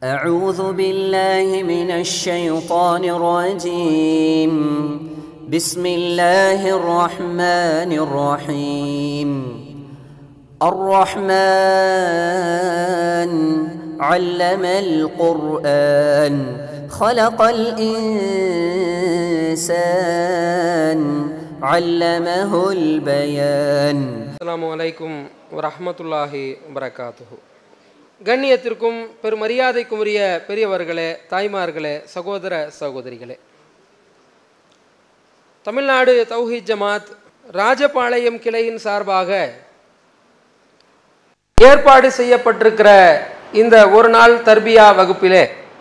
أعوذ بالله من الشيطان الرجيم بسم الله الرحمن الرحيم الرحمن علم القرآن خلق الإنسان علمه البيان அஸ்ஸலாமு அலைக்கும் வரஹ்மத்துல்லாஹி வரகாத்துஹு கண்ணியத்திற்கும் பெருமரியாதைக்கும் உரிய பெரியவர்களே தாய்மார்களே சகோதர சகோதரிகளே தமிழ்நாடு தௌஹீத் ஜமாத் ராஜபாளையம் கிளையின் சார்பாக ஏற்பாடு செய்யப்பட்டிருக்கிற இந்த ஒரு நாள் தர்பியா வகுப்பிலே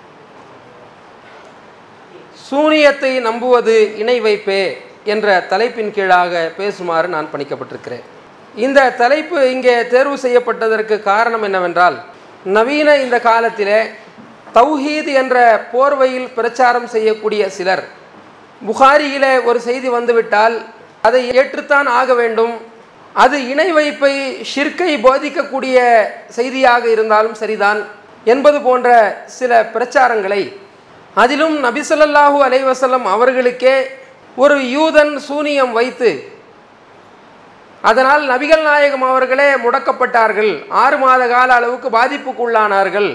சூனியத்தை நம்புவது இணை வைப்பே என்ற தலைப்பின் கீழாக பேசுமாறு நான் பணிக்கப்பட்டிருக்கிறேன் இந்த தலைப்பு இங்கே தேர்வு செய்யப்பட்டதற்கு காரணம் என்னவென்றால் நவீன இந்த காலத்திலே தௌஹீத் என்ற போர்வையில் பிரச்சாரம் செய்யக்கூடிய சிலர் புகாரியிலே ஒரு செய்தி வந்துவிட்டால் அதை ஏற்றுத்தான் ஆக வேண்டும் அது இணை வைப்பை ஷிர்கை போதிக்கக்கூடிய செய்தியாக இருந்தாலும் சரிதான் என்பது போன்ற சில பிரச்சாரங்களை அதிலும் நபிசல்லாஹூ அலைவசல்லம் அவர்களுக்கே ஒரு யூதன் சூனியம் வைத்து அதனால் நபிகள் நாயகம் அவர்களே முடக்கப்பட்டார்கள் ஆறு மாத கால அளவுக்கு பாதிப்புக்குள்ளானார்கள்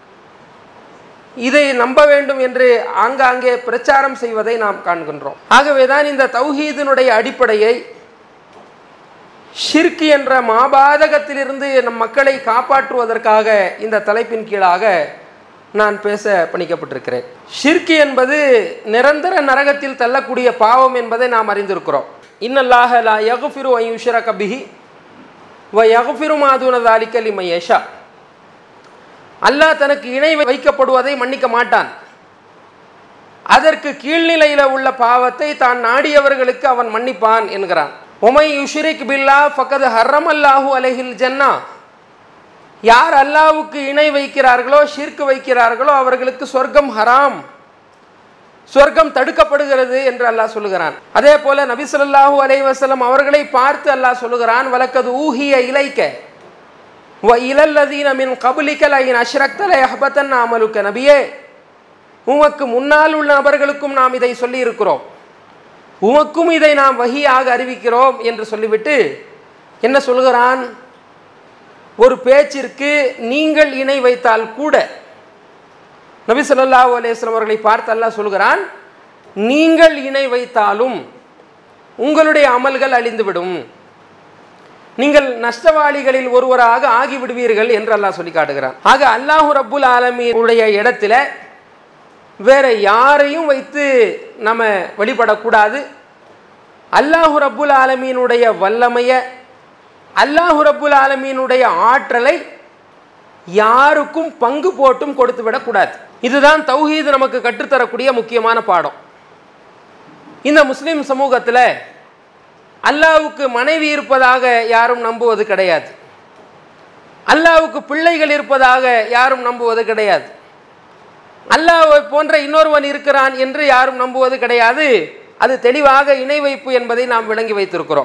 இதை நம்ப வேண்டும் என்று ஆங்காங்கே பிரச்சாரம் செய்வதை நாம் காண்கின்றோம் ஆகவேதான் இந்த தௌஹீதினுடைய அடிப்படையை ஷிர்க் என்ற மாபாதகத்திலிருந்து நம் மக்களை காப்பாற்றுவதற்காக இந்த தலைப்பின் கீழாக நான் பேச பணிக்கப்பட்டிருக்கிறேன் ஷிர்க் என்பது நிரந்தர நரகத்தில் தள்ளக்கூடிய பாவம் என்பதை நாம் அறிந்திருக்கிறோம் இன்னல்லாஹ லா யகுஃபிரு ஐயுஷர கபிஹி வ யகுஃபிரு மாதுனதாலிக்க லிமையேஷா அல்லாஹ் தனக்கு இணை வைக்கப்படுவதை மன்னிக்க மாட்டான் அதற்கு கீழ்நிலையில் உள்ள பாவத்தை தான் நாடியவர்களுக்கு அவன் மன்னிப்பான் என்கிறான் ஒமை யுஷிரிக் பில்லா ஃபக்கது ஹர்ரம் அல்லாஹூ அலஹில் ஜன்னா யார் அல்லாவுக்கு இணை வைக்கிறார்களோ ஷிர்க் வைக்கிறார்களோ அவர்களுக்கு சொர்க்கம் ஹராம் சொர்க்கம் தடுக்கப்படுகிறது என்று அல்லாஹ் சொல்லுகிறான் அதே போல நபி சொல்லாஹூ அலை வசலம் அவர்களை பார்த்து அல்லாஹ் சொல்லுகிறான் வழக்கது ஊஹிய இலைக்க வ இலல்லதீன மின் கபுலிக்கல் ஐன் அஷ்ரக்தலை அஹபத்தன் அமலுக்க நபியே உமக்கு முன்னால் உள்ள நபர்களுக்கும் நாம் இதை சொல்லி இருக்கிறோம் உமக்கும் இதை நாம் வகியாக அறிவிக்கிறோம் என்று சொல்லிவிட்டு என்ன சொல்கிறான் ஒரு பேச்சிற்கு நீங்கள் இணை வைத்தால் கூட நபி சொல்லா அலேஸ்லம் அவர்களை பார்த்து அல்லாஹ் சொல்கிறான் நீங்கள் இணை வைத்தாலும் உங்களுடைய அமல்கள் அழிந்துவிடும் நீங்கள் நஷ்டவாளிகளில் ஒருவராக ஆகிவிடுவீர்கள் என்று அல்லாஹ் சொல்லி காட்டுகிறான் ஆக அல்லாஹு ரப்புல் ஆலமியுடைய இடத்துல வேற யாரையும் வைத்து நம்ம வழிபடக்கூடாது அல்லாஹு ரப்புல் ஆலமீனுடைய வல்லமையை அல்லாஹு ரப்புல் ஆலமீனுடைய ஆற்றலை யாருக்கும் பங்கு போட்டும் கொடுத்து விடக்கூடாது இதுதான் தௌஹீது நமக்கு கற்றுத்தரக்கூடிய முக்கியமான பாடம் இந்த முஸ்லீம் சமூகத்தில் அல்லாவுக்கு மனைவி இருப்பதாக யாரும் நம்புவது கிடையாது அல்லாவுக்கு பிள்ளைகள் இருப்பதாக யாரும் நம்புவது கிடையாது அல்லாவை போன்ற இன்னொருவன் இருக்கிறான் என்று யாரும் நம்புவது கிடையாது அது தெளிவாக இணை வைப்பு என்பதை நாம் விளங்கி வைத்திருக்கிறோம்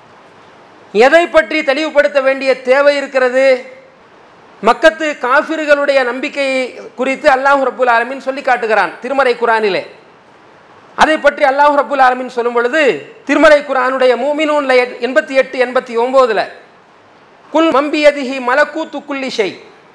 எதை பற்றி தெளிவுபடுத்த வேண்டிய தேவை இருக்கிறது மக்கத்து காஃபிர்களுடைய நம்பிக்கையை குறித்து அல்லாஹு ரபுல் ஆலமின் சொல்லி காட்டுகிறான் திருமறை குரானிலே அதை பற்றி அல்லாஹு ரபுல் ஆலமின் சொல்லும் பொழுது திருமறை குரானுடைய மூமினூன்ல எண்பத்தி எட்டு எண்பத்தி ஒம்போதில் குல் மம்பியதிஹி மலக்கூத்து குல்லிஷை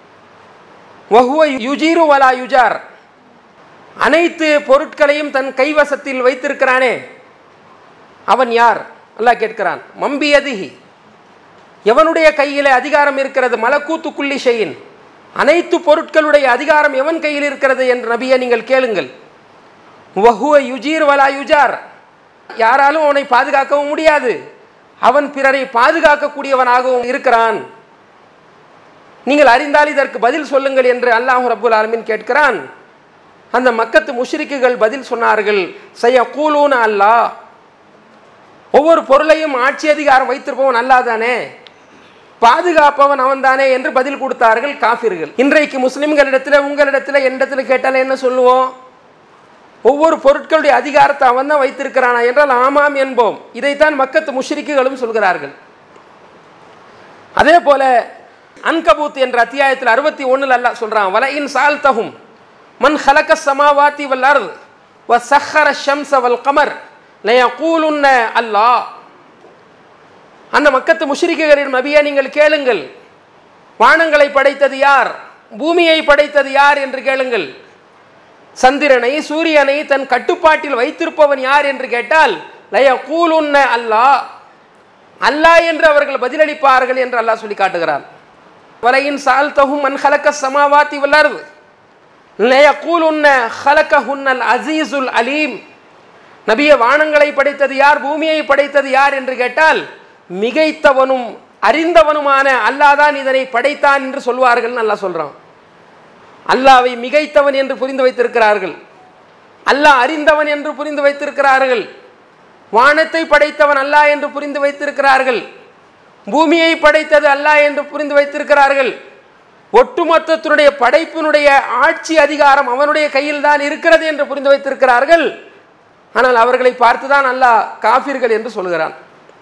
வஹுவ யுஜீரு வலா யுஜார் அனைத்து பொருட்களையும் தன் கைவசத்தில் வைத்திருக்கிறானே அவன் யார் அல்லாஹ் கேட்கிறான் மம்பியதிஹி எவனுடைய கையில் அதிகாரம் இருக்கிறது மலக்கூத்து குள்ளி ஷெயின் அனைத்து பொருட்களுடைய அதிகாரம் எவன் கையில் இருக்கிறது என்று நபியை நீங்கள் கேளுங்கள் வஹுவ யுஜீர் வலா யுஜார் யாராலும் அவனை பாதுகாக்கவும் முடியாது அவன் பிறரை பாதுகாக்கக்கூடியவனாகவும் இருக்கிறான் நீங்கள் அறிந்தால் இதற்கு பதில் சொல்லுங்கள் என்று அல்லாஹு ரபுல் ஆலமின் கேட்கிறான் அந்த மக்கத்து முஷ்ரிக்குகள் பதில் சொன்னார்கள் செய்ய கூலூன அல்லாஹ் ஒவ்வொரு பொருளையும் ஆட்சி அதிகாரம் வைத்திருப்பவன் அல்லாதானே பாதுகாப்பவன் அவன் தானே என்று பதில் கொடுத்தார்கள் காஃபிர்கள் இன்றைக்கு முஸ்லிம்களிடத்தில் உங்களிடத்தில் என்னிடத்தில் கேட்டால் என்ன சொல்லுவோம் ஒவ்வொரு பொருட்களுடைய அதிகாரத்தை அவன் தான் வைத்திருக்கிறானா என்றால் ஆமாம் என்போம் இதைத்தான் மக்கத்து முஷ்ரிக்குகளும் சொல்கிறார்கள் அதே போல அன்கபூத் என்ற அத்தியாயத்தில் அறுபத்தி ஒண்ணுல அல்லாஹ் சொல்றான் வல இன் சால்தஹும் மன் ஹலக சமாவாத்தி வல் அர்த் வ சஹர ஷம்ஸ வல் கமர் லயகூலுன்ன அல்லாஹ் அந்த மக்கத்து முஷ்ரிக்குகளின் நபியே நீங்கள் கேளுங்கள் வானங்களை படைத்தது யார் பூமியை படைத்தது யார் என்று கேளுங்கள் சந்திரனை சூரியனை தன் கட்டுப்பாட்டில் வைத்திருப்பவன் யார் என்று கேட்டால் லய கூலுன்ன அல்லாஹ் அல்லாஹ் என்று அவர்கள் பதிலளிப்பார்கள் என்று அல்லாஹ் சொல்லி காட்டுகிறான் வலையின் சால் தகும் மன் ஹலக்க சமாவாத்தி வல்லர்வு லய கூலுன்ன ஹலக்க ஹுன்னல் அசீசுல் அலீம் நபிய வானங்களை படைத்தது யார் பூமியை படைத்தது யார் என்று கேட்டால் மிகைத்தவனும் அறிந்தவனுமான அல்லாஹ் தான் இதனை படைத்தான் என்று சொல்வார்கள் அல்லாஹ் சொல்றான் அல்லாவை மிகைத்தவன் என்று புரிந்து வைத்திருக்கிறார்கள் அல்லாஹ் அறிந்தவன் என்று புரிந்து வைத்திருக்கிறார்கள் வானத்தை படைத்தவன் அல்லாஹ் என்று புரிந்து வைத்திருக்கிறார்கள் பூமியை படைத்தது அல்லாஹ் என்று புரிந்து வைத்திருக்கிறார்கள் ஒட்டுமொத்தத்தினுடைய படைப்பினுடைய ஆட்சி அதிகாரம் அவனுடைய கையில் தான் இருக்கிறது என்று புரிந்து வைத்திருக்கிறார்கள் ஆனால் அவர்களை பார்த்துதான் அல்லாஹ் காஃபிர்கள் என்று சொல்கிறான்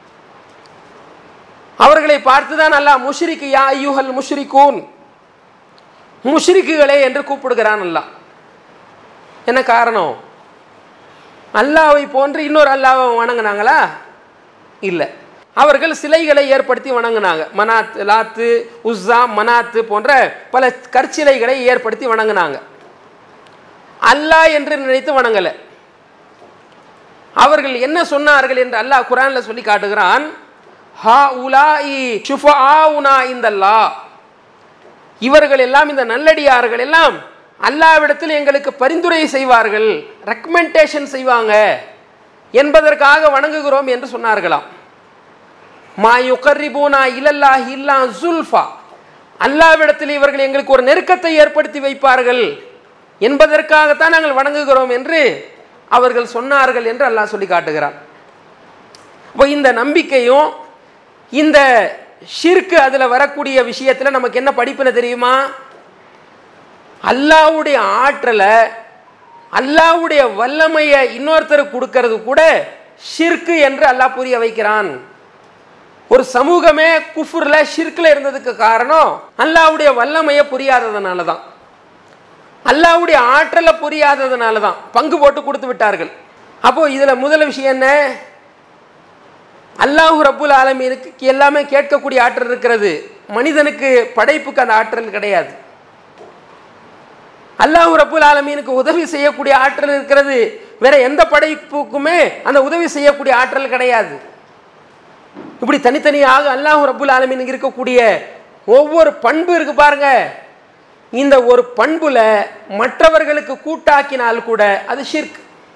அவர்களை பார்த்துதான் அல்லாஹ் முஷ்ரிக்கு யா ஐயுஹல் முஷ்ரிகூன் முஷ்ரிக்குகளே என்று கூப்பிடுகிறான் அல்லாஹ் என்ன காரணம் அல்லாவை போன்று இன்னொரு அல்லாவை வணங்கினாங்களா இல்லை அவர்கள் சிலைகளை ஏற்படுத்தி வணங்கினாங்க மனாத் லாத்து உஸ்ஸா மனாத்து போன்ற பல கற்சிலைகளை ஏற்படுத்தி வணங்கினாங்க அல்லாஹ் என்று நினைத்து வணங்கலை அவர்கள் என்ன சொன்னார்கள் என்று அல்லாஹ் குரான்ல சொல்லி காட்டுகிறான் ஹா உலாஇ ஷுஃபஆஉனா இந்தல்லாஹ் இவர்கள் எல்லாம் இந்த நல்லடியார்கள் எல்லாம் அல்லாவிடத்தில் எங்களுக்கு பரிந்துரை செய்வார்கள் ரெக்கமெண்டேஷன் செய்வாங்க என்பதற்காக வணங்குகிறோம் என்று சொன்னார்களாம் மா யுகர்ரிபூனா இல்லல்லாஹி இல்லா சுல்ஃபா அல்லாவிடத்தில் இவர்கள் எங்களுக்கு ஒரு நெருக்கத்தை ஏற்படுத்தி வைப்பார்கள் என்பதற்காகத்தான் நாங்கள் வணங்குகிறோம் என்று அவர்கள் சொன்னார்கள் என்று அல்லாஹ் சொல்லி காட்டுகிறான் இப்போ இந்த நம்பிக்கையும் இந்த ஷிர்க்கு அதில் வரக்கூடிய விஷயத்தில் நமக்கு என்ன படிப்பின தெரியுமா அல்லாவுடைய ஆற்றலை அல்லாவுடைய வல்லமையை இன்னொருத்தருக்கு கொடுக்கறது கூட ஷிர்க்கு என்று அல்லாஹ் புரிய வைக்கிறான் ஒரு சமூகமே குஃபுர்ல ஷிர்க்கில் இருந்ததுக்கு காரணம் அல்லாவுடைய வல்லமையை புரியாததுனால தான் அல்லாவுடைய ஆற்றலை புரியாததுனால தான் பங்கு போட்டு கொடுத்து விட்டார்கள் அப்போ இதுல முதல் விஷயம் என்ன அல்லாஹு ரப்புல் ஆலமீனுக்கு எல்லாமே கேட்கக்கூடிய ஆற்றல் இருக்கிறது மனிதனுக்கு படைப்புக்கு அந்த ஆற்றல் கிடையாது அல்லாஹு ரப்புல் ஆலமீனுக்கு உதவி செய்யக்கூடிய ஆற்றல் இருக்கிறது வேற எந்த படைப்புக்குமே அந்த உதவி செய்யக்கூடிய ஆற்றல் கிடையாது இப்படி தனித்தனியாக அல்லாஹு ரப்புல் ஆலமீனுக்கு இருக்கக்கூடிய ஒவ்வொரு பண்பு இருக்கு பாருங்க இந்த ஒரு பண்புல மற்றவர்களுக்கு கூட்டாக்கினால் கூட அது ஷிர்க்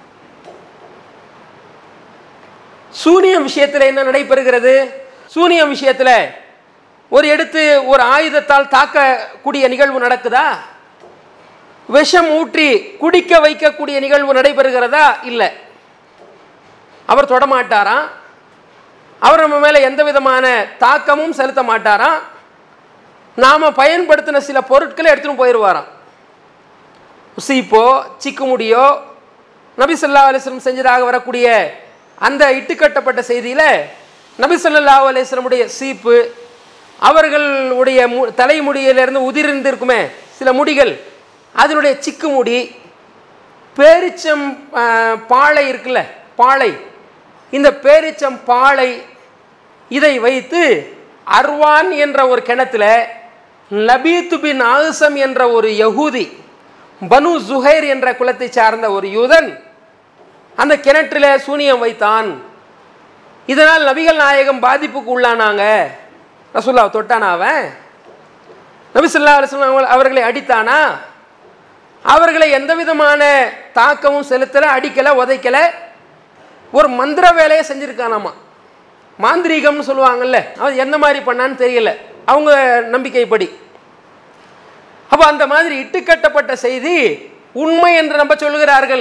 சூனியம் விஷயத்தில் என்ன நடைபெறுகிறது சூனியம் விஷயத்தில் ஒரு எடுத்து ஒரு ஆயுதத்தால் தாக்கக்கூடிய நிகழ்வு நடக்குதா விஷம் ஊற்றி குடிக்க வைக்கக்கூடிய நிகழ்வு நடைபெறுகிறதா இல்லை அவர் தொடமாட்டாராம் அவர் நம்ம மேலே எந்த விதமான தாக்கமும் செலுத்த மாட்டாராம் நாம் பயன்படுத்தின சில பொருட்களை எடுத்துன்னு போயிடுவாராம் சீப்போ சிக்குமுடியோ நபி சொல்லா அலிஸ்லம் செஞ்சதாக வரக்கூடிய அந்த இட்டுக்கட்டப்பட்ட செய்தியில் நபி சொல்லா அலிஸ்லமுடைய சீப்பு அவர்களுடைய மு தலைமுடியிலிருந்து உதிர்ந்திருக்குமே சில முடிகள் அதனுடைய சிக்கு முடி பேரிச்சம் ஆ, பாளை இருக்குல்ல பாளை இந்த பேரிச்சம் பாளை இதை வைத்து அர்வான் என்ற ஒரு கிணத்துல லபீத்து பின் ஆசம் என்ற ஒரு யகூதி பனு ஜுஹைர் என்ற குலத்தை சார்ந்த ஒரு யூதன் அந்த கிணற்றில் சூனியம் வைத்தான் இதனால் நபிகள் நாயகம் பாதிப்புக்கு உள்ளானாங்க ரசூல்லா தொட்டானா அவன் நபி சொல்லா அலுவலம் அவங்க அவர்களை அடித்தானா அவர்களை எந்த விதமான தாக்கமும் செலுத்தலை அடிக்கலை உதைக்கலை ஒரு மந்திர வேலையை செஞ்சுருக்கானாமா மாந்திரீகம்னு சொல்லுவாங்கல்ல அவன் எந்த மாதிரி பண்ணான்னு தெரியல அவங்க நம்பிக்கைப்படி அப்போ அந்த மாதிரி இட்டுக்கட்டப்பட்ட செய்தி உண்மை என்று நம்ப சொல்லுகிறார்கள்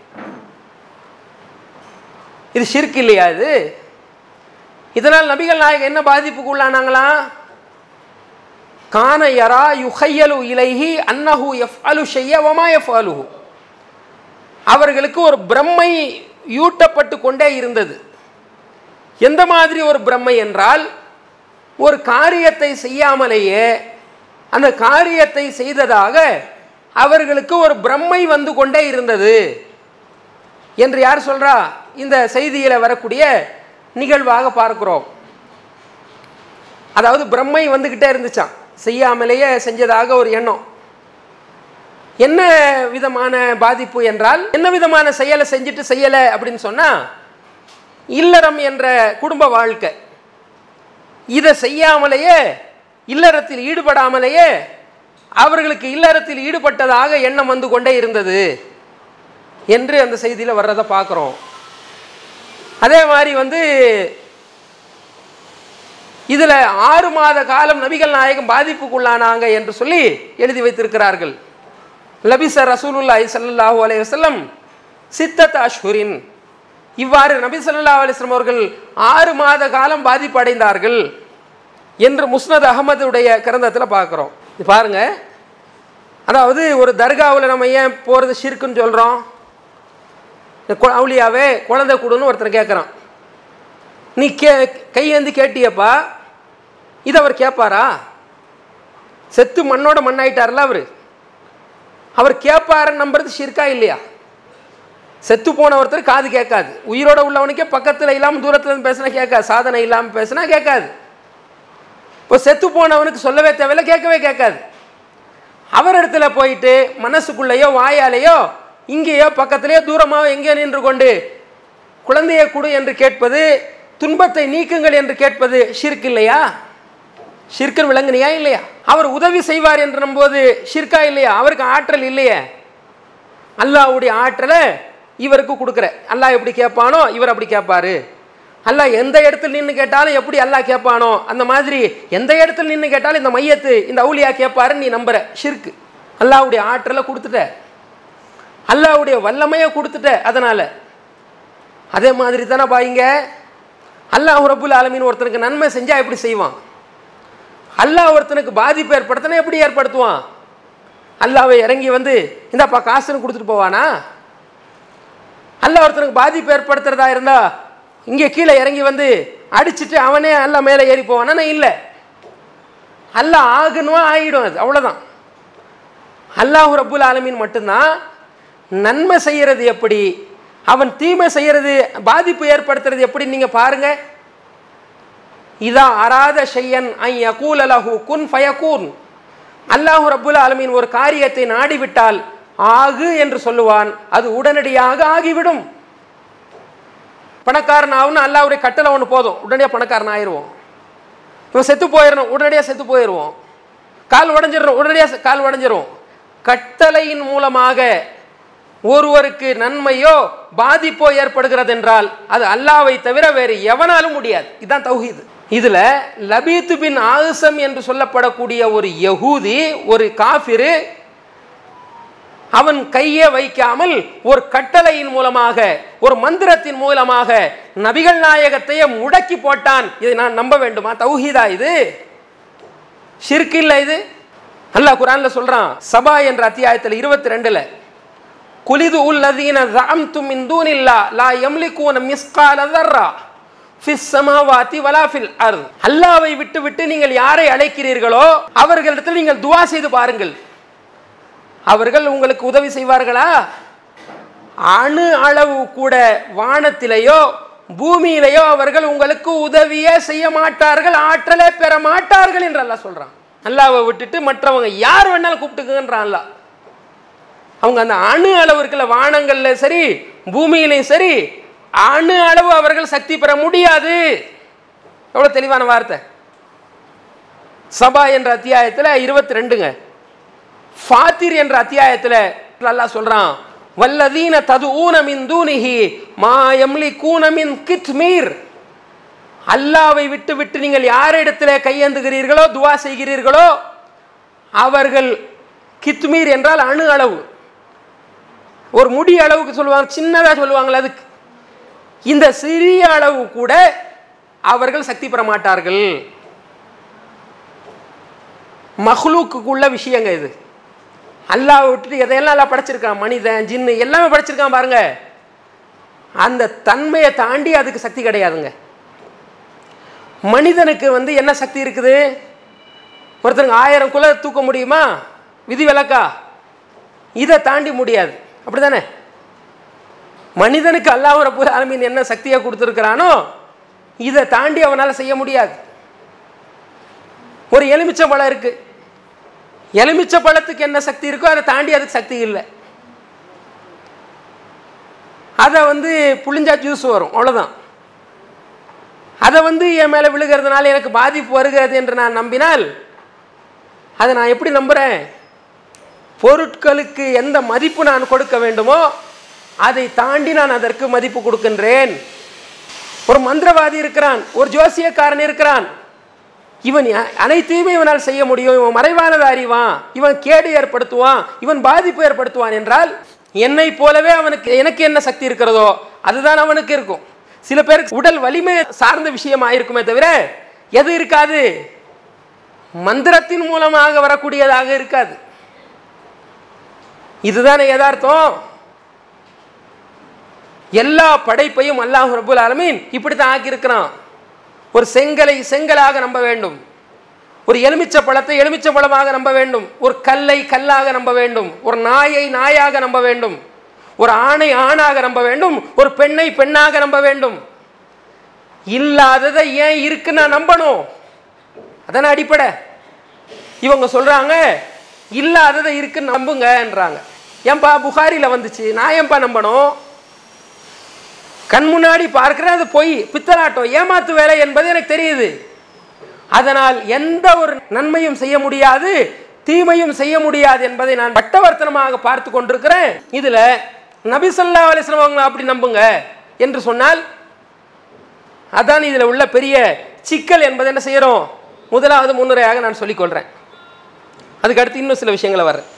இது ஷிர்க் இல்லையா இது இதனால் நபிகள் நாயகம் என்ன பாதிப்புக்கு உள்ளானாங்களா கான யரா யுஹையலு இலைஹி அன்னஹு எஃப் அலு ஷைய வமா எஃப் அலுஹு அவர்களுக்கு ஒரு பிரம்மை யூட்டப்பட்டு கொண்டே இருந்தது எந்த மாதிரி ஒரு பிரம்மை என்றால் ஒரு காரியத்தை செய்யாமலேயே அந்த காரியத்தை செய்ததாக அவர்களுக்கு ஒரு பிரம்மை வந்து கொண்டே இருந்தது என்று யார் சொல்றா இந்த செய்தியில் வரக்கூடிய நிகழ்வாக பார்க்கிறோம் அதாவது பிரம்மை வந்துக்கிட்டே இருந்துச்சான் செய்யாமலேயே செஞ்சதாக ஒரு எண்ணம் என்ன விதமான பாதிப்பு என்றால் என்ன விதமான செயலை செஞ்சுட்டு செய்யலை அப்படின்னு சொன்னால் இல்லறம் என்ற குடும்ப வாழ்க்கை இதை செய்யாமலேயே இல்லறத்தில் ஈடுபடாமலேயே அவர்களுக்கு இல்லறத்தில் ஈடுபட்டதாக எண்ணம் வந்து கொண்டே இருந்தது என்று அந்த செய்தியில் வர்றதை பார்க்குறோம் அதே மாதிரி வந்து இதில் ஆறு மாத காலம் நபிகள் நாயகம் பாதிப்புக்குள்ளானாங்க என்று சொல்லி எழுதி வைத்திருக்கிறார்கள் லபிச ரசூலுல்லாஹி ஸல்லல்லாஹு அலைஹி வஸல்லம் சித்தத் அஷ்ஹுரின் இவ்வாறு நபி ஸல்லல்லாஹு அலைஹி வஸல்லம் அவர்கள் ஆறு மாத காலம் பாதிப்படைந்தார்கள் என்று முஸ்னத் அகமதுடைய கிரந்தத்தில் பார்க்குறோம் இது பாருங்க அதாவது ஒரு தர்காவில் நம்ம ஏன் போகிறது ஷிர்க்குன்னு சொல்கிறோம் அவுளியாவே குழந்தை கொடுன்னு ஒருத்தர் கேட்குறான் நீ கே கையேந்தி கேட்டியப்பா இது அவர் கேட்பாரா செத்து மண்ணோட மண்ணாயிட்டார்ல அவர் அவர் கேட்பாருன்னு நம்புறது ஷிர்கா இல்லையா செத்து போன ஒருத்தர் காது கேட்காது உயிரோட உள்ளவனுக்கே பக்கத்தில் இல்லாமல் தூரத்தில் இருந்து பேசினா கேட்காது சாதனை இல்லாமல் பேசினா கேட்காது இப்போ செத்து போனவனுக்கு சொல்லவே தேவையில்ல கேட்கவே கேட்காது அவர் இடத்துல போயிட்டு மனசுக்குள்ளேயோ வாயாலேயோ இங்கேயோ பக்கத்திலேயோ தூரமாகவோ எங்கேயோ நின்று கொண்டு குழந்தையை கொடு என்று கேட்பது துன்பத்தை நீக்குங்கள் என்று கேட்பது ஷிர்க் இல்லையா ஷிர்கன் விளங்குனியா இல்லையா அவர் உதவி செய்வார் என்று நம்போது ஷிர்கா இல்லையா அவருக்கு ஆற்றல் இல்லையே அல்லாஹ்வுடைய ஆற்றலை இவருக்கு கொடுக்குற அல்லாஹ் எப்படி கேட்பானோ இவர் அப்படி கேட்பாரு அல்லாஹ் எந்த இடத்துல நின்று கேட்டாலும் எப்படி அல்லாஹ் கேட்பானோ அந்த மாதிரி எந்த இடத்துல நின்று கேட்டாலும் இந்த மையத்து இந்த அவுலியா கேட்பாருன்னு நீ நம்புற ஷிர்க்கு அல்லாஹ்வுடைய ஆற்றலை கொடுத்துட்ட அல்லாஹ்வுடைய வல்லமையை கொடுத்துட்ட அதனால அதே மாதிரி தானே பாய்ங்க அல்லாஹ் ரபுல் ஆலமீன் ஒருத்தனுக்கு நன்மை செஞ்சா எப்படி செய்வான் அல்லாஹ் ஒருத்தனுக்கு பாதிப்பு ஏற்படுத்தினா எப்படி ஏற்படுத்துவான் அல்லாவை இறங்கி வந்து இந்தாப்பா காசுன்னு கொடுத்துட்டு போவானா அல்லாஹ் ஒருத்தனுக்கு பாதிப்பு ஏற்படுத்துறதா இருந்தா இங்கே கீழே இறங்கி வந்து அடிச்சுட்டு அவனே அல்ல மேலே ஏறி போவானா இல்லை அல்லாஹ் ஆகணுமா ஆகிடும் அது அவ்வளோதான் அல்லாஹ் ரப்புல் ஆலமீன் மட்டும்தான் நன்மை செய்யறது எப்படி அவன் தீமை செய்யறது பாதிப்பு ஏற்படுத்துறது எப்படி நீங்க பாருங்க இதா அராத ஷையன் ஐ யகூல் அலஹு குன் ஃபயகூன் அல்லாஹு ரப்புல் ஆலமீன் ஒரு காரியத்தை நாடிவிட்டால் ஆகு என்று சொல்லுவான் அது உடனடியாக ஆகிவிடும் பணக்காரன் ஆகுன்னு அல்லாவுடைய கட்டளை ஒன்று போதும் உடனடியாக பணக்காரன் ஆயிடுவோம் இவன் செத்து போயிடணும் உடனடியாக செத்து போயிடுவோம் கால் உடஞ்சிடணும் உடனடியாக கால் உடஞ்சிரும் கட்டளையின் மூலமாக ஒருவருக்கு நன்மையோ பாதிப்போ ஏற்படுகிறது என்றால் அது அல்லாவை தவிர வேறு எவனாலும் முடியாது இதுதான் தௌஹீது இதுல லபீத்து பின் ஆசம் என்று சொல்லப்படக்கூடிய ஒரு யகூதி ஒரு காஃபிரு அவன் கையை வைக்காமல் ஒரு கட்டளையின் மூலமாக ஒரு மந்திரத்தின் மூலமாக நபிகள் நாயகத்தையே முடக்கி போட்டான் இதை நான் நம்ப வேண்டுமா தௌஹீதா இது ஷிர்க் இல்ல இது அல்லாஹ் குரான்ல சொல்றான் சபா என்ற அத்தியாயத்தில் இருபத்தி ரெண்டுல குலிது உள்ளதீன ஜஅம்தும் மின் தூனில்லா லா யம்லிகூன மிஸ்கால தர்ரா ஃபிஸ் சமாவாதி வலா ஃபில் அர்த் அல்லாஹ்வை விட்டு விட்டு நீங்கள் யாரை அழைக்கிறீர்களோ அவர்களிடத்தில் நீங்கள் துவா செய்து பாருங்கள் அவர்கள் உங்களுக்கு உதவி செய்வார்களா அணு அளவு கூட வானத்திலேயோ பூமியிலேயோ அவர்கள் உங்களுக்கு உதவியே செய்ய மாட்டார்கள் ஆற்றலே பெற மாட்டார்கள் என்று அல்லாஹ் சொல்றான் அல்லாவை விட்டுட்டு மற்றவங்க யார் வேணாலும் கூப்பிட்டுக்குன்றான் அல்லாஹ் அவங்க அந்த அணு அளவு இருக்குல்ல வானங்கள்ல சரி பூமியிலையும் சரி அணு அளவு அவர்கள் சக்தி பெற முடியாது எவ்வளவு தெளிவான வார்த்தை சபா என்ற அத்தியாயத்தில் இருபத்தி ரெண்டுங்க ஃபாத்திர் என்ற அத்தியாயத்தில் அல்லாஹ் சொல்றான் வல்லதீன தது ஊனமின் தூனிஹி மா எம்லி கூனமின் கித்மீர் அல்லாவை விட்டு விட்டு நீங்கள் யாரிடத்துல கையேந்துகிறீர்களோ துவா செய்கிறீர்களோ அவர்கள் கித்மீர் என்றால் அணு அளவு ஒரு முடி அளவுக்கு சொல்லுவாங்க சின்னதாக சொல்லுவாங்களே அதுக்கு இந்த சிறிய அளவு கூட அவர்கள் சக்தி பெற மாட்டார்கள் மஹ்லூக்குள்ள விஷயங்க இது அல்லாவை விட்டுட்டு எதையெல்லாம் எல்லாம் படைச்சிருக்கான் மனிதன் ஜின்னு எல்லாமே படைச்சிருக்கான் பாருங்க அந்த தன்மையை தாண்டி அதுக்கு சக்தி கிடையாதுங்க மனிதனுக்கு வந்து என்ன சக்தி இருக்குது ஒருத்தருங்க ஆயிரம் குல தூக்க முடியுமா விதி விலக்கா இதை தாண்டி முடியாது அப்படிதானே மனிதனுக்கு அல்லாஹ் ரப்பூல் ஆலமீன் என்ன சக்தியை கொடுத்துருக்கிறானோ இதை தாண்டி அவனால் செய்ய முடியாது ஒரு எலுமிச்சை பழம் இருக்கு எலுமிச்சை பழத்துக்கு என்ன சக்தி இருக்கோ அதை தாண்டி அதுக்கு சக்தி இல்லை அதை வந்து புளிஞ்சா ஜூஸ் வரும் அவ்வளோதான் அதை வந்து என் மேலே விழுகிறதுனால எனக்கு பாதிப்பு வருகிறது என்று நான் நம்பினால் அதை நான் எப்படி நம்புகிறேன் பொருட்களுக்கு எந்த மதிப்பு நான் கொடுக்க வேண்டுமோ அதை தாண்டி நான் அதற்கு மதிப்பு கொடுக்கின்றேன் ஒரு மந்திரவாதி இருக்கிறான் ஒரு ஜோசியக்காரன் இருக்கிறான் இவன் அ- அனைத்தையுமே இவனால் செய்ய முடியும் இவன் மறைவானதை அறிவான் இவன் கேடு ஏற்படுத்துவான் இவன் பாதிப்பு ஏற்படுத்துவான் என்றால் என்னை போலவே அவனுக்கு எனக்கு என்ன சக்தி இருக்கிறதோ அதுதான் அவனுக்கு இருக்கும் சில பேருக்கு உடல் வலிமை சார்ந்த விஷயமா இருக்குமே தவிர எது இருக்காது மந்திரத்தின் மூலமாக வரக்கூடியதாக இருக்காது இதுதானே யதார்த்தம் எல்லா படைப்பையும் அல்லாஹ் ரபுல் ஆலமீன் இப்படித்தான் ஆக்கியிருக்கிறான் ஒரு செங்கலை செங்கலாக நம்ப வேண்டும் ஒரு எலுமிச்சை பழத்தை எலுமிச்சை பழமாக நம்ப வேண்டும் ஒரு கல்லை கல்லாக நம்ப வேண்டும் ஒரு நாயை நாயாக நம்ப வேண்டும் ஒரு ஆணை ஆணாக நம்ப வேண்டும் ஒரு பெண்ணை பெண்ணாக நம்ப வேண்டும் இல்லாததை ஏன் இருக்குன்னு நான் நம்பணும் அதான அடிப்படை இவங்க சொல்றாங்க இல்லாததை இருக்குன்னு நம்புங்கன்றாங்க ஏன்பா புகாரில வந்துச்சு நான் ஏன்பா நம்பணும் கண் முன்னாடி பார்க்கிறேன் அது பொய் பித்தலாட்டம் ஏமாத்து வேலை என்பது எனக்கு தெரியுது அதனால் எந்த ஒரு நன்மையும் செய்ய முடியாது தீமையும் செய்ய முடியாது என்பதை நான் பட்டவர்த்தனமாக பார்த்து கொண்டிருக்கிறேன் இதுல நபி ஸல்லல்லாஹு அலைஹி வஸல்லம் அவங்களை அப்படி நம்புங்க என்று சொன்னால் அதான் இதில் உள்ள பெரிய சிக்கல் என்பதை என்ன செய்யறோம் முதலாவது முன்னுரையாக நான் சொல்லிக்கொள்கிறேன் அதுக்கு அடுத்து இன்னும் சில விஷயங்களை வர்றேன்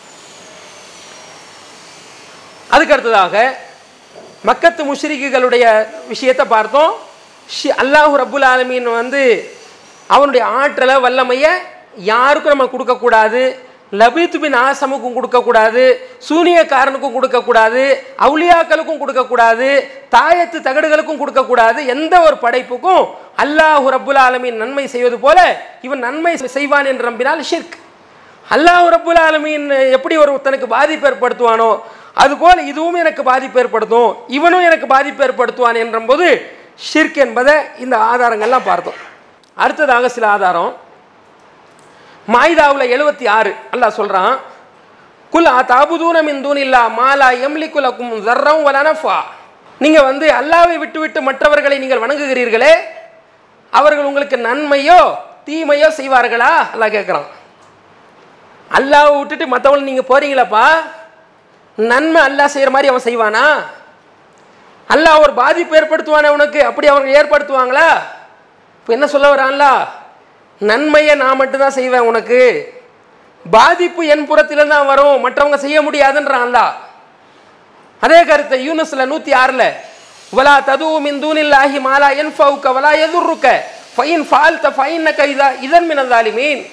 அதுக்கு அடுத்ததாக மக்கத்து முஷ்ரிக்குகளுடைய விஷயத்தை பார்த்தோம் ஷி- அல்லாஹ் ரப்புல் ஆலமீன் வந்து அவனுடைய ஆற்றலை வல்லமையை யாருக்கும் நம்ம கொடுக்கக்கூடாது லபீத் பின் ஆசமுக்கும் கொடுக்கக்கூடாது சூனியக்காரனுக்கும் கொடுக்கக்கூடாது அவுலியாக்களுக்கும் கொடுக்கக்கூடாது தாயத்து தகடுகளுக்கும் கொடுக்கக்கூடாது எந்த ஒரு படைப்புக்கும் அல்லாஹ் ரப்புல் ஆலமீன் நன்மை செய்வது போல இவன் நன்மை செய்வான் என்று நம்பினால் ஷிர்க் அல்லாஹ் ரப்புல் ஆலமீன் எப்படி ஒரு ஒருத்தனுக்கு பாதிப்பு ஏற்படுத்துவானோ அதுபோல் இதுவும் எனக்கு பாதிப்பு ஏற்படுத்தும் இவனும் எனக்கு பாதிப்பு ஏற்படுத்துவான் என்றபோது ஷிர்க் என்பதை இந்த ஆதாரங்கள்லாம் பார்த்தோம் அடுத்ததாக சில ஆதாரம் மாய்தாவில் எழுபத்தி ஆறு அல்லாஹ் சொல்கிறான் குல் தாபுதூன மின் தூனில்லா மாலா எம்லிக்குலக்கும் தர்ரம் வலனஃபா நீங்கள் வந்து அல்லாவை விட்டு விட்டு மற்றவர்களை நீங்கள் வணங்குகிறீர்களே அவர்கள் உங்களுக்கு நன்மையோ தீமையோ செய்வார்களா அல்லாஹ் கேட்குறான் அல்லாவை விட்டுட்டு மற்றவங்களை நீங்கள் போறீங்களப்பா நன்மை அல்லாஹ் செய்கிற மாதிரி அவன் செய்வானா அல்லாஹ் ஒரு பாதிப்பு ஏற்படுத்துவானே உனக்கு அப்படி அவங்க ஏற்படுத்துவாங்களா இப்போ என்ன சொல்ல வரான்ல நன்மையை நான் மட்டும்தான் செய்வேன் உனக்கு பாதிப்பு என் புறத்தில் தான் வரும் மற்றவங்க செய்ய முடியாதுன்றான்ல அதே கருத்தை யூனஸ்ல நூற்றி ஆறில் வலா தது மின் தூனில்லாஹி மாலா என் ஃபவுக்க வலா எதுருக்க ஃபைன் ஃபால்த ஃபைன் கைதா இதன் மினந்தாலிமீன்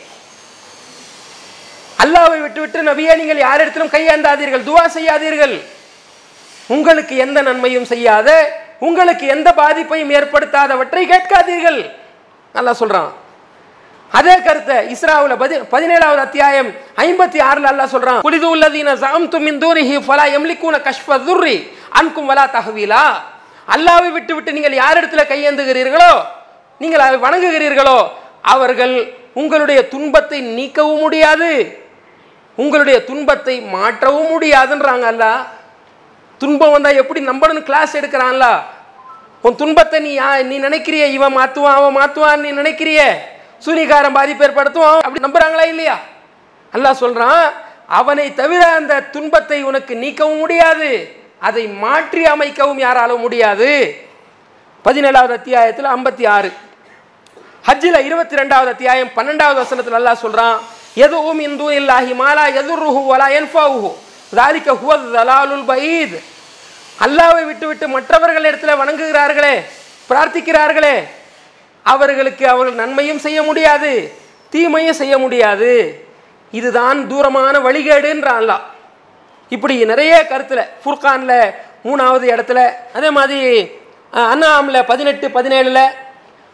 அல்லாவை விட்டு விட்டு நபியே நீங்கள் யாரிடத்திலும் கையேந்தாதீர்கள் துவா செய்யாதீர்கள் உங்களுக்கு எந்த நன்மையும் செய்யாத உங்களுக்கு எந்த பாதிப்பையும் ஏற்படுத்தாதவற்றை கேட்காதீர்கள் நல்லா சொல்றான் அதே கருத்தை இஸ்ராவுல பதி பதினேழாவது அத்தியாயம் ஐம்பத்தி ஆறுல அல்லாஹ் சொல்றான் குலிது உள்ளதீன ஜாம்து மின் தூரிஹி ஃபலா யம்லிக்கூன கஷ்ஃப துர்ரி அன்கும் வலா தஹ்வீலா அல்லாவை விட்டு விட்டு நீங்கள் யாரிடத்துல கையேந்துகிறீர்களோ நீங்கள் அதை வணங்குகிறீர்களோ அவர்கள் உங்களுடைய துன்பத்தை நீக்கவும் முடியாது உங்களுடைய துன்பத்தை மாற்றவும் முடியாதுன்றாங்க அல்லாஹ் துன்பம் வந்தா எப்படி நம்பணும்னு கிளாஸ் எடுக்கிறான்ல உன் துன்பத்தை நீ யா- நீ நினைக்கிறிய இவன் மாத்துவான் அவன் மாத்துவான் நீ நினைக்கிறிய சூனிகாரன் பாதிப்பு ஏற்படுத்துவான் அப்படி நம்புறாங்களா இல்லையா அல்லாஹ் சொல்றான் அவனை தவிர அந்த துன்பத்தை உனக்கு நீக்கவும் முடியாது அதை மாற்றி அமைக்கவும் யாராலும் முடியாது பதினேழாவது அத்தியாயத்தில் ஐம்பத்தி ஆறு ஹஜ்ஜில் இருபத்தி ரெண்டாவது அத்தியாயம் பன்னெண்டாவது வசனத்தில் அல்லாஹ் சொல்றான் எதுவும் இந்து இல்லாஹி மாலா எதுருஹு வலா என்ஃபாவுஹு ذَلِكَ هُوَ الضَّلَالُ الْبَعِيدُ அல்லாவை விட்டு விட்டு மற்றவர்கள் இடத்துல வணங்குகிறார்களே பிரார்த்திக்கிறார்களே அவர்களுக்கு அவர்கள் நன்மையும் செய்ய முடியாது தீமையும் செய்ய முடியாது இதுதான் தூரமான வழிகேடுன்றான் அல்லாஹ் இப்படி நிறைய கருத்தில் ஃபுர்கானில் மூணாவது இடத்துல அதே மாதிரி அஹ், அன்னாமில் பதினெட்டு பதினேழில்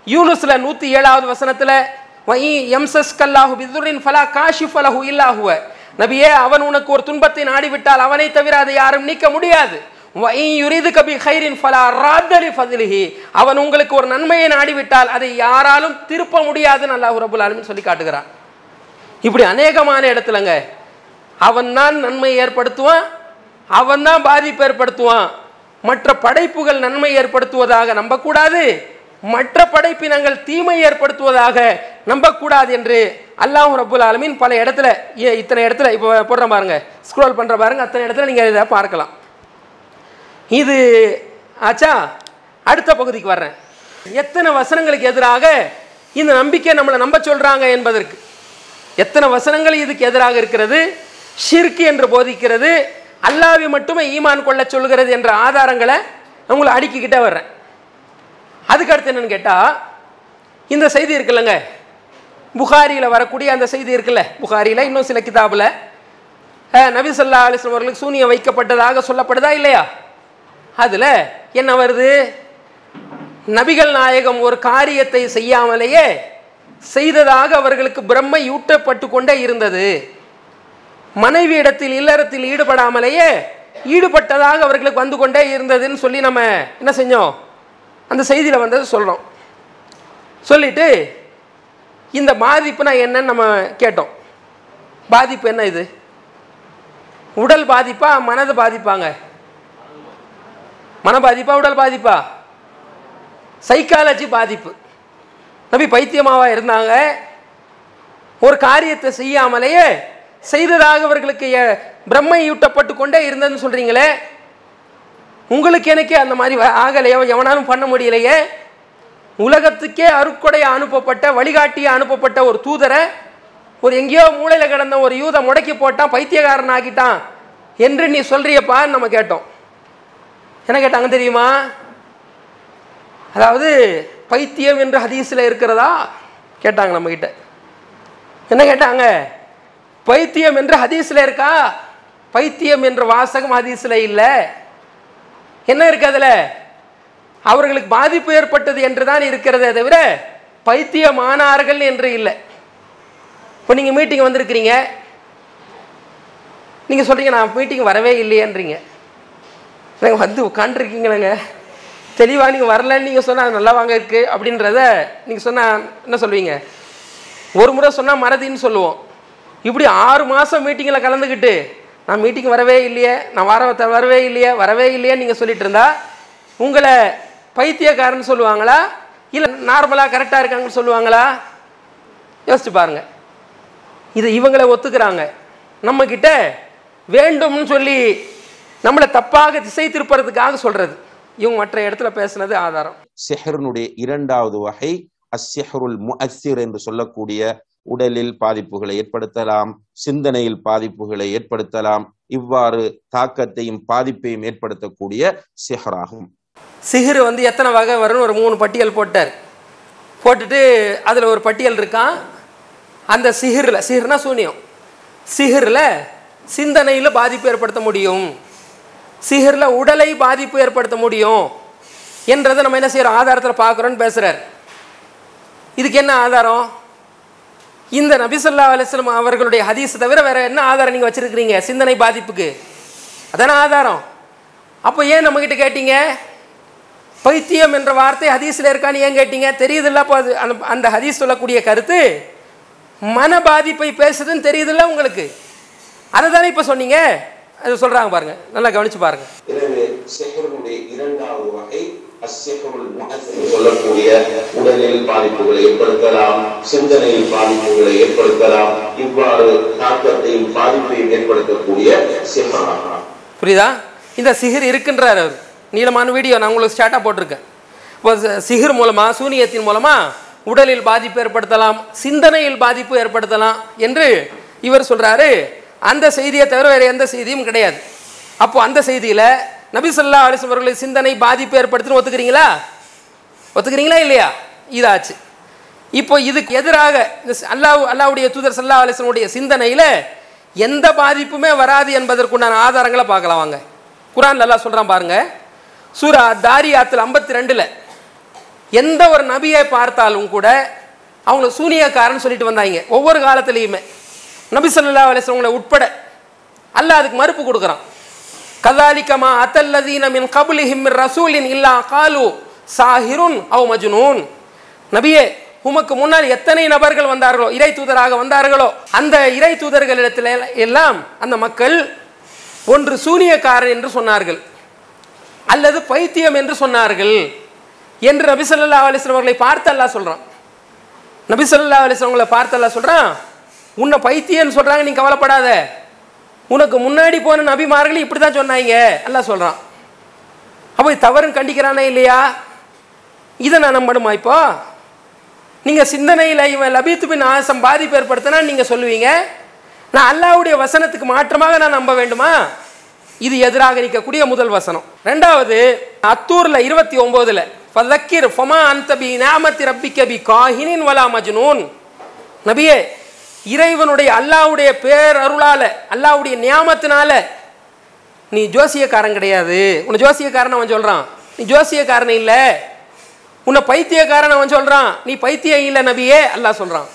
யூனுஸ்ல நூற்றி ஏழாவது வசனத்தில் எம்சஸ் கல்லாஹு பிதுரின் ஃபலா காஷி ஃபலஹு இல்லாஹுவ நபியே அவன் உனக்கு ஒரு துன்பத்தை நாடிவிட்டால் அவனை தவிர அதை யாரும் நீக்க முடியாது யுரிது கபி ஹைரின் ஃபலா ராத்தலி ஃபதிலிஹி அவன் உங்களுக்கு ஒரு நன்மையை நாடிவிட்டால் அதை யாராலும் திருப்ப முடியாதுன்னு அல்லாஹ் ரபுல் ஆலமின் சொல்லி காட்டுகிறான் இப்படி அநேகமான இடத்துலங்க அவன் தான் நன்மை ஏற்படுத்துவான் அவன் தான் பாதிப்பு ஏற்படுத்துவான் மற்ற படைப்புகள் நன்மை ஏற்படுத்துவதாக நம்பக்கூடாது மற்ற படைப்பினங்கள் தீமை ஏற்படுத்துவதாக நம்பக்கூடாது என்று அல்லாஹ் ரபுல் ஆலமீன் பல இடத்துல ஏ- இத்தனை இடத்துல இப்போ போடுற பாருங்க ஸ்க்ரோல் பண்ணுற பாருங்க அத்தனை இடத்துல நீங்கள் இதை பார்க்கலாம் இது ஆச்சா அடுத்த பகுதிக்கு வர்றேன் எத்தனை வசனங்களுக்கு எதிராக இந்த நம்பிக்கை நம்மளை நம்ப சொல்றாங்க என்பதற்கு எத்தனை வசனங்கள் இதுக்கு எதிராக இருக்கிறது ஷிர்க் என்று போதிக்கிறது அல்லாவை மட்டுமே ஈமான் கொள்ள சொல்கிறது என்ற ஆதாரங்களை உங்களை அடுக்கிக்கிட்டே வர்றேன் அதுக்கு அடுத்து என்னன்னு கேட்டால் இந்த செய்தி இருக்குல்லங்க புகாரியில் வரக்கூடிய அந்த செய்தி இருக்குல்ல புகாரியில் இன்னும் சில கிதாபில் நபி சொல்லா அலிஸ்லாம் அவர்களுக்கு சூனியம் வைக்கப்பட்டதாக சொல்லப்படுதா இல்லையா அதில் என்ன வருது நபிகள் நாயகம் ஒரு காரியத்தை செய்யாமலேயே செய்ததாக அவர்களுக்கு பிரம்மை ஊட்டப்பட்டு கொண்டே இருந்தது மனைவி இடத்தில் இல்லறத்தில் ஈடுபடாமலேயே ஈடுபட்டதாக அவர்களுக்கு வந்து கொண்டே இருந்ததுன்னு சொல்லி நம்ம என்ன செஞ்சோம் அந்த செய்தியில் வந்தது சொல்கிறோம் சொல்லிட்டு இந்த பாதிப்புனா என்னன்னு நம்ம கேட்டோம் பாதிப்பு என்ன இது உடல் பாதிப்பா மனது பாதிப்பாங்க மன பாதிப்பா உடல் பாதிப்பா சைக்காலஜி பாதிப்பு நபி பைத்தியமாவா இருந்தாங்க ஒரு காரியத்தை செய்யாமலேயே செய்ததாக அவர்களுக்கு எ- பிரம்மை யூட்டப்பட்டு கொண்டே இருந்ததுன்னு சொல்றீங்களே உங்களுக்கு எனக்கு அந்த மாதிரி வ- ஆகலையோ எவனாலும் பண்ண முடியலையே உலகத்துக்கே அருட்கொடைய அனுப்பப்பட்ட வழிகாட்டிய அனுப்பப்பட்ட ஒரு தூதரை ஒரு எங்கேயோ மூலையில் கிடந்த ஒரு யூதை முடக்கி போட்டான் பைத்தியக்காரன் ஆக்கிட்டான் என்று நீ சொல்றியப்பான்னு நம்ம கேட்டோம் என்ன கேட்டாங்க தெரியுமா அதாவது பைத்தியம் என்று ஹதீஸில் இருக்கிறதா கேட்டாங்க நம்மக்கிட்ட என்ன கேட்டாங்க பைத்தியம் என்று ஹதீஸில் இருக்கா பைத்தியம் என்ற வாசகம் ஹதீஸில் இல்லை என்ன இருக்கு அதில் அவர்களுக்கு பாதிப்பு ஏற்பட்டது என்று தான் இருக்கிறதே தவிர பைத்தியமானார்கள் என்று இல்லை இப்போ நீங்கள் மீட்டிங் வந்திருக்கிறீங்க நீங்கள் சொல்கிறீங்க நான் மீட்டிங் வரவே இல்லையேன்றீங்க நீங்கள் வந்து உட்காந்துருக்கீங்களேங்க தெளிவாக நீங்கள் வரலன்னு நீங்கள் சொன்னால் நல்லா வாங்க இருக்கு அப்படின்றத நீங்கள் சொன்னால் என்ன சொல்வீங்க ஒரு முறை சொன்னால் மறதின்னு சொல்லுவோம் இப்படி ஆறு மாதம் மீட்டிங்கில் கலந்துக்கிட்டு நான் மீட்டிங் வரவே இல்லையே நான் வர த- வரவே இல்லையே வரவே இல்லையே நீங்கள் சொல்லிட்டு இருந்தா உங்களை பைத்தியக்காரன்னு சொல்லுவாங்களா இல்லை நார்மலாக கரெக்டாக இருக்காங்கன்னு சொல்லுவாங்களா யோசிச்சு பாருங்க இது இவங்களை ஒத்துக்கிறாங்க நம்மக்கிட்ட வேண்டும்னு சொல்லி நம்மளை தப்பாக திசை திருப்புறதுக்காக சொல்கிறது இவங்க மற்ற இடத்துல பேசுனது ஆதாரம் சிஹ்ரினுடைய இரண்டாவது வகை அஸ்ஸிஹ்ருல் முஅஸ்ஸிர் என்று சொல்லக்கூடிய உடலில் பாதிப்புகளை ஏற்படுத்தலாம் சிந்தனையில் பாதிப்புகளை ஏற்படுத்தலாம் இவ்வாறு தாக்கத்தையும் பாதிப்பையும் ஏற்படுத்தக்கூடிய சிஹ்ராகும் சிஹிர் வந்து எத்தனை வகை வரும்னு ஒரு மூணு பட்டியல் போட்டார் போட்டுட்டு அதில் ஒரு பட்டியல் இருக்கான் அந்த சிஹிரில் சிஹிர்னா சூனியம் சிஹிரில் சிந்தனையில் பாதிப்பு ஏற்படுத்த முடியும் சிஹிரில் உடலை பாதிப்பு ஏற்படுத்த முடியும் என்றதை நம்ம என்ன செய்கிறோம் ஆதாரத்தில் பார்க்குறோன்னு பேசுகிறார் இதுக்கு என்ன ஆதாரம் இந்த நபிசல்லா அலிஸ்லாம் அவர்களுடைய ஹதீஸ் தவிர வேற என்ன ஆதாரம் நீங்கள் வச்சிருக்கிறீங்க சிந்தனை பாதிப்புக்கு அதானே ஆதாரம் அப்போ ஏன் நம்மக்கிட்ட கேட்டீங்க பைத்தியம் என்ற வார்த்தை ஹதீஸில் இருக்கான்னு ஏன் கேட்டீங்க தெரியுதுல்ல அப்போ அது அந்த அந்த ஹதீஸ் சொல்லக்கூடிய கருத்து மன பாதிப்பை பேசுதுன்னு தெரியுதுல்ல உங்களுக்கு அதை தானே இப்போ சொன்னீங்க அது சொல்கிறாங்க பாருங்க நல்லா கவனிச்சு பாருங்க எனவே சிஹ்ரினுடைய இரண்டாவது வகை அஸ்ஸிஹ்ருல் முஅஸ்ஸிர் சொல்லக்கூடிய உடலில் பாதிப்புகளை ஏற்படுத்தலாம் சிந்தனையில் பாதிப்புகளை ஏற்படுத்தலாம் இவ்வாறு தாக்கத்தையும் பாதிப்பையும் ஏற்படுத்தக்கூடிய சிஹ்ராகும் புரியுதா இந்த சிஹிர் இருக்குன்றார் அவர் நீளமான வீடியோ நான் உங்களுக்கு ஸ்டார்ட்டாக போட்டிருக்கேன் இப்போ சி- சிஹிர் மூலமாக சூனியத்தின் மூலமாக உடலில் பாதிப்பு ஏற்படுத்தலாம் சிந்தனையில் பாதிப்பு ஏற்படுத்தலாம் என்று இவர் சொல்கிறாரு அந்த செய்தியை தவிர வேறு எந்த செய்தியும் கிடையாது அப்போ அந்த செய்தியில் நபி சொல்லா அலிஸ் அவர்களுடைய சிந்தனை பாதிப்பு ஏற்படுத்துன்னு ஒத்துக்கிறீங்களா ஒத்துக்கிறீங்களா இல்லையா இதாச்சு இப்போ இதுக்கு எதிராக இந்த ஸ்- அல்லாஹ் அல்லாவுடைய தூதர் சல்லா அலிஸ்லனுடைய சிந்தனையில் எந்த பாதிப்புமே வராது என்பதற்குண்டான ஆதாரங்களை பார்க்கலாம் வாங்க குரான் அல்லாஹ் சொல்கிறான் பாருங்க சூரா தாரியாத்தில் ஐம்பத்தி ரெண்டில் எந்த ஒரு நபியை பார்த்தாலும் கூட அவங்க சூனியக்காரன் சொல்லிட்டு வந்தாங்க ஒவ்வொரு காலத்துலேயுமே நபி ஸல்லல்லாஹு அலைஹி வஸல்லம் உட்பட அல்லாஹ் அதுக்கு மறுப்பு கொடுக்குறான் கதாலிக்கமா அத்தல்லதீன மின் கபுலிஹிம் மின் ரசூலின் இல்லா காலு சாஹிருன் அவ் மஜ்னூன் நபியே உமக்கு முன்னால் எத்தனை நபர்கள் வந்தார்களோ இறை தூதராக வந்தார்களோ அந்த இறை தூதர்களிடத்தில் எல்லாம் அந்த மக்கள் ஒன்று சூனியக்காரன் என்று சொன்னார்கள் அல்லது பைத்தியம் என்று சொன்னார்கள் என்று நபி ஸல்லல்லாஹு அலைஹி வஸல்லம் அவர்களை பார்த்து அல்லாஹ் சொல்றான் நபி ஸல்லல்லாஹு அலைஹி வஸல்லம் அவங்களை பார்த்து அல்லாஹ் சொல்றான் உன்னை பைத்தியம்னு சொல்றாங்க நீ கவலைப்படாத உனக்கு முன்னாடி போன நபிமார்கள் இப்படி தான் சொன்னாங்க அல்லாஹ் சொல்றான் அப்போ இது தவறுன்னு கண்டிக்கிறானே இல்லையா இதை நான் நம்பணுமா இப்போ நீங்க சிந்தனையில் இவன் லபீத்து பின் ஆசம் பாதிப்பு ஏற்படுத்தினா நீங்க சொல்லுவீங்க நான் அல்லாஹ்வுடைய வசனத்துக்கு மாற்றமாக நான் நம்ப வேண்டுமா இது எதிராக நிற்கக்கூடிய முதல் வசனம் ரெண்டாவது அத்தூர்ல இருபத்தி ஒன்பதுல ஃபதக்கிர் ஃபமா அந்த பி நாமத்தி ரப்பிக்க பி காஹினின் வலா மஜ்னூன் நபியே இறைவனுடைய அல்லாஹ்வுடைய பேர் அருளால அல்லாஹ்வுடைய நியாமத்தினால நீ ஜோசியக்காரன் கிடையாது உன்னை ஜோசியக்காரன் அவன் சொல்றான் நீ ஜோசியக்காரன் இல்ல உன்னை பைத்தியக்காரன் அவன் சொல்றான் நீ பைத்தியம் இல்ல நபியே அல்லாஹ் சொல்றான்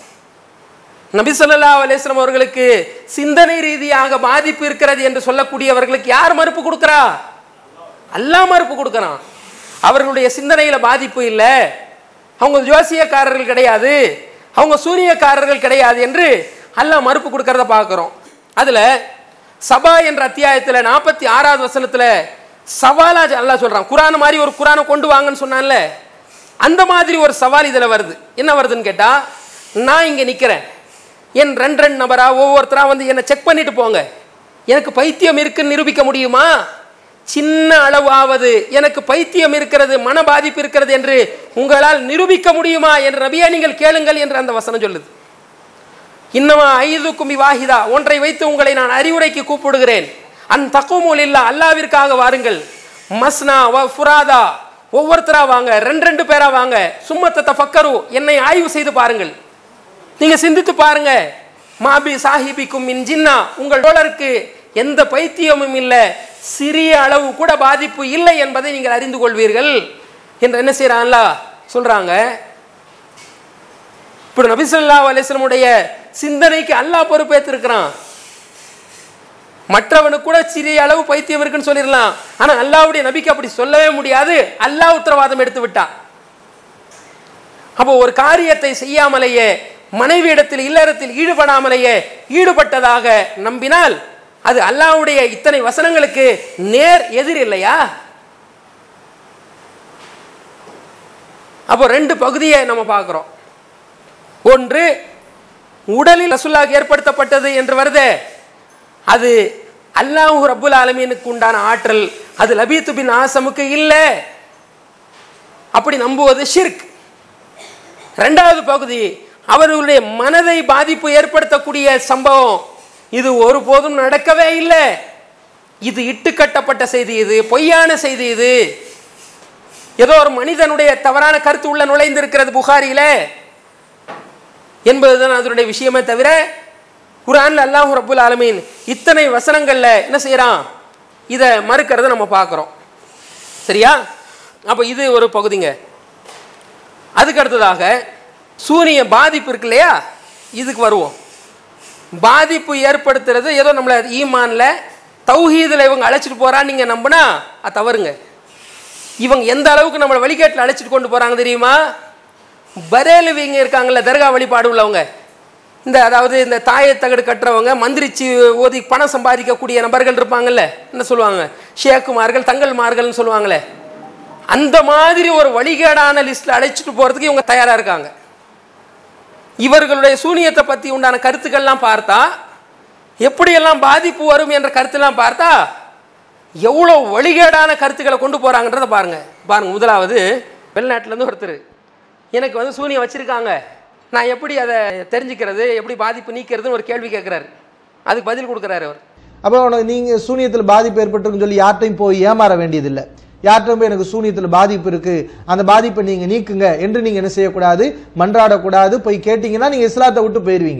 நபி ஸல்லல்லாஹு அலைஹி வஸல்லம் அவர்களுக்கு சிந்தனை ரீதியாக பாதிப்பு இருக்கிறது என்று சொல்லக்கூடியவர்களுக்கு யார் மறுப்பு கொடுக்கறா அல்லாஹ் மறுப்பு கொடுக்கறான் அவர்களுடைய சிந்தனையில பாதிப்பு இல்லை அவங்க ஜோசியக்காரர்கள் கிடையாது அவங்க சூனியக்காரர்கள் கிடையாது என்று அல்லாஹ் மறுப்பு கொடுக்கறத பார்க்கிறோம் அதுல சபா என்ற அத்தியாயத்துல நாற்பத்தி ஆறாவது வசனத்துல சவாலா அல்லாஹ் சொல்றான் குரான் மாதிரி ஒரு குரானை கொண்டு வாங்கன்னு சொன்னான்ல அந்த மாதிரி ஒரு சவால் இதுல வருது என்ன வருதுன்னு கேட்டா நான் இங்க நிக்கிறேன் என் ரெண்டு ரெண்டு நபரா ஒவ்வொருத்தரா வந்து என்னை செக் பண்ணிட்டு போங்க எனக்கு பைத்தியம் இருக்குன்னு நிரூபிக்க முடியுமா சின்ன அளவாவது எனக்கு பைத்தியம் இருக்கிறது மன பாதிப்பு இருக்கிறது என்று உங்களால் நிரூபிக்க முடியுமா என்று நபியா நீங்கள் கேளுங்கள் என்று அந்த வசனம் சொல்லுது இன்னமா ஐது குமி வாஹிதா ஒன்றை வைத்து உங்களை நான் அறிவுரைக்கு கூப்பிடுகிறேன் அன் தக்குமூல் இல்லா அல்லாவிற்காக வாருங்கள் மஸ்னா வ ஃபுராதா ஒவ்வொருத்தரா வாங்க ரெண்டு ரெண்டு பேரா வாங்க சும்மத்த தஃபக்கரு என்னை ஆய்வு செய்து பாருங்கள் நீங்க சிந்தித்து பாருங்க மாபி சாஹிபிக்கும் மின் ஜின்னா உங்கள் தோழருக்கு எந்த பைத்தியமும் இல்லை சிறிய அளவு கூட பாதிப்பு இல்லை என்பதை நீங்கள் அறிந்து கொள்வீர்கள் என்று என்ன செய்யறான்ல சொல்றாங்க இப்படி நபி ஸல்லல்லாஹு அலைஹி வஸல்லமுடைய சிந்தனைக்கு அல்லாஹ் பொறுப்பேற்றிருக்கிறான் மற்றவனுக்கு கூட சிறிய அளவு பைத்தியம் இருக்குன்னு சொல்லிடலாம் ஆனா அல்லாஹ்வுடைய நபிக்கு அப்படி சொல்லவே முடியாது அல்லாஹ் உத்தரவாதம் எடுத்து விட்டான் அப்போ ஒரு காரியத்தை செய்யாமலேயே மனைவியிடத்தில் இல்லறத்தில் ஈடுபடாமலேயே ஈடுபட்டதாக நம்பினால் அது அல்லாஹ்வுடைய இத்தனை வசனங்களுக்கு நேர் எதிர் இல்லையா அப்போ ரெண்டு பகுதியை நம்ம பார்க்குறோம் ஒன்று உடலில் ரசுல்லாக்கு ஏற்படுத்தப்பட்டது என்று வருதே அது அல்லாஹ் ரப்புல் ஆலமீனுக்கு உண்டான ஆற்றல் அது லபீத்து பின் ஆசமுக்கு இல்லை அப்படி நம்புவது ஷிர்க் ரெண்டாவது பகுதி அவர்களுடைய மனதை பாதிப்பு ஏற்படுத்தக்கூடிய சம்பவம் இது ஒருபோதும் நடக்கவே இல்லை இது இட்டுக்கட்டப்பட்ட செய்தி இது பொய்யான செய்தி இது ஏதோ ஒரு மனிதனுடைய தவறான கருத்து உள்ள நுழைந்திருக்கிறது புகாரியில என்பதுதான் அதனுடைய விஷயமே தவிர குரான்ல அல்லாஹ் ரப்புல் ஆலமீன் இத்தனை வசனங்கள்ல என்ன செய்யறான் இதை மறுக்கிறத நம்ம பார்க்குறோம் சரியா அப்போ இது ஒரு பகுதிங்க அதுக்கு அடுத்ததாக சூரிய பாதிப்பு இருக்கு இல்லையா இதுக்கு வருவோம் பாதிப்பு ஏற்படுத்துறது ஏதோ நம்மளை ஈமான்ல தௌஹீதில் இவங்க அழைச்சிட்டு போறா நீங்க நம்பினா அது தவறுங்க இவங்க எந்த அளவுக்கு நம்மளை வழிகாட்டில் அழைச்சிட்டு கொண்டு போறாங்க தெரியுமா பரேலுவிங்க இருக்காங்கல்ல தர்கா வழிபாடு உள்ளவங்க இந்த அதாவது இந்த தாயத்தகடு கட்டுறவங்க மந்திரிச்சு ஓதி பணம் சம்பாதிக்கக்கூடிய நபர்கள் இருப்பாங்கல்ல என்ன சொல்லுவாங்க ஷேக்குமார்கள் தங்கல்மார்கள்னு சொல்லுவாங்களே அந்த மாதிரி ஒரு வழிகேடான லிஸ்ட்ல அழைச்சிட்டு போறதுக்கு இவங்க தயாரா இருக்காங்க இவர்களுடைய சூனியத்தை பத்தி உண்டான கருத்துக்கள்லாம் பார்த்தா எப்படியெல்லாம் பாதிப்பு வரும் என்ற கருத்தெல்லாம் பார்த்தா எவ்வளோ வழிகேடான கருத்துக்களை கொண்டு போறாங்கன்றத பாருங்க பாருங்க முதலாவது வெளிநாட்டிலேருந்து ஒருத்தர் எனக்கு வந்து சூனியம் வச்சிருக்காங்க நான் எப்படி அதை தெரிஞ்சுக்கிறது எப்படி பாதிப்பு நீக்கிறதுன்னு ஒரு கேள்வி கேட்குறாரு அதுக்கு பதில் கொடுக்குறாரு அவர் அப்போ உனக்கு நீங்கள் சூனியத்தில் பாதிப்பு ஏற்பட்டிருக்குன்னு சொல்லி யார்ட்டையும் போய் ஏமாற வேண்டியதில்லை யார்கிட்ட போய் எனக்கு சூனியத்தில் பாதிப்பு இருக்கு அந்த பாதிப்பை நீங்கள் நீக்குங்க என்று நீங்கள் என்ன செய்யக்கூடாது மன்றாடக்கூடாது போய் கேட்டிங்கன்னா நீங்கள் இஸ்லாத்தை விட்டு போயிடுவீங்க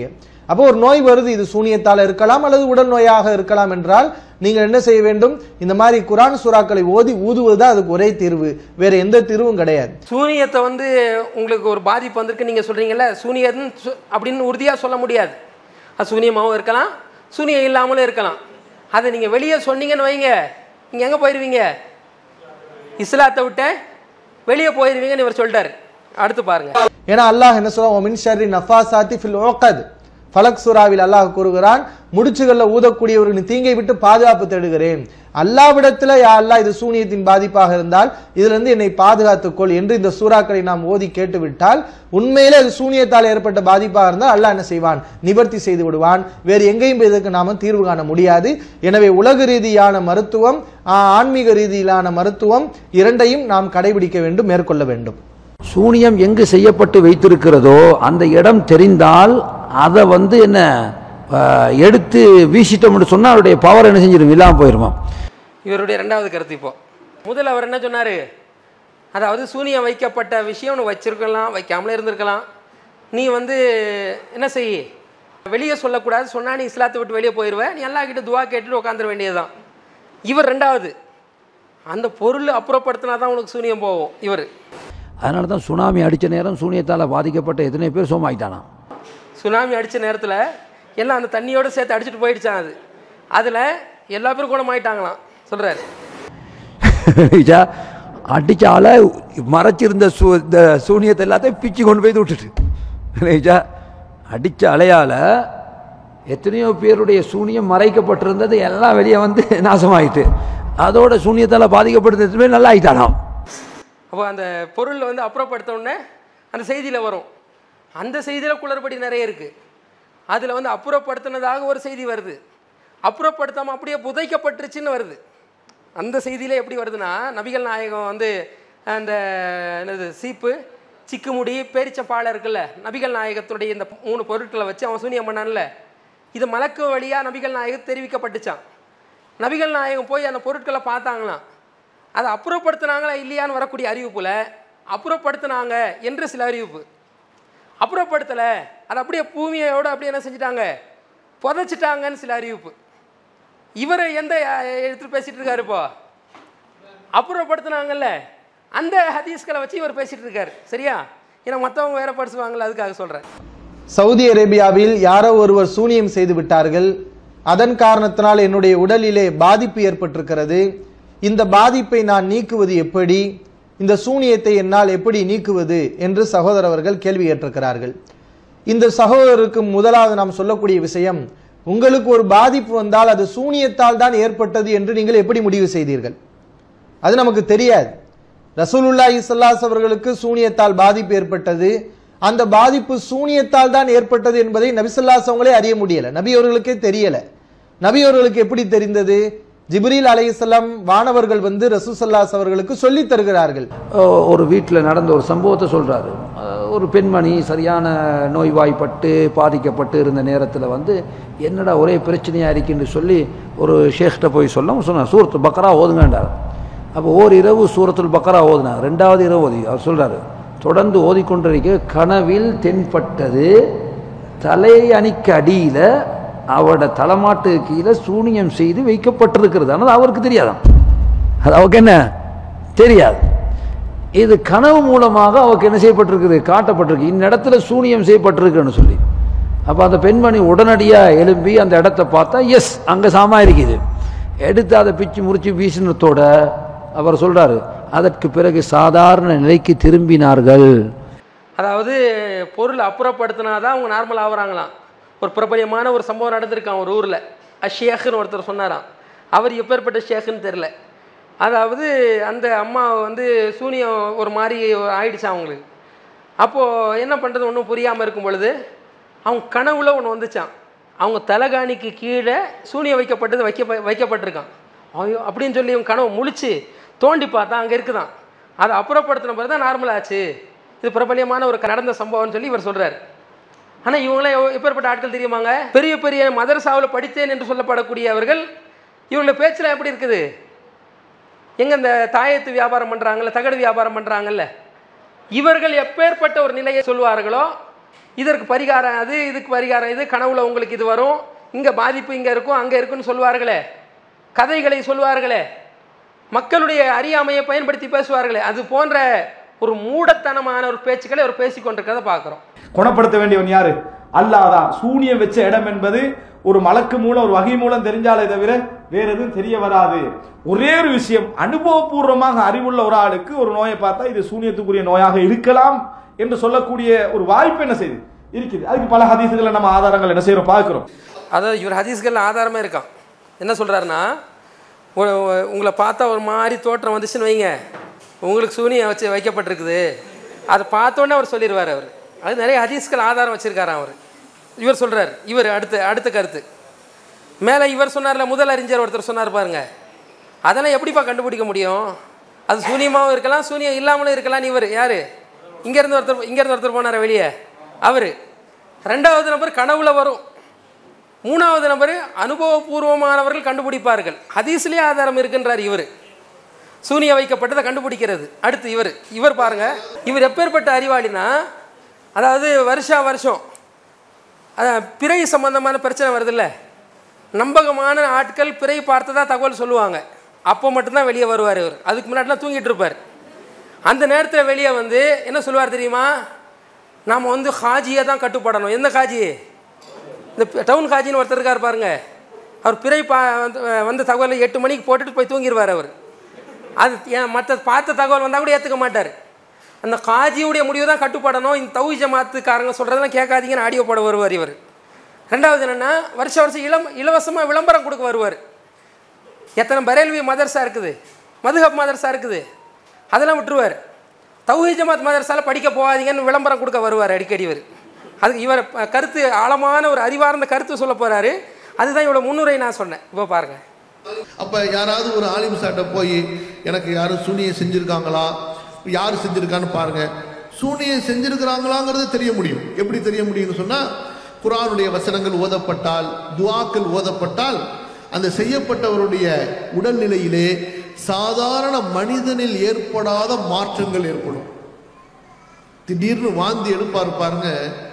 அப்போ ஒரு நோய் வருது இது சூனியத்தால் இருக்கலாம் அல்லது உடல் நோயாக இருக்கலாம் என்றால் நீங்கள் என்ன செய்ய வேண்டும் இந்த மாதிரி குரான் சூறாக்களை ஓதி ஊதுவதுதான் அதுக்கு ஒரே தீர்வு வேற எந்த தீர்வும் கிடையாது சூனியத்தை வந்து உங்களுக்கு ஒரு பாதிப்பு வந்திருக்கு நீங்கள் சொல்கிறீங்கல்ல சூனியம் சு- அப்படின்னு உறுதியாக சொல்ல முடியாது அது சூனியமாகவும் இருக்கலாம் சூனியம் இல்லாமலும் இருக்கலாம் அதை நீங்கள் வெளியே சொன்னீங்கன்னு வைங்க நீங்கள் எங்கே போயிடுவீங்க இஸ்லாத்தை விட்டு வெளியே போயிடுவீங்கன்னு இவர் சொல்லிட்டாரு அடுத்து பாருங்க ஏன்னா அல்லாஹ் என்ன சொல்றான் ஒமின் ஷர்ரி நஃபாசாத்தி ஃபில் உக்கத் ஃபலக் சூராவில் அல்லாஹ் கூறுகிறான் முடிச்சுகள்ல ஊதக்கூடியவர்களின் தீங்கை விட்டு பாதுகாப்பு தேடுகிறேன் அல்லாவிடத்துல யா அல்லாஹ் இது சூனியத்தின் பாதிப்பாக இருந்தால் இதுல இருந்து என்னை பாதுகாத்துக்கொள் என்று இந்த சூறாக்களை நாம் ஓதி கேட்டுவிட்டால் உண்மையிலே அது சூனியத்தால் ஏற்பட்ட பாதிப்பாக இருந்தால் அல்லாஹ் என்ன செய்வான் நிவர்த்தி செய்து விடுவான் வேறு எங்கேயும் இதற்கு நாம தீர்வு காண முடியாது எனவே உலக ரீதியான மருத்துவம் ஆ, ஆன்மீக ரீதியிலான மருத்துவம் இரண்டையும் நாம் கடைபிடிக்க வேண்டும் மேற்கொள்ள வேண்டும் சூனியம் எங்கு செய்யப்பட்டு வைத்திருக்கிறதோ அந்த இடம் தெரிந்தால் அதை வந்து என்ன அஹ், எடுத்து வீசிட்டோம்னு சொன்னால் அவருடைய பவர் என்ன செஞ்சிடும் இல்லாமல் போயிருமா இவருடைய ரெண்டாவது கருத்து இப்போ முதல்ல அவர் என்ன சொன்னார் அதாவது சூனியம் வைக்கப்பட்ட விஷயம் உனக்கு வச்சிருக்கலாம் வைக்காமலே இருந்திருக்கலாம் நீ வந்து என்ன செய் வெளியே சொல்லக்கூடாது சொன்னா நீ இஸ்லாத்தை விட்டு வெளியே போயிடுவ நீ எல்லா கிட்ட துவா கேட்டுட்டு உட்காந்துட வேண்டியதுதான் இவர் ரெண்டாவது அந்த பொருள் அப்புறப்படுத்தினா தான் உனக்கு சூனியம் போகும் இவர் அதனால தான் சுனாமி அடித்த நேரம் சூனியத்தால் பாதிக்கப்பட்ட எத்தனை பேர் சோமாயிட்டானா சுனாமி அடித்த நேரத்தில் எல்லாம் அந்த தண்ணியோடு சேர்த்து அடிச்சுட்டு போயிடுச்சான் அது அதில் எல்லா பேரும் குணமாயிட்டாங்களாம் சொல்கிறாரு ஐயா, அடிச்ச ஆளை மறைச்சிருந்த சூ இந்த சூனியத்தை எல்லாத்தையும் பிச்சு கொண்டு போய் விட்டுட்டு ஐயா, அடிச்ச அலையால் எத்தனையோ பேருடைய சூனியம் மறைக்கப்பட்டிருந்தது எல்லாம் வெளியே வந்து நாசமாயிட்டு அதோட சூனியத்தால் பாதிக்கப்பட்டது எத்தனை பேர் நல்லா ஆயிட்டானாம் அப்போ அந்த பொருள் வந்து அப்புறப்படுத்த உடனே அந்த செய்தியில் வரும் அந்த செய்தியில் குளறுபடி நிறைய இருக்குது அதில் வந்து அப்புறப்படுத்தினதாக ஒரு செய்தி வருது அப்புறப்படுத்தாமல் அப்படியே புதைக்கப்பட்டுருச்சுன்னு வருது அந்த செய்தியிலே எப்படி வருதுன்னா நபிகள் நாயகம் வந்து அந்த என்னது சீப்பு சிக்குமுடி பேரிச்சம்பாலை இருக்குல்ல நபிகள் நாயகத்துடைய இந்த மூணு பொருட்களை வச்சு அவன் சூனியம் பண்ணான்ல இது மலக்கு வழியாக நபிகள் நாயகம் தெரிவிக்கப்பட்டுச்சான் நபிகள் நாயகம் போய் அந்த பொருட்களை பார்த்தாங்களாம் அதை அப்புறப்படுத்துனாங்களா இல்லையான்னு வரக்கூடிய அறிவிப்புல அப்புறப்படுத்துனாங்க என்று சில அறிவிப்பு அப்புறப்படுத்தலை அதை அப்படியே பூமியோட அப்படியே என்ன செஞ்சிட்டாங்க புதைச்சிட்டாங்கன்னு சில அறிவிப்பு இவர் எந்த எடுத்துட்டு பேசிட்டு இருக்காரு இப்போ அப்புறப்படுத்துனாங்கல்ல அந்த ஹதீஸ்களை வச்சு இவர் பேசிட்டு இருக்காரு சரியா ஏன்னா மற்றவங்க வேற படிச்சுவாங்கல்ல அதுக்காக சொல்கிறேன் சவுதி அரேபியாவில் யாரோ ஒருவர் சூனியம் செய்து விட்டார்கள் அதன் காரணத்தினால் என்னுடைய உடலிலே பாதிப்பு ஏற்பட்டிருக்கிறது இந்த பாதிப்பை நான் நீக்குவது எப்படி இந்த சூனியத்தை என்னால் எப்படி நீக்குவது என்று சகோதரர் அவர்கள் கேள்வி கேட்டிருக்கிறார்கள் இந்த சகோதரருக்கு முதலாவது நாம் சொல்லக்கூடிய விஷயம் உங்களுக்கு ஒரு பாதிப்பு வந்தால் அது சூனியத்தால் தான் ஏற்பட்டது என்று நீங்கள் எப்படி முடிவு செய்தீர்கள் அது நமக்கு தெரியாது ரசூலுல்லாஹி ஸல்லல்லாஹு அவர்களுக்கு சூனியத்தால் பாதிப்பு ஏற்பட்டது அந்த பாதிப்பு சூனியத்தால் தான் ஏற்பட்டது என்பதை நபிசல்லாஸ் அவங்களே அறிய முடியல நபி அவர்களுக்கே தெரியல நபி அவர்களுக்கு எப்படி தெரிந்தது ஜிப்ரீல் அலைஹிஸ்ஸலாம் வானவர்கள் வந்து ரசூசல்லாஸ் அவர்களுக்கு சொல்லித் தருகிறார்கள் அஹ் ஒரு வீட்டில் நடந்த ஒரு சம்பவத்தை சொல்கிறாரு ஒரு பெண்மணி சரியான நோய்வாய்ப்பட்டு பாதிக்கப்பட்டு இருந்த நேரத்தில் வந்து என்னடா ஒரே பிரச்சனையாக இருக்குன்னு சொல்லி ஒரு ஷேக்கிட்ட போய் சொல்ல சொன்னார் சூரத்து பக்கரா ஓதுங்கன்றார் அப்போ ஓர் இரவு சூரத்துல் பக்கரா ஓதுனார் ரெண்டாவது இரவு ஓதி அவர் சொல்கிறாரு தொடர்ந்து ஓதிக்கொண்டிருக்க கனவில் தென்பட்டது தலை அணிக்கு அடியில் அவட தலைமாட்டு கீழே சூனியம் செய்து வைக்கப்பட்டிருக்கிறது ஆனால் அவருக்கு தெரியாதான் அது அவருக்கு என்ன தெரியாது இது கனவு மூலமாக அவருக்கு என்ன செய்யப்பட்டிருக்குது காட்டப்பட்டிருக்கு இந்த இடத்துல சூனியம் செய்யப்பட்டிருக்குன்னு சொல்லி அப்போ அந்த பெண்மணி உடனடியாக எழும்பி அந்த இடத்த பார்த்தா எஸ் அங்கே சாமா இருக்குது எடுத்து அதை பிச்சு முறிச்சு வீசினத்தோட அவர் சொல்றாரு அதற்கு பிறகு சாதாரண நிலைக்கு திரும்பினார்கள் அதாவது பொருள் அப்புறப்படுத்தினாதான் அவங்க நார்மல் ஆகுறாங்களாம் ஒரு பிரபலியமான ஒரு சம்பவம் நடந்திருக்கான் ஒரு ஊரில் அஷேக்குன்னு ஒருத்தர் சொன்னாராம் அவர் எப்பேற்பட்ட ஷேக்குன்னு தெரில அதாவது அந்த அம்மா வந்து சூனியம் ஒரு மாதிரி ஆயிடுச்சு அவங்களுக்கு அப்போது என்ன பண்ணுறது ஒன்றும் புரியாமல் இருக்கும் பொழுது அவங்க கனவுல ஒன்று வந்துச்சான் அவங்க தலைகாணிக்கு கீழே சூனியம் வைக்கப்பட்டது வைக்க வைக்கப்பட்டிருக்கான் ஐயோ அப்படின்னு சொல்லி இவங்க கனவு முழிச்சு தோண்டி பார்த்தா அங்கே இருக்குதான் அதை அப்புறப்படுத்தின பிறகு தான் நார்மல் ஆச்சு இது பிரபலியமான ஒரு நடந்த சம்பவம்னு சொல்லி இவர் சொல்கிறார் ஆனால் இவங்களாம் எவ்வ- எப்பேற்பட்ட ஆட்கள் தெரியுமாங்க பெரிய பெரிய மதரசாவில் படித்தேன் என்று சொல்லப்படக்கூடியவர்கள் இவங்களோட பேச்சில் எப்படி இருக்குது எங்க இந்த தாயத்து வியாபாரம் பண்ணுறாங்கல்ல தகடு வியாபாரம் பண்ணுறாங்கல்ல இவர்கள் எப்பேற்பட்ட ஒரு நிலையை சொல்வார்களோ இதற்கு பரிகாரம் அது இதுக்கு பரிகாரம் இது கனவுல உங்களுக்கு இது வரும் இங்கே பாதிப்பு இங்கே இருக்கும் அங்கே இருக்குன்னு சொல்லுவார்களே கதைகளை சொல்லுவார்களே மக்களுடைய அறியாமையை பயன்படுத்தி பேசுவார்களே அது போன்ற ஒரு மூடத்தனமான ஒரு பேச்சுக்களை அவர் பேசிக் கொண்டிருக்கிறத பார்க்குறோம் குணப்படுத்த வேண்டியவன் யாரு அல்லாஹ் தான் சூனியம் வச்ச இடம் என்பது ஒரு மலக்கு மூலம் ஒரு வகை மூலம் தெரிஞ்சாலே தவிர வேற எதுவும் தெரிய வராது ஒரே ஒரு விஷயம் அனுபவபூர்வமாக அறிவுள்ள ஒரு ஆளுக்கு ஒரு நோயை பார்த்தா இது சூனியத்துக்குரிய நோயாக இருக்கலாம் என்று சொல்லக்கூடிய ஒரு வாய்ப்பு என்ன செய்யுது இருக்குது அதுக்கு பல ஹதீசுகளை நம்ம ஆதாரங்கள் என்ன செய்யறோம் பார்க்கிறோம் அதாவது இவர் ஹதீஸ்கள் ஆதாரமே இருக்கான் என்ன சொல்கிறாருன்னா உங்களை பார்த்தா ஒரு மாதிரி தோற்றம் வந்துச்சுன்னு வைங்க உங்களுக்கு சூனியம் வச்சு வைக்கப்பட்டிருக்குது அதை பார்த்தோன்னே அவர் சொல்லிடுவார் அவர் அது நிறைய ஹதீஸ்கள் ஆதாரம் வச்சுருக்காராம் அவர் இவர் சொல்கிறார் இவர் அடுத்த அடுத்த கருத்து மேலே இவர் சொன்னார்ல முதல் அறிஞர் ஒருத்தர் சொன்னார் பாருங்க அதெல்லாம் எப்படிப்பா கண்டுபிடிக்க முடியும் அது சூனியமாகவும் இருக்கலாம் சூனியம் இல்லாமலும் இருக்கலாம் இவர் யார் இங்கேருந்து ஒருத்தர் இங்கேருந்து ஒருத்தர் போனார் வெளியே அவர் ரெண்டாவது நபர் கனவுல வரும் மூணாவது நபர் அனுபவபூர்வமானவர்கள் கண்டுபிடிப்பார்கள் ஹதீஸ்லேயே ஆதாரம் இருக்கின்றார் இவர் சூனிய வைக்கப்பட்டதை கண்டுபிடிக்கிறது அடுத்து இவர் இவர் பாருங்க இவர் எப்பேற்பட்ட அறிவாளினா அதாவது வருஷா வருஷம் அதான் பிறை சம்பந்தமான பிரச்சனை வருதுல்ல நம்பகமான ஆட்கள் பிறை பார்த்ததா தகவல் சொல்லுவாங்க அப்போ மட்டும்தான் வெளியே வருவார் இவர் அதுக்கு முன்னாடிலாம் தூங்கிட்டு இருப்பார் அந்த நேரத்தில் வெளியே வந்து என்ன சொல்லுவார் தெரியுமா நாம் வந்து ஹாஜியை தான் கட்டுப்படணும் எந்த ஹாஜி இந்த டவுன் ஹாஜின்னு ஒருத்தர் இருக்கார் பாருங்க அவர் பிறை பா வந்து- வந்த தகவலை எட்டு மணிக்கு போட்டுட்டு போய் தூங்கிடுவார் அவர் அது ஏன் மற்ற பார்த்த தகவல் வந்தால் கூட ஏற்றுக்க மாட்டார் அந்த காஜியுடைய முடிவு தான் கட்டுப்படணும் இந்த தௌஹி ஜமாத்துக்காரங்க சொல்கிறதெல்லாம் கேட்காதீங்கன்னு ஆடியோ போட வருவார் இவர் ரெண்டாவது என்னென்னா வருஷ வருஷம் இளம் இலவசமாக விளம்பரம் கொடுக்க வருவார் எத்தனை பரேல்வி மதர்ஸா இருக்குது மதுஹப் மதர்ஸா இருக்குது அதெல்லாம் விட்டுருவார் தௌஹி ஜமாத் மதர்ஸால படிக்க போகாதீங்கன்னு விளம்பரம் கொடுக்க வருவார் அடிக்கடி இவர் அதுக்கு இவர் அஹ், கருத்து ஆழமான ஒரு அறிவார்ந்த கருத்து சொல்ல போகிறாரு அதுதான் இவ்வளோ முன்னுரை நான் சொன்னேன் இப்போ பாருங்கள் அப்ப யாராவது ஒரு ஆலிம் சாட்ட போய் எனக்கு யாரும் சூனியம் செஞ்சிருக்காங்களா யார் செஞ்சிருக்கான்னு பாருங்க சூனியம் செஞ்சிருக்கிறாங்களாங்கிறது தெரிய முடியும் எப்படி தெரிய முடியும்னு சொன்னா குர்ஆனுடைய வசனங்கள் ஓதப்பட்டால் துஆக்கள் ஓதப்பட்டால் அந்த செய்யப்பட்டவருடைய உடல்நிலையிலே சாதாரண மனிதனில் ஏற்படாத மாற்றங்கள் ஏற்படும் திடீர்னு வாந்தி எடுப்பார் பாருங்க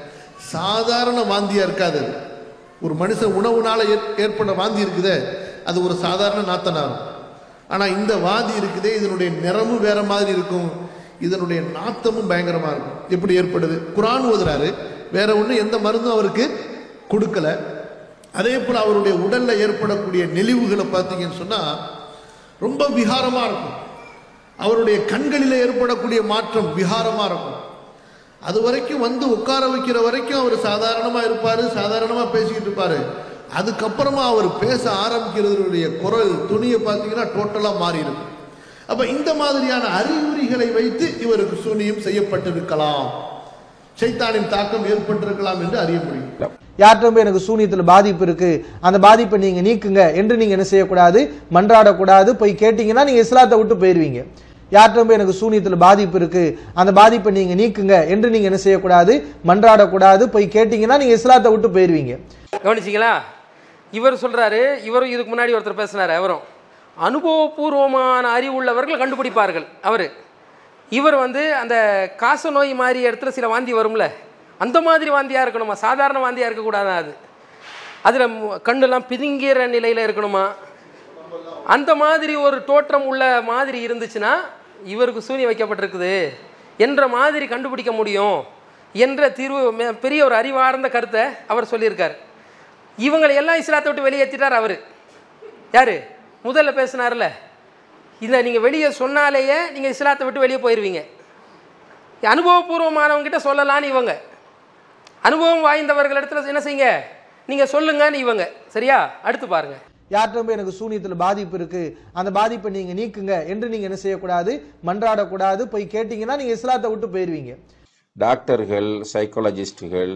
சாதாரண வாந்தியா இருக்காது அது. ஒரு மனுஷன் உணவுனால ஏற்- ஏற்பட வாந்தி இருக்குதே அது ஒரு சாதாரண நாத்தனாகும் ஆனா இந்த வாந்தி இருக்குதே இதனுடைய நிறமும் வேற மாதிரி இருக்கும் இதனுடைய நாத்தமும் பயங்கரமா இருக்கும் எப்படி ஏற்படுது குரான் ஓதுறாரு வேற ஒண்ணு எந்த மருந்தும் அவருக்கு கொடுக்கல அதே போல அவருடைய உடல்ல ஏற்படக்கூடிய நெளிவுகளை பார்த்தீங்கன்னு சொன்னா ரொம்ப விகாரமா இருக்கும் அவருடைய கண்களில் ஏற்படக்கூடிய மாற்றம் விகாரமா இருக்கும் அது வரைக்கும் வந்து உட்கார வைக்கிற வரைக்கும் அவர் சாதாரணமா இருப்பாரு சாதாரணமா பேசிக்கிட்டு இருப்பாரு அதுக்கப்புறமா அவர் பேச ஆரம்பிக்கிறதுடைய குரல் துணியை பார்த்தீங்கன்னா டோட்டலா மாறி இருக்கும் அப்ப இந்த மாதிரியான அறிகுறிகளை வைத்து இவருக்கு சூனியம் செய்யப்பட்டிருக்கலாம் சைத்தானின் தாக்கம் ஏற்பட்டிருக்கலாம் என்று அறிய முடியும் யார்கிட்ட போய் எனக்கு சூனியத்துல பாதிப்பு இருக்கு அந்த பாதிப்பை நீங்க நீக்குங்க என்று நீங்க என்ன செய்யக்கூடாது மன்றாடக்கூடாது போய் கேட்டீங்கன்னா நீங்க இஸ்லாத்தை விட்டு போயிருவீங்க யார்கிட்ட போய் எனக்கு சூனியத்துல பாதிப்பு இருக்கு அந்த பாதிப்பை நீங்க நீக்குங்க என்று நீங்க என்ன செய்யக்கூடாது மன்றாடக்கூடாது போய் கேட்டீங்கன்னா நீங்க இஸ்லாத்தை விட்டு போயிருவீங்க கவனிச்சிங்களா இவர் சொல்றாரு இவரும் இதுக்கு முன்னாடி ஒருத்தர் பேசினார் அவரும் அனுபவபூர்வமான அறிவுள்ளவர்கள் கண்டுபிடிப்பார்கள் அவர் இவர் வந்து அந்த காச நோய் மாதிரி இடத்துல சில வாந்தி வரும்ல அந்த மாதிரி வாந்தியாக இருக்கணுமா சாதாரண வாந்தியாக இருக்கக்கூடாதா அது அதில் கண்ணெல்லாம் பிதுங்கிற நிலையில் இருக்கணுமா அந்த மாதிரி ஒரு தோற்றம் உள்ள மாதிரி இருந்துச்சுன்னா இவருக்கு சூனி வைக்கப்பட்டிருக்குது என்ற மாதிரி கண்டுபிடிக்க முடியும் என்ற தீர்வு மே- பெரிய ஒரு அறிவார்ந்த கருத்தை அவர் சொல்லியிருக்கார் இவங்களை எல்லாம் இஸ்லாத்தை விட்டு வெளியேற்றிட்டார் அவர் யார் முதல்ல பேசினார்ல இதை நீங்கள் வெளியே சொன்னாலேயே நீங்கள் இஸ்லாத்தை விட்டு வெளியே போயிடுவீங்க அனுபவபூர்வமானவங்ககிட்ட சொல்லலான்னு இவங்க அனுபவம் வாய்ந்தவர்கள் இடத்துல என்ன செய்யுங்க நீங்கள் சொல்லுங்கன்னு இவங்க சரியா அடுத்து பாருங்கள் யார்கிட்ட போய் எனக்கு சூனியத்துல பாதிப்பு இருக்கு அந்த பாதிப்பை நீங்க நீக்குங்க என்று நீங்க என்ன செய்யக்கூடாது மன்றாடக்கூடாது போய் கேட்டீங்கன்னா நீங்க இஸ்லாத்தை விட்டு போயிருவீங்க டாக்டர்கள் சைக்காலஜிஸ்டுகள்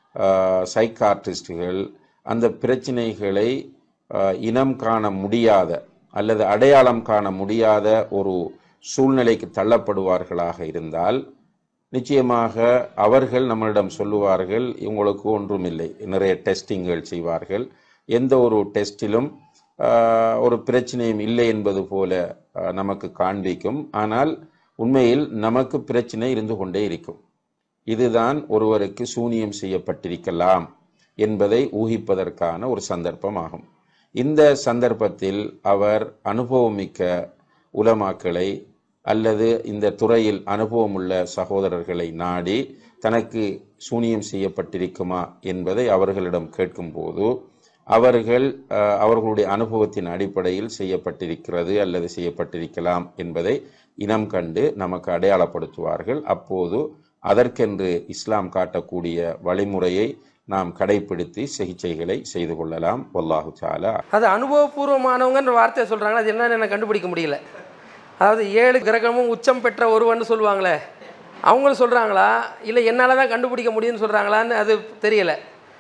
சைக்கார்டிஸ்டுகள் அந்த பிரச்சனைகளை ஆஹ், இனம் காண முடியாத அல்லது அடையாளம் காண முடியாத ஒரு சூழ்நிலைக்கு தள்ளப்படுவார்களாக இருந்தால் நிச்சயமாக அவர்கள் நம்மளிடம் சொல்லுவார்கள் உங்களுக்கு ஒன்றுமில்லை நிறைய டெஸ்டிங்கள் செய்வார்கள் எந்த ஒரு டெஸ்டிலும் ஆஹ், ஒரு பிரச்சனையும் இல்லை என்பது போல ஆஹ், நமக்கு காண்பிக்கும் ஆனால் உண்மையில் நமக்கு பிரச்சனை இருந்து கொண்டே இருக்கும் இதுதான் ஒருவருக்கு சூனியம் செய்யப்பட்டிருக்கலாம் என்பதை ஊகிப்பதற்கான ஒரு சந்தர்ப்பமாகும் இந்த சந்தர்ப்பத்தில் அவர் அனுபவமிக்க உலமாக்களை அல்லது இந்த துறையில் அனுபவமுள்ள சகோதரர்களை நாடி தனக்கு சூனியம் செய்யப்பட்டிருக்குமா என்பதை அவர்களிடம் கேட்கும்போது அவர்கள் அஹ், அவர்களுடைய அனுபவத்தின் அடிப்படையில் செய்யப்பட்டிருக்கிறது அல்லது செய்யப்பட்டிருக்கலாம் என்பதை இனம் கண்டு நமக்கு அடையாளப்படுத்துவார்கள் அப்போது அதற்கென்று இஸ்லாம் காட்டக்கூடிய வழிமுறையை நாம் கடைபிடித்து சிகிச்சைகளை செய்து கொள்ளலாம் வல்லாஹு தாலா அது அனுபவபூர்வமானவங்கன்ற வார்த்தையை சொல்கிறாங்க அது என்னன்னு எனக்கு கண்டுபிடிக்க முடியல அதாவது ஏழு கிரகமும் உச்சம் பெற்ற ஒருவன் சொல்லுவாங்களே அவங்களும் சொல்கிறாங்களா இல்லை என்னால் தான் கண்டுபிடிக்க முடியும்னு சொல்கிறாங்களான்னு அது தெரியல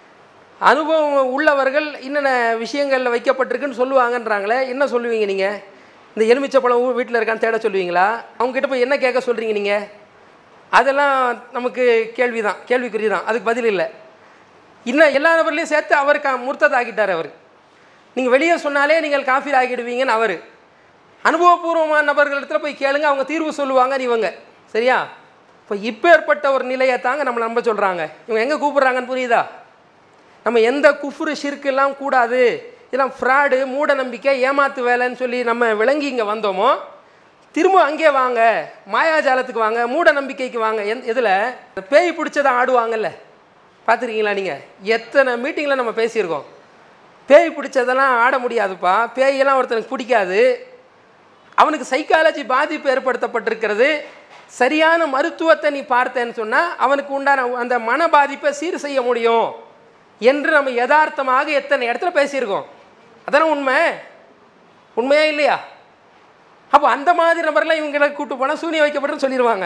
அனுபவம் உள்ளவர்கள் என்னென்ன விஷயங்களில் வைக்கப்பட்டிருக்குன்னு சொல்லுவாங்கன்றாங்களே என்ன சொல்லுவீங்க நீங்கள் இந்த எலுமிச்சப்பழம் வீட்டில் இருக்கான்னு தேட சொல்லுவீங்களா அவங்ககிட்ட போய் என்ன கேட்க சொல்கிறீங்க நீங்கள் அதெல்லாம் நமக்கு கேள்வி தான் கேள்விக்குறி தான் அதுக்கு பதில் இல்லை இன்னும் எல்லா நபர்லையும் சேர்த்து அவர் கா முர்த்தத் ஆக்கிட்டார் அவர் நீங்கள் வெளியே சொன்னாலே நீங்கள் காஃபீர் ஆகிடுவீங்கன்னு அவர் அனுபவபூர்வமான நபர்களிடத்துல போய் கேளுங்க அவங்க தீர்வு சொல்லுவாங்கன்னு இவங்க சரியா இப்போ இப்பேற்பட்ட ஒரு நிலையை தாங்க நம்மளை நம்ப சொல்கிறாங்க இவங்க எங்கே கூப்பிட்றாங்கன்னு புரியுதா நம்ம எந்த குஃப்ரு ஷிர்க்கெல்லாம் கூடாது இதெல்லாம் ஃப்ராடு மூட நம்பிக்கை ஏமாத்து வேலைன்னு சொல்லி நம்ம விளங்கி இங்கே வந்தோமோ திரும்ப அங்கே வாங்க மாயாஜாலத்துக்கு வாங்க மூட நம்பிக்கைக்கு வாங்க எந் எதில் பேய் பிடிச்சதை ஆடுவாங்கல்ல பார்த்துருக்கீங்களா நீங்கள் எத்தனை மீட்டிங்கில் நம்ம பேசியிருக்கோம் பேய் பிடிச்சதெல்லாம் ஆட முடியாதுப்பா பேயெல்லாம் ஒருத்தனுக்கு பிடிக்காது அவனுக்கு சைக்காலஜி பாதிப்பு ஏற்படுத்தப்பட்டிருக்கிறது சரியான மருத்துவத்தை நீ பார்த்தேன்னு சொன்னால் அவனுக்கு உண்டான அந்த மன பாதிப்பை சீர் செய்ய முடியும் என்று நம்ம யதார்த்தமாக எத்தனை இடத்துல பேசியிருக்கோம் அதானே உண்மை உண்மையா இல்லையா அப்போ அந்த மாதிரி நபர்லாம் இவங்களை கூட்டு போனால் சூனியம் வைக்கப்பட்டுன்னு சொல்லிடுவாங்க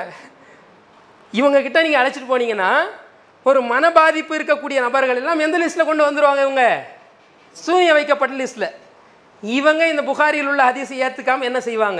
இவங்க கிட்ட நீங்கள் அழைச்சிட்டு போனீங்கன்னா ஒரு மன பாதிப்பு இருக்கக்கூடிய நபர்கள் எல்லாம் எந்த லிஸ்ட்டில் கொண்டு வந்துருவாங்க இவங்க சூனியம் வைக்கப்பட்ட லிஸ்ட்டில் இவங்க இந்த புகாரியில் உள்ள ஹதீஸை ஏற்றுக்காம என்ன செய்வாங்க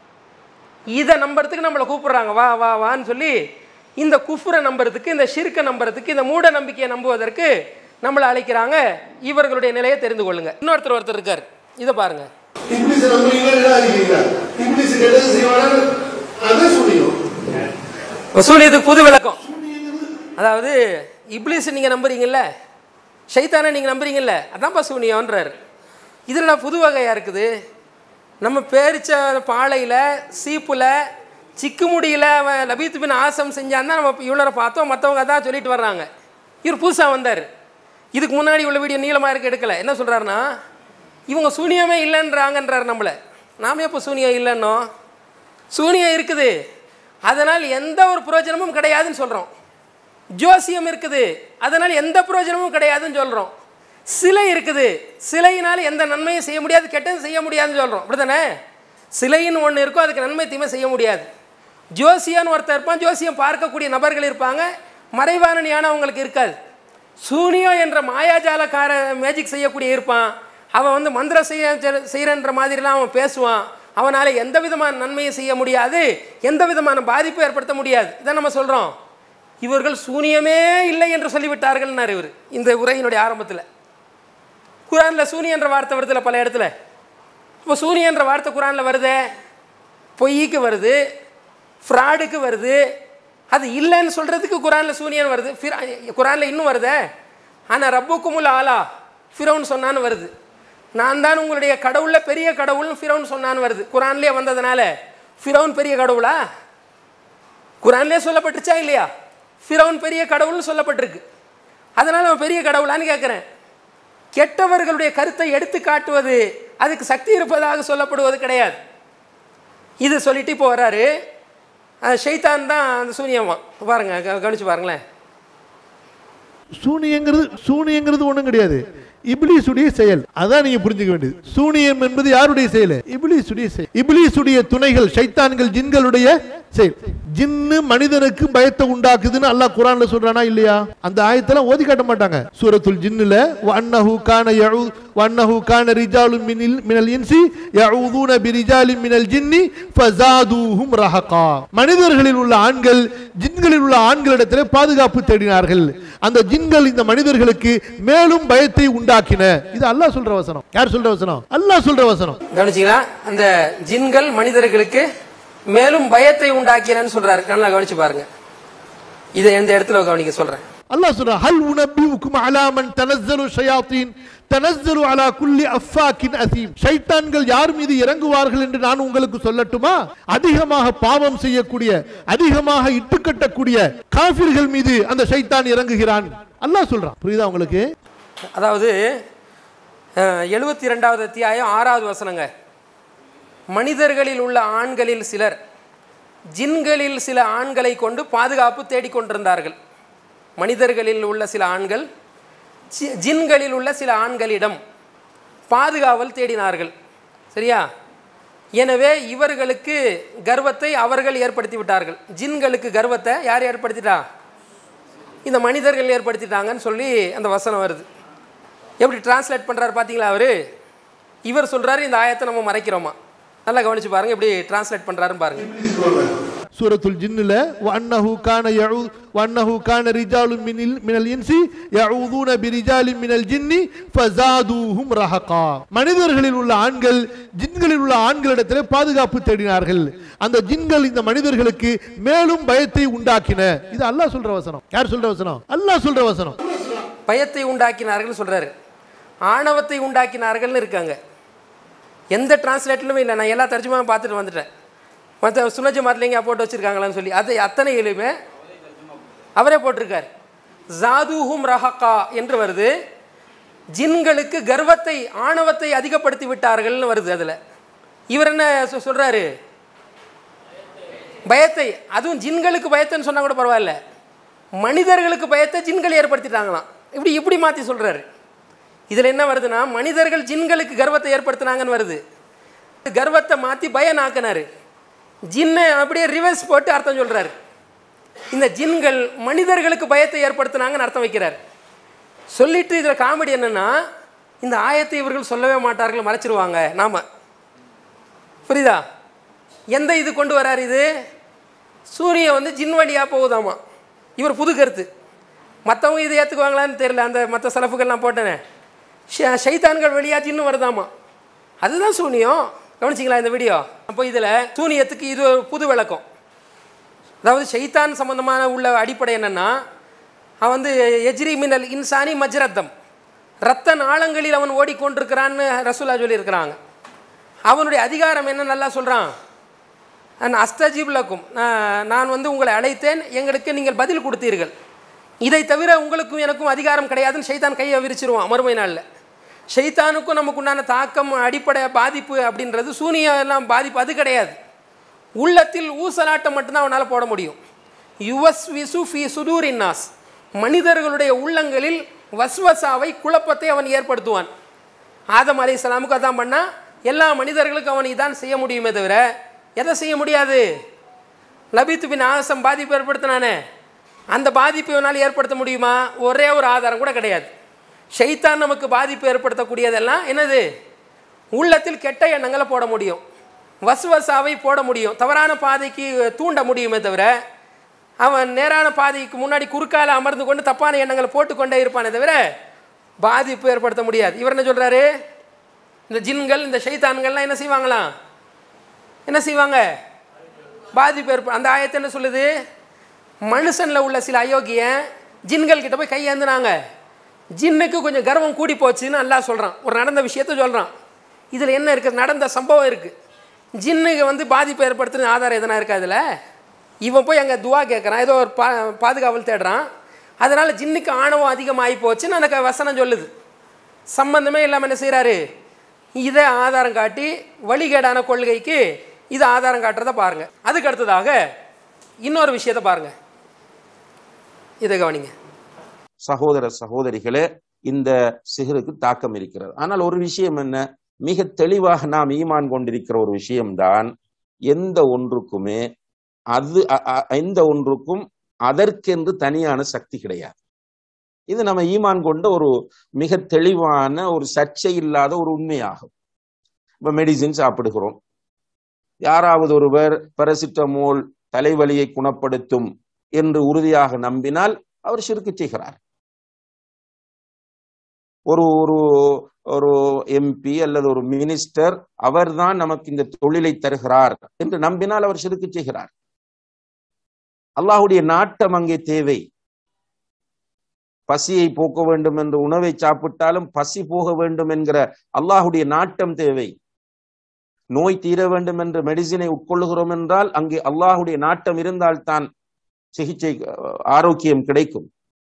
இதை நம்புறதுக்கு நம்மளை கூப்பிடுறாங்க வா வா வான்னு சொல்லி இந்த குஃப்ரை நம்புறதுக்கு இந்த ஷிர்க்கை நம்புறதுக்கு இந்த மூட நம்பிக்கையை நம்புவதற்கு நம்மளை அழைக்கிறாங்க இவர்களுடைய நிலையை தெரிந்து கொள்ளுங்க இன்னொருத்தர் ஒருத்தர் இருக்கார் இதை பாருங்க இங்கிலீஷ் நம்புறீங்களா என்ன இருக்கீங்க இங்கிலீஷ் கெட்டது செய்வாங்க அதான் சொல்லியும் வசூலியத்துக்கு புது விளக்கம் அதாவது இப்ளீஸ் நீங்கள் நம்புறீங்கல்ல ஷைத்தானை நீங்கள் நம்புறீங்கல்ல அதான்ப்பா சூனியம்ன்றார் இதில் புது வகையாக இருக்குது நம்ம பேரிச்ச பாலையில் சீப்பில் சிக்குமுடியில் அவன் லபீத் பின் ஆசம் செஞ்சான் தான் நம்ம இவ்வளோ பார்த்தோம் மற்றவங்க தான் சொல்லிட்டு வர்றாங்க இவர் புதுசாக வந்தார் இதுக்கு முன்னாடி உள்ள வீடியோ நீளமாக இருக்க எடுக்கல என்ன சொல்கிறாருன்னா இவங்க சூனியமே இல்லைன்றாங்கன்றார் நம்மளை நாம எப்போ சூனியம் இல்லைன்னோ சூனியம் இருக்குது அதனால் எந்த ஒரு பிரயோஜனமும் கிடையாதுன்னு சொல்கிறோம் ஜோசியம் இருக்குது அதனால் எந்த பிரயோஜனமும் கிடையாதுன்னு சொல்கிறோம் சிலை இருக்குது சிலையினால் எந்த நன்மையும் செய்ய முடியாது கெட்டதும் செய்ய முடியாதுன்னு சொல்கிறோம் அப்படிதானே சிலைன்னு ஒன்று இருக்கும் அதுக்கு நன்மை தீமை செய்ய முடியாது ஜோசியன்னு ஒருத்தர் இருப்பான் ஜோசியம் பார்க்கக்கூடிய நபர்கள் இருப்பாங்க மறைவான ஞானம் அவங்களுக்கு இருக்காது சூனியம் என்ற மாயாஜாலக்கார மேஜிக் செய்யக்கூடிய இருப்பான் அவன் வந்து மந்திரம் செய்ய செய்கிறன்ற மாதிரிலாம் அவன் பேசுவான் அவனால் எந்த விதமான நன்மையும் செய்ய முடியாது எந்த விதமான பாதிப்பும் ஏற்படுத்த முடியாது இதை நம்ம சொல்கிறோம் இவர்கள் சூனியமே இல்லை என்று சொல்லிவிட்டார்கள்னார் இவர் இந்த உரையினுடைய ஆரம்பத்தில் குரானில் சூனியம் என்ற வார்த்தை வருதுல பல இடத்துல இப்போ சூனியம் என்ற வார்த்தை குரானில் வருதே பொய்க்கு வருது ஃப்ராடுக்கு வருது அது இல்லைன்னு சொல்கிறதுக்கு குரானில் சூனியன் வருது குரானில் இன்னும் வருதே ஆனால் ரப்புக்குமுல் ஆலா ஃபிரௌன் சொன்னான்னு வருது நான் தான் உங்களுடைய கடவுளில் பெரிய கடவுள்னு ஃபிரௌன் சொன்னான்னு வருது குரான்லேயே வந்ததுனால ஃபிரௌன் பெரிய கடவுளா குரான்லேயே சொல்லப்பட்டுச்சா இல்லையா ஃபிரௌன் பெரிய கடவுள்னு சொல்லப்பட்டிருக்கு அதனால் அவன் பெரிய கடவுளான்னு கேட்குறேன் கெட்டவர்களுடைய கருத்தை எடுத்து காட்டுவது அதுக்கு சக்தி இருப்பதாக சொல்லப்படுவது கிடையாது இது சொல்லிட்டு இப்போ வராரு ஷெய்தான் தான் அந்த சூனியமா பாருங்க க- கவனிச்சு பாருங்களேன் சூனியங்கிறது சூனியங்கிறது ஒண்ணும் கிடையாது இப்லீசுடைய செயல் அதான் நீங்க புரிஞ்சுக்க வேண்டியது சூனியம் என்பது யாருடைய செயல் இப்லீசுடைய செயல் இப்லீசுடைய துணைகள் ஷைத்தான்கள் ஜின்களுடைய செயல் ஜின்னு மனிதனுக்கு பயத்தை உண்டாக்குதுன்னு அல்லாஹ் குரான்ல சொல்றானா இல்லையா அந்த ஆயத்தெல்லாம் ஓதி காட்ட மாட்டாங்க சூரத்துல் ஜின்னுல வன்னஹு கான யஊ வன்னஹு கான ரிஜாலுன் மினில் மினல் இன்சி யஊதுன பிரிஜாலின் மினல் ஜின்னி ஃபஸாதுஹும் ரஹகா மனிதர்களில் உள்ள ஆண்கள் ஜின்களில் உள்ள ஆண்களிடத்திலே பாதுகாப்பு தேடினார்கள் அந்த ஜின்கள் இந்த மனிதர்களுக்கு மேலும் பயத்தை உண்டாக்கின இது அல்லாஹ் சொல்ற வசனம் யார் சொல்ற வசனம் அல்லாஹ் சொல்ற வசனம் கவனிச்சிங்களா அந்த ஜின்கள் மனிதர்களுக்கு மேலும் பயத்தை உண்டாக்கிறேன்னு சொல்றாரு நல்லா கவனிச்சு பாருங்க இதை எந்த இடத்துல கவனிக்க சொல்றேன் அல்லாஹ் சொல்றான் ஹல் உனபியுக்கும் அலாமன் தனஸ்ஸலு ஷயாத்தீன் தனஸ்ஸலு அலா குல்லி அஃபாக்கின் அசீம் ஷைத்தான்கள் யார் மீது இறங்குவார்கள் என்று நான் உங்களுக்கு சொல்லட்டுமா அதிகமாக பாவம் செய்யக்கூடிய அதிகமாக இட்டுக்கட்டக்கூடிய காஃபிர்கள் மீது அந்த ஷைத்தான் இறங்குகிறான் அல்லாஹ் சொல்றான் புரியுதா உங்களுக்கு அதாவது எழுபத்தி ரெண்டாவது அத்தியாயம் ஆறாவது வசனங்க மனிதர்களில் உள்ள ஆண்களில் சிலர் ஜின்களில் சில ஆண்களை கொண்டு பாதுகாப்பு தேடிக்கொண்டிருந்தார்கள் மனிதர்களில் உள்ள சில ஆண்கள் ஜி- ஜின்களில் உள்ள சில ஆண்களிடம் பாதுகாவல் தேடினார்கள் சரியா எனவே இவர்களுக்கு கர்வத்தை அவர்கள் ஏற்படுத்தி விட்டார்கள் ஜின்களுக்கு கர்வத்தை யார் ஏற்படுத்திட்டா இந்த மனிதர்கள் ஏற்படுத்திட்டாங்கன்னு சொல்லி அந்த வசனம் வருது எப்படி டிரான்ஸ்லேட் பண்ணுறாரு பார்த்தீங்களா அவர் இவர் சொல்கிறாரு இந்த ஆயத்தை நம்ம மறைக்கிறோமா நல்லா கவனிச்சு பாருங்க எப்படி டிரான்ஸ்லேட் பண்ணுறாருன்னு பாருங்க சூரத்துல் ஜின்னுல வன்னஹு கான யஊ வன்னஹு கான ரிஜாலுன் மினில் மினல் இன்சி யஊதுன பிரிஜாலின் மினல் ஜின்னி ஃபஸாதுஹும் ரஹகா மனிதர்களில் உள்ள ஆண்கள் ஜின்களில் உள்ள ஆண்களிடத்திலே பாதுகாப்பு தேடினார்கள் அந்த ஜின்கள் இந்த மனிதர்களுக்கு மேலும் பயத்தை உண்டாக்கின இது அல்லாஹ் சொல்ற வசனம் யார் சொல்ற வசனம் அல்லாஹ் சொல்ற வசனம் பயத்தை உண்டாக்கினார்கள் சொல்கிறாரு ஆணவத்தை உண்டாக்கினார்கள்னு இருக்காங்க எந்த டிரான்ஸ்லேட்லுமே இல்லை நான் எல்லா தர்ஜுமாவும் பார்த்துட்டு வந்துட்டேன் மற்ற சுனஜ மாத்திலைங்க போட்டு வச்சுருக்காங்களான்னு சொல்லி அது அத்தனையிலுமே அவரே போட்டிருக்கார் ஜாதுஹும் ரஹக்கா என்று வருது ஜின்களுக்கு கர்வத்தை ஆணவத்தை அதிகப்படுத்தி விட்டார்கள்னு வருது அதில் இவர் என்ன சொ- சொல்றாரு பயத்தை அதுவும் ஜின்களுக்கு பயத்தைன்னு சொன்னா கூட பரவாயில்ல மனிதர்களுக்கு பயத்தை ஜின்கள் ஏற்படுத்திட்டாங்களாம் இப்படி இப்படி மாற்றி சொல்றாரு இதில் என்ன வருதுன்னா மனிதர்கள் ஜின்களுக்கு கர்வத்தை ஏற்படுத்தினாங்கன்னு வருது கர்வத்தை மாற்றி பயனாக்கினாரு ஜின்னை அப்படியே ரிவர்ஸ் போட்டு அர்த்தம் சொல்றாரு இந்த ஜின்கள் மனிதர்களுக்கு பயத்தை ஏற்படுத்தினாங்கன்னு அர்த்தம் வைக்கிறார் சொல்லிட்டு இதில் காமெடி என்னன்னா இந்த ஆயத்தை இவர்கள் சொல்லவே மாட்டார்கள் மறைச்சிருவாங்க நாம புரியுதா எந்த இது கொண்டு வரார் இது சூரியன் வந்து ஜின் வழியாக போகுதாமா இவர் புது கருத்து மற்றவங்க இதை ஏற்றுக்குவாங்களான்னு தெரியல அந்த மற்ற சலப்புகள் நான் போட்டேனே ஷ- ஷைத்தான்கள் வழியாக ஜின்னு வருதாமா அதுதான் சூனியம் கவனிச்சிங்களா இந்த வீடியோ அப்போ இதில் சூனியத்துக்கு இது ஒரு புது விளக்கம் அதாவது ஷைத்தான் சம்பந்தமான உள்ள அடிப்படை என்னன்னா அவன் வந்து எஜ்ரி மினல் இன்சானி மஜ்ரத்தம் ரத்த நாளங்களில் அவன் ஓடிக்கொண்டிருக்கிறான்னு ரசூலா சொல்லியிருக்கிறாங்க அவனுடைய அதிகாரம் என்ன நல்லா சொல்கிறான் நான் அஸ்தஜீப் லக்கும் நான் நான் வந்து உங்களை அழைத்தேன் எங்களுக்கு நீங்கள் பதில் கொடுத்தீர்கள் இதை தவிர உங்களுக்கும் எனக்கும் அதிகாரம் கிடையாதுன்னு ஷைத்தான் கையை விரிச்சிருவான் மறுமை நாளில் ஷைத்தானுக்கும் நமக்கு உண்டான தாக்கம் அடிப்படை பாதிப்பு அப்படின்றது சூனியம் எல்லாம் பாதிப்பு அது கிடையாது உள்ளத்தில் ஊசலாட்டம் மட்டும்தான் அவனால் போட முடியும் யுவஸ் விசு ஃபி சுதூரின் நாஸ் மனிதர்களுடைய உள்ளங்களில் வஸ்வசாவை குழப்பத்தை அவன் ஏற்படுத்துவான் ஆதம் அலை இஸ்லாமுக்கு அதான் பண்ணா எல்லா மனிதர்களுக்கும் அவன் இதான் செய்ய முடியுமே தவிர எதை செய்ய முடியாது லபித்து பின் ஆசம் பாதிப்பு ஏற்படுத்தினானே அந்த பாதிப்பு இவனால் ஏற்படுத்த முடியுமா ஒரே ஒரு ஆதாரம் கூட கிடையாது ஷைத்தான் நமக்கு பாதிப்பு ஏற்படுத்தக்கூடியதெல்லாம் என்னது உள்ளத்தில் கெட்ட எண்ணங்களை போட முடியும் வசுவசாவை போட முடியும் தவறான பாதைக்கு தூண்ட முடியுமே தவிர அவன் நேரான பாதைக்கு முன்னாடி குறுக்கால அமர்ந்து கொண்டு தப்பான எண்ணங்களை போட்டுக்கொண்டே இருப்பானே தவிர பாதிப்பு ஏற்படுத்த முடியாது இவர் என்ன சொல்றாரு இந்த ஜின்கள் இந்த ஷைத்தான்கள்லாம் என்ன செய்வாங்களாம் என்ன செய்வாங்க பாதிப்பு ஏற்ப அந்த ஆயத்தை என்ன சொல்லுது மனுஷனில் உள்ள சில அயோக்கியன் ஜின்கள் கிட்ட போய் கையேந்துனாங்க ஜின்னுக்கு கொஞ்சம் கர்வம் கூடி போச்சுன்னு அல்லாஹ் சொல்கிறான் ஒரு நடந்த விஷயத்த சொல்கிறான் இதில் என்ன இருக்குது நடந்த சம்பவம் இருக்குது ஜின்னுக்கு வந்து பாதிப்பு ஏற்படுத்துன ஆதாரம் எதனா இருக்கா இதில் இவன் போய் அங்கே துவா கேட்குறான் ஏதோ ஒரு பா பாதுகாவல் தேடுறான் அதனால் ஜின்னுக்கு ஆணவம் அதிகமாகி போச்சுன்னு அந்த க- வசனம் சொல்லுது சம்பந்தமே இல்லாமல் என்ன செய்கிறாரு இதை ஆதாரம் காட்டி வழிகேடான கொள்கைக்கு இதை ஆதாரம் காட்டுறதை பாருங்க அதுக்கு அடுத்ததாக இன்னொரு விஷயத்தை பாருங்க இதை கவனிங்க சகோதர சகோதரிகளே இந்த சிகருக்கு தாக்கம் இருக்கிறது ஆனால் ஒரு விஷயம் என்ன மிக தெளிவாக நாம் ஈமான் கொண்டிருக்கிற ஒரு விஷயம்தான் எந்த ஒன்றுக்குமே அது அ- அ- எந்த ஒன்றுக்கும் அதற்கென்று தனியான சக்தி கிடையாது இது நம்ம ஈமான் கொண்ட ஒரு மிக தெளிவான ஒரு சர்ச்சை இல்லாத ஒரு உண்மையாகும் இப்ப மெடிசின் சாப்பிடுகிறோம் யாராவது ஒருவர் பெரசிட்டமோல் தலைவலியை குணப்படுத்தும் என்று உறுதியாக நம்பினால் அவர் சிறுக்கு செய்கிறார் ஒரு ஒரு ஒரு எம்பி அல்லது ஒரு மினிஸ்டர் அவர்தான் நமக்கு இந்த தொழிலை தருகிறார் என்று நம்பினால் அவர் சிறுக்கு செய்கிறார் அல்லாஹுடைய நாட்டம் அங்கே தேவை பசியை போக்க வேண்டும் என்று உணவை சாப்பிட்டாலும் பசி போக வேண்டும் என்கிற அல்லாஹுடைய நாட்டம் தேவை நோய் தீர வேண்டும் என்று மெடிசினை உட்கொள்ளுகிறோம் என்றால் அங்கே அல்லாஹுடைய நாட்டம் இருந்தால்தான் சிகிச்சை அஹ், ஆரோக்கியம் கிடைக்கும்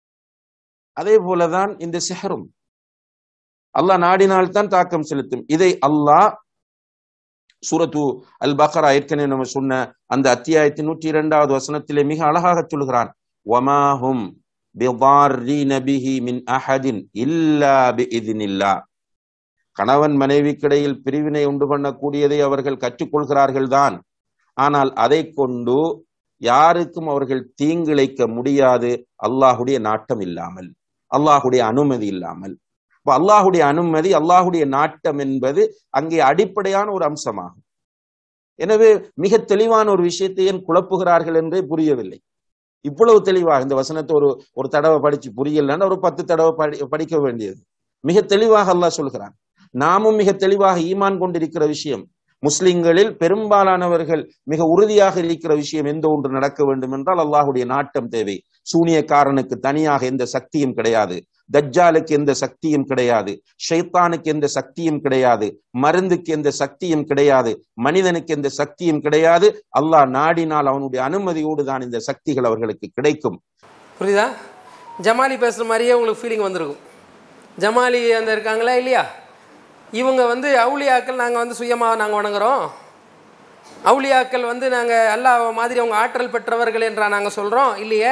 அதே போலதான் இந்த சிஹரும் அல்லாஹ் நாடினால்தான் தாக்கம் செலுத்தும் இதை அல்லாஹ் சூரத்து அல் பக்ரா ஏற்கனவே நம்ம சொன்ன அந்த அத்தியாயத்தின் நூற்றி இரண்டாவது வசனத்திலே மிக அழகாக சொல்கிறான் வமாஹும் பிதார்ரீன பிஹி மின் அஹதின் இல்லா பிஇذنில்லா கணவன் மனைவிக்கிடையில் பிரிவினை உண்டு பண்ணக்கூடியதை அவர்கள் கற்றுக்கொள்கிறார்கள் தான் ஆனால் அதை கொண்டு யாருக்கும் அவர்கள் தீங்கிழைக்க முடியாது அல்லாஹுடைய நாட்டம் இல்லாமல் அல்லாஹுடைய அனுமதி இல்லாமல் இப்ப அல்லாஹுடைய அனுமதி அல்லாஹுடைய நாட்டம் என்பது அங்கே அடிப்படையான ஒரு அம்சமாகும் எனவே மிக தெளிவான ஒரு விஷயத்தை ஏன் குழப்புகிறார்கள் என்றே புரியவில்லை இவ்வளவு தெளிவாக இந்த வசனத்தை ஒரு ஒரு தடவை படிச்சு புரியலன்னா ஒரு பத்து தடவை படி படிக்க வேண்டியது மிக தெளிவாக அல்லாஹ் சொல்கிறான் நாமும் மிக தெளிவாக ஈமான் கொண்டிருக்கிற விஷயம் முஸ்லிம்களில் பெரும்பாலானவர்கள் மிக உறுதியாக இருக்கிற விஷயம் எந்த ஒன்று நடக்க வேண்டும் என்றால் அல்லாஹுடைய நாட்டம் தேவை சூனியக்காரனுக்கு தனியாக எந்த சக்தியும் கிடையாது தஜ்ஜாலுக்கு எந்த சக்தியும் கிடையாது ஷைத்தானுக்கு எந்த சக்தியும் கிடையாது மருந்துக்கு எந்த சக்தியும் கிடையாது மனிதனுக்கு எந்த சக்தியும் கிடையாது அல்லாஹ் நாடினால் அவனுடைய அனுமதியோடு தான் இந்த சக்திகள் அவர்களுக்கு கிடைக்கும் புரியுதா ஜமாலி பேசுகிற மாதிரியே உங்களுக்கு ஃபீலிங் வந்திருக்கும் ஜமாலி அந்த இருக்காங்களா இல்லையா இவங்க வந்து அவுளியாக்கள் நாங்கள் வந்து சுயமாக நாங்கள் வணங்குறோம் அவுளியாக்கள் வந்து நாங்கள் அல்லாஹ் மாதிரி அவங்க ஆற்றல் பெற்றவர்கள் என்றா நாங்கள் சொல்கிறோம் இல்லையே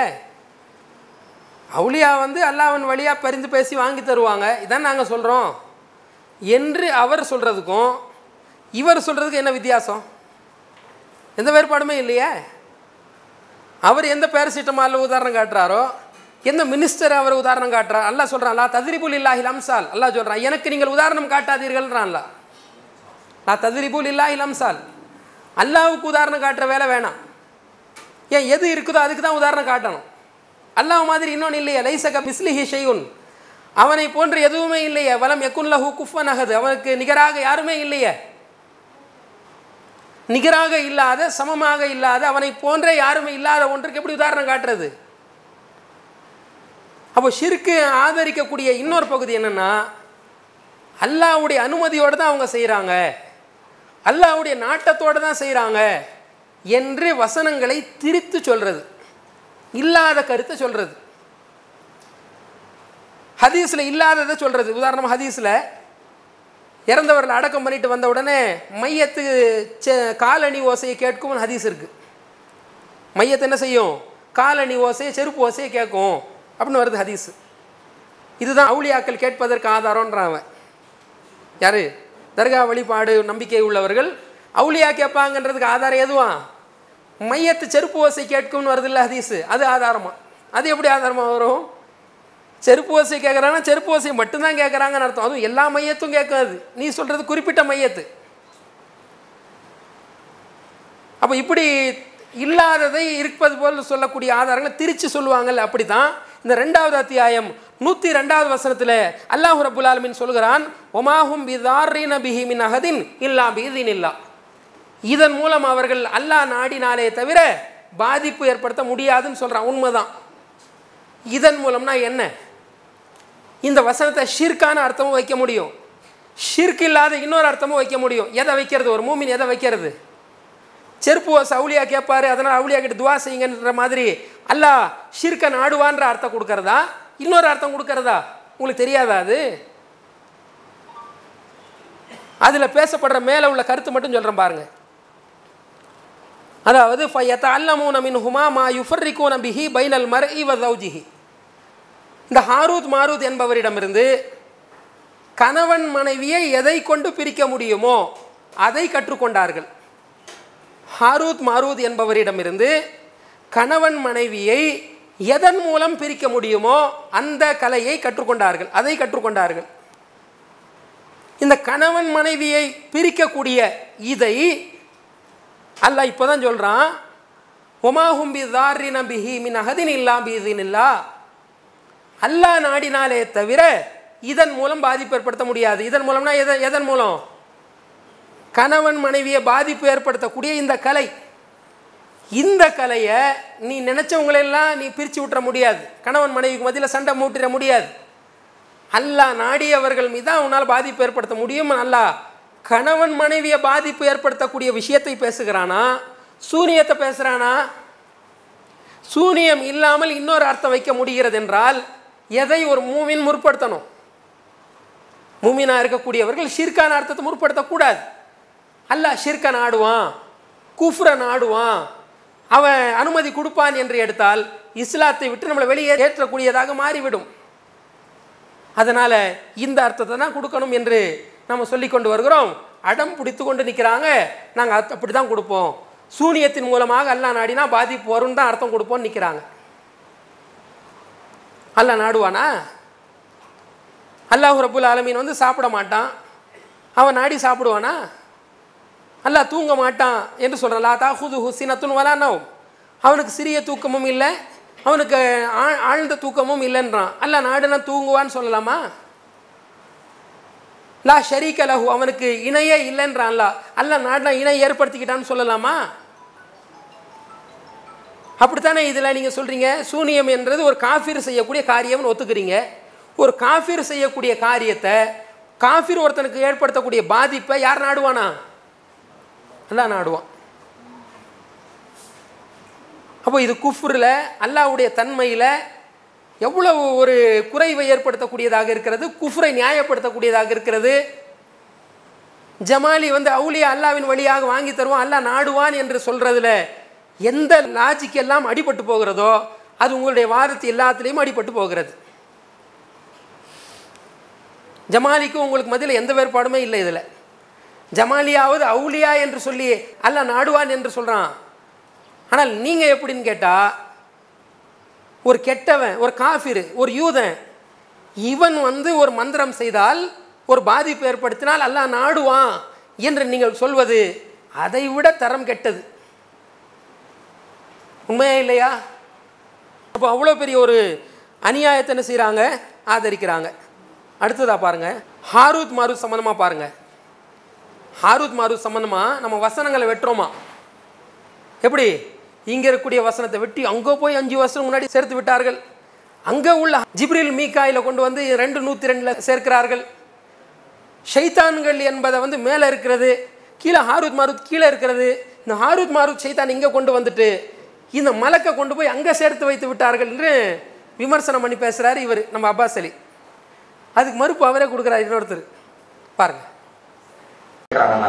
அவுளியா வந்து அல்லாஹ்வின் வழியாக பரிந்து பேசி வாங்கி தருவாங்க இதான் நாங்கள் சொல்கிறோம் என்று அவர் சொல்கிறதுக்கும் இவர் சொல்கிறதுக்கு என்ன வித்தியாசம் எந்த வேறுபாடுமே இல்லையே அவர் எந்த பேரசிட்டமால உதாரணம் காட்டுறாரோ எந்த மினிஸ்டர் அவர் உதாரணம் காட்டுறார் அல்லாஹ் சொல்றான் அல்லா ததிரிபுல் இல்லாஹில் அம்சால் அல்லாஹ் சொல்றான் எனக்கு நீங்கள் உதாரணம் காட்டாதீர்கள்ன்றான் அல்லாஹ் நான் ததிரிபுல் இல்லாஹில் அம்சால் அல்லாஹ்வுக்கு உதாரணம் காட்டுற வேலை வேணாம் ஏன் எது இருக்குதோ அதுக்கு தான் உதாரணம் காட்டணும் அல்லாஹ் மாதிரி இன்னொன்று இல்லையே லைசக மிஸ்லிஹி ஷெய்யுன் அவனை போன்று எதுவுமே இல்லையே வலம் எக்குன்லஹு குஃபன் அகது அவனுக்கு நிகராக யாருமே இல்லையே நிகராக இல்லாத சமமாக இல்லாத அவனை போன்றே யாருமே இல்லாத ஒன்றுக்கு எப்படி உதாரணம் காட்டுறது அப்போ ஷிர்க்கு ஆதரிக்கக்கூடிய இன்னொரு பகுதி என்னன்னா அல்லாஹ்வுடைய அனுமதியோடு தான் அவங்க செய்கிறாங்க அல்லாஹ்வுடைய நாட்டத்தோடு தான் செய்கிறாங்க என்று வசனங்களை திரித்து சொல்றது இல்லாத கருத்தை சொல்றது ஹதீஸில் இல்லாததை சொல்றது உதாரணமாக ஹதீஸில் இறந்தவர்கள் அடக்கம் பண்ணிட்டு வந்த உடனே மையத்து செ- காலணி ஓசையை கேட்கும் ஹதீஸ் இருக்கு மையத்தை என்ன செய்யும் காலணி ஓசையை செருப்பு ஓசையை கேட்கும் அப்படின்னு வருது ஹதீஸ் இதுதான் அவுளியாக்கள் கேட்பதற்கு ஆதாரம்ன்றான் அவன் யாரு தர்கா வழிபாடு நம்பிக்கை உள்ளவர்கள் அவுளியா கேட்பாங்கன்றதுக்கு ஆதாரம் எதுவா மையத்து செருப்பு ஓசை கேட்கும்னு வருதுல்ல ஹதீஸ் அது ஆதாரமா அது எப்படி ஆதாரமா வரும் செருப்பு ஓசை கேட்குறாங்கன்னா செருப்பு ஓசை மட்டும்தான் கேட்குறாங்கன்னு அர்த்தம் அதுவும் எல்லா மையத்தும் கேட்காது நீ சொல்றது குறிப்பிட்ட மையத்து அப்போ இப்படி இல்லாததை இருப்பது போல் சொல்லக்கூடிய ஆதாரங்களை திரிச்சு சொல்லுவாங்கல்ல அப்படி தான் இந்த ரெண்டாவது அத்தியாயம் நூற்றி ரெண்டாவது வசனத்தில் அல்லாஹ் ரபுல் ஆலமின் சொல்கிறான் ஒமாஹும் பிதாரின பிஹி மின் அகதின் இல்லா பீதின் இல்லா இதன் மூலம் அவர்கள் அல்லாஹ் நாடினாலே தவிர பாதிப்பு ஏற்படுத்த முடியாதுன்னு சொல்கிறான் உண்மைதான் இதன் மூலம்னா என்ன இந்த வசனத்தை ஷிர்கான அர்த்தமும் வைக்க முடியும் ஷிர்க் இல்லாத இன்னொரு அர்த்தமும் வைக்க முடியும் எதை வைக்கிறது ஒரு மூமின் எதை வைக்கிறது செருப்பு ஓசை அவுளியா கேட்பாரு அதனால் அவுளியா கிட்ட துவா செய்யுங்கன்ற மாதிரி அல்லாஹ் ஷிர்க நாடுவான்ற அர்த்தம் கொடுக்கறதா இன்னொரு அர்த்தம் கொடுக்கறதா உங்களுக்கு தெரியாதா அது அதில் பேசப்படுற மேலே உள்ள கருத்து மட்டும் சொல்கிறேன் பாருங்க அதாவது ஃபயத்த அல்லமூன மின் ஹுமா மா யுஃபர்ரிகூன பிஹி பைனல் மர் இவ தௌஜிஹி இந்த ஹாரூத் மாரூத் என்பவரிடமிருந்து கணவன் மனைவியை எதை கொண்டு பிரிக்க முடியுமோ அதை கற்றுக்கொண்டார்கள் ஹாரூத் மாரூத் என்பவரிடமிருந்து கணவன் மனைவியை எதன் மூலம் பிரிக்க முடியுமோ அந்த கலையை கற்றுக்கொண்டார்கள் அதை கற்றுக்கொண்டார்கள் இந்த கணவன் மனைவியை பிரிக்கக்கூடிய இதை அல்லாஹ் இப்போதான் சொல்றான் ஒமாஹும் பி தாரின பிஹி மின் அகதின் இல்லா பீதின் இல்லா அல்லாஹ் நாடினாலே தவிர இதன் மூலம் பாதிப்பு ஏற்படுத்த முடியாது இதன் மூலம்னா எதன் எதன் மூலம் கணவன் மனைவியை பாதிப்பு ஏற்படுத்தக்கூடிய இந்த கலை இந்த கலையை நீ நினைச்சவங்களெல்லாம் நீ பிரித்து விட்டுற முடியாது கணவன் மனைவிக்கு மத்தியில் சண்டை மூட்டிட முடியாது அல்லாஹ் நாடியவர்கள் மீது தான் உன்னால் பாதிப்பு ஏற்படுத்த முடியும் அல்லாஹ் கணவன் மனைவியை பாதிப்பு ஏற்படுத்தக்கூடிய விஷயத்தை பேசுகிறானா சூனியத்தை பேசுகிறானா சூனியம் இல்லாமல் இன்னொரு அர்த்தம் வைக்க முடிகிறது என்றால் எதை ஒரு மூமின் முற்படுத்தணும் மூமினா இருக்கக்கூடியவர்கள் ஷிர்கான அர்த்தத்தை முற்படுத்தக்கூடாது அல்லாஹ் ஷிர்க நாடுவான் குஃப்ர நாடுவான் அவன் அனுமதி கொடுப்பான் என்று எடுத்தால் இஸ்லாத்தை விட்டு நம்மளை வெளியே ஏற்றக்கூடியதாக மாறிவிடும் அதனால் இந்த அர்த்தத்தை தான் கொடுக்கணும் என்று நம்ம சொல்லி கொண்டு வருகிறோம் அடம் பிடித்து கொண்டு நிற்கிறாங்க நாங்கள் அப்படி தான் கொடுப்போம் சூனியத்தின் மூலமாக அல்லா நாடினா பாதிப்பு வரும்னு தான் அர்த்தம் கொடுப்போம்னு நிற்கிறாங்க அல்லா நாடுவானா அல்லாஹ் ரபுல் ஆலமீன் வந்து சாப்பிட மாட்டான் அவன் நாடி சாப்பிடுவானா அல்லாஹ் தூங்க மாட்டான் என்று சொல்கிறான் லா தாஹுது ஹுசினத்துன் வலானவ் அவனுக்கு சிறிய தூக்கமும் இல்லை அவனுக்கு ஆழ்- ஆழ்ந்த தூக்கமும் இல்லைன்றான் அல்ல நாடுனா தூங்குவான்னு சொல்லலாமா லா ஷரீக லஹு அவனுக்கு இணையே இல்லைன்றான் அல்ல அல்ல நாடுனா இணை ஏற்படுத்திக்கிட்டான்னு சொல்லலாமா அப்படித்தானே இதில் நீங்கள் சொல்கிறீங்க சூனியம் என்றது ஒரு காஃபிர் செய்யக்கூடிய காரியம்னு ஒத்துக்கிறீங்க ஒரு காஃபிர் செய்யக்கூடிய காரியத்தை காஃபிர் ஒருத்தனுக்கு ஏற்படுத்தக்கூடிய பாதிப்பை யார் நாடுவானா அல்லாஹ் நாடுவான் அப்போ இது குஃப்ரில் அல்லாஹ்வுடைய தன்மையில் எவ்வளவு ஒரு குறைவை ஏற்படுத்தக்கூடியதாக இருக்கிறது குஃப்ரை நியாயப்படுத்தக்கூடியதாக இருக்கிறது ஜமாலி வந்து அவுலியா அல்லாவின் வழியாக வாங்கி தருவான் அல்லாஹ் நாடுவான் என்று சொல்றதுல எந்த லாஜிக் எல்லாம் அடிபட்டு போகிறதோ அது உங்களுடைய வாதத்து எல்லாத்துலேயும் அடிபட்டு போகிறது ஜமாலிக்கும் உங்களுக்கு மத்தியில் எந்த வேறுபாடுமே இல்லை இதில் ஜமாலியாவது அவுலியா என்று சொல்லி அல்லாஹ் நாடுவான் என்று சொல்கிறான் ஆனால் நீங்கள் எப்படின்னு கேட்டால் ஒரு கெட்டவன் ஒரு காஃபிர் ஒரு யூதன் இவன் வந்து ஒரு மந்திரம் செய்தால் ஒரு பாதிப்பு ஏற்படுத்தினால் அல்லாஹ் நாடுவான் என்று நீங்கள் சொல்வது அதை விட தரம் கெட்டது உண்மையா இல்லையா அப்போ அவ்வளோ பெரிய ஒரு அநியாயத்தை என்ன செய்கிறாங்க ஆதரிக்கிறாங்க அடுத்ததாக பாருங்க ஹாரூத் மாரூத் சம்மந்தமாக பாருங்க ஹாரூத் மாரூத் சம்மந்தமாக நம்ம வசனங்களை வெட்டுறோமா எப்படி இங்கே இருக்கக்கூடிய வசனத்தை வெட்டி அங்கே போய் அஞ்சு வருஷம் முன்னாடி சேர்த்து விட்டார்கள் அங்கே உள்ள ஜிப்ரில் மீகாயில கொண்டு வந்து ரெண்டு நூற்றி ரெண்டில் சேர்க்கிறார்கள் ஷைத்தான்கள் என்பதை வந்து மேலே இருக்கிறது கீழே ஹாரூத் மாரூத் கீழே இருக்கிறது இந்த ஹாரூத் மாரூத் ஷைத்தான் இங்கே கொண்டு வந்துட்டு இந்த மலக்கை கொண்டு போய் அங்கே சேர்த்து வைத்து விட்டார்கள் என்று விமர்சனம் பண்ணி பேசுகிறாரு இவர் நம்ம அப்பாஸ் அலி அதுக்கு மறுப்பு அவரே கொடுக்குறாரு இன்னொருத்தர் பாருங்க கேக்குறாங்கன்னா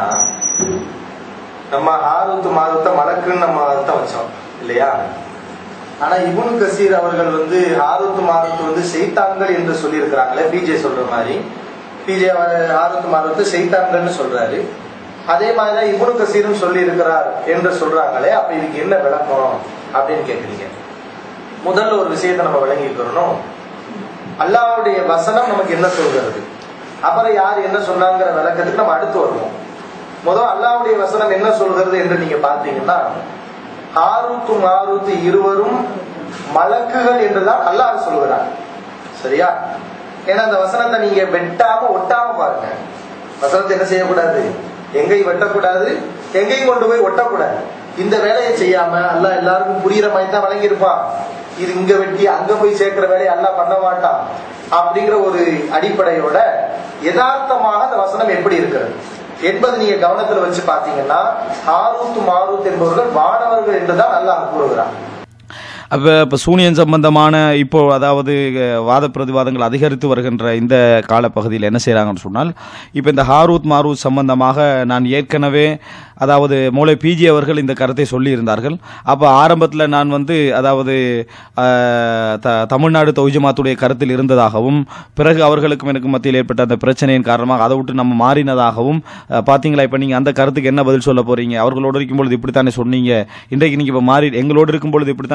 நம்ம ஆருத்து மாதத்தை மலக்குன்னு நம்ம அர்த்தம் வச்சோம் இல்லையா ஆனா இபுனு கசீர் அவர்கள் வந்து ஆருத்து மாதத்து வந்து செய்தான்கள் என்று சொல்லியிருக்கிறாங்களே பிஜே சொல்ற மாதிரி பிஜே ஆருத்து மாதத்து செய்தான்கள்னு சொல்றாரு அதே மாதிரிதான் இபுனு கசீரும் சொல்லி இருக்கிறார் என்று சொல்றாங்களே அப்ப இதுக்கு என்ன விளக்கம் அப்படின்னு கேக்குறீங்க முதல்ல ஒரு விஷயத்தை நம்ம விளங்கிக்கிறோம் அல்லாஹ்வுடைய வசனம் நமக்கு என்ன சொல்கிறது அப்புறம் யார் என்ன சொன்னாங்கிற விளக்கத்துக்கு நம்ம அடுத்து வருவோம் முதல் அல்லாஹ்வுடைய வசனம் என்ன சொல்கிறது என்று நீங்க பார்த்தீங்கன்னா ஹாரூத்து மாரூத்து இருவரும் மலக்குகள் என்றுதான் அல்லாஹ் சொல்கிறார் சரியா ஏன்னா அந்த வசனத்தை நீங்க வெட்டாம ஒட்டாம பாருங்க வசனத்தை என்ன செய்யக்கூடாது எங்கேயும் வெட்டக்கூடாது எங்கேயும் கொண்டு போய் ஒட்டக்கூடாது இந்த வேலையை செய்யாம அல்லாஹ் எல்லாருக்கும் புரியுற மாதிரி தான் வழங்கியிருப்பான் இது இங்க வெட்டி அங்க போய் சேர்க்கிற வேலையை அல்லாஹ் பண்ண மாட்டான் அப்படிங்கிற ஒரு அடிப்படையோட யதார்த்தமாக அந்த வசனம் எப்படி இருக்கிறது என்பது நீங்க கவனத்துல வச்சு பாத்தீங்கன்னா ஹாரூத் மாரூத் என்பவர்கள் வானவர்கள் என்றுதான் அல்லாஹ் கூறுகிறான் அப்போ இப்போ சூனியன் சம்பந்தமான இப்போ அதாவது அஹ், வாத பிரதிவாதங்கள் அதிகரித்து வருகின்ற இந்த காலப்பகுதியில் என்ன செய்கிறாங்கன்னு சொன்னால் இப்போ இந்த ஹாரூத் மாரூத் சம்பந்தமாக நான் ஏற்கனவே அதாவது மூளை பிஜி அவர்கள் இந்த கருத்தை சொல்லியிருந்தார்கள் அப்போ ஆரம்பத்தில் நான் வந்து அதாவது அஹ், த தமிழ்நாடு தொகுஜமாத்துடைய கருத்தில் இருந்ததாகவும் பிறகு அவர்களுக்கும் எனக்கு மத்தியில் ஏற்பட்ட அந்த பிரச்சனையின் காரணமாக அதை விட்டு நம்ம மாறினதாகவும் அஹ், பார்த்தீங்களா இப்போ நீங்கள் அந்த கருத்துக்கு என்ன பதில் சொல்ல போறீங்க அவர்களோடு இருக்கும் பொழுது இப்படித்தானே சொன்னீங்க இன்றைக்கு நீங்கள் இப்போ மாறி எங்களோடு இருக்கும் பொழுது இப்படித்தானே சொன்னீர்கள்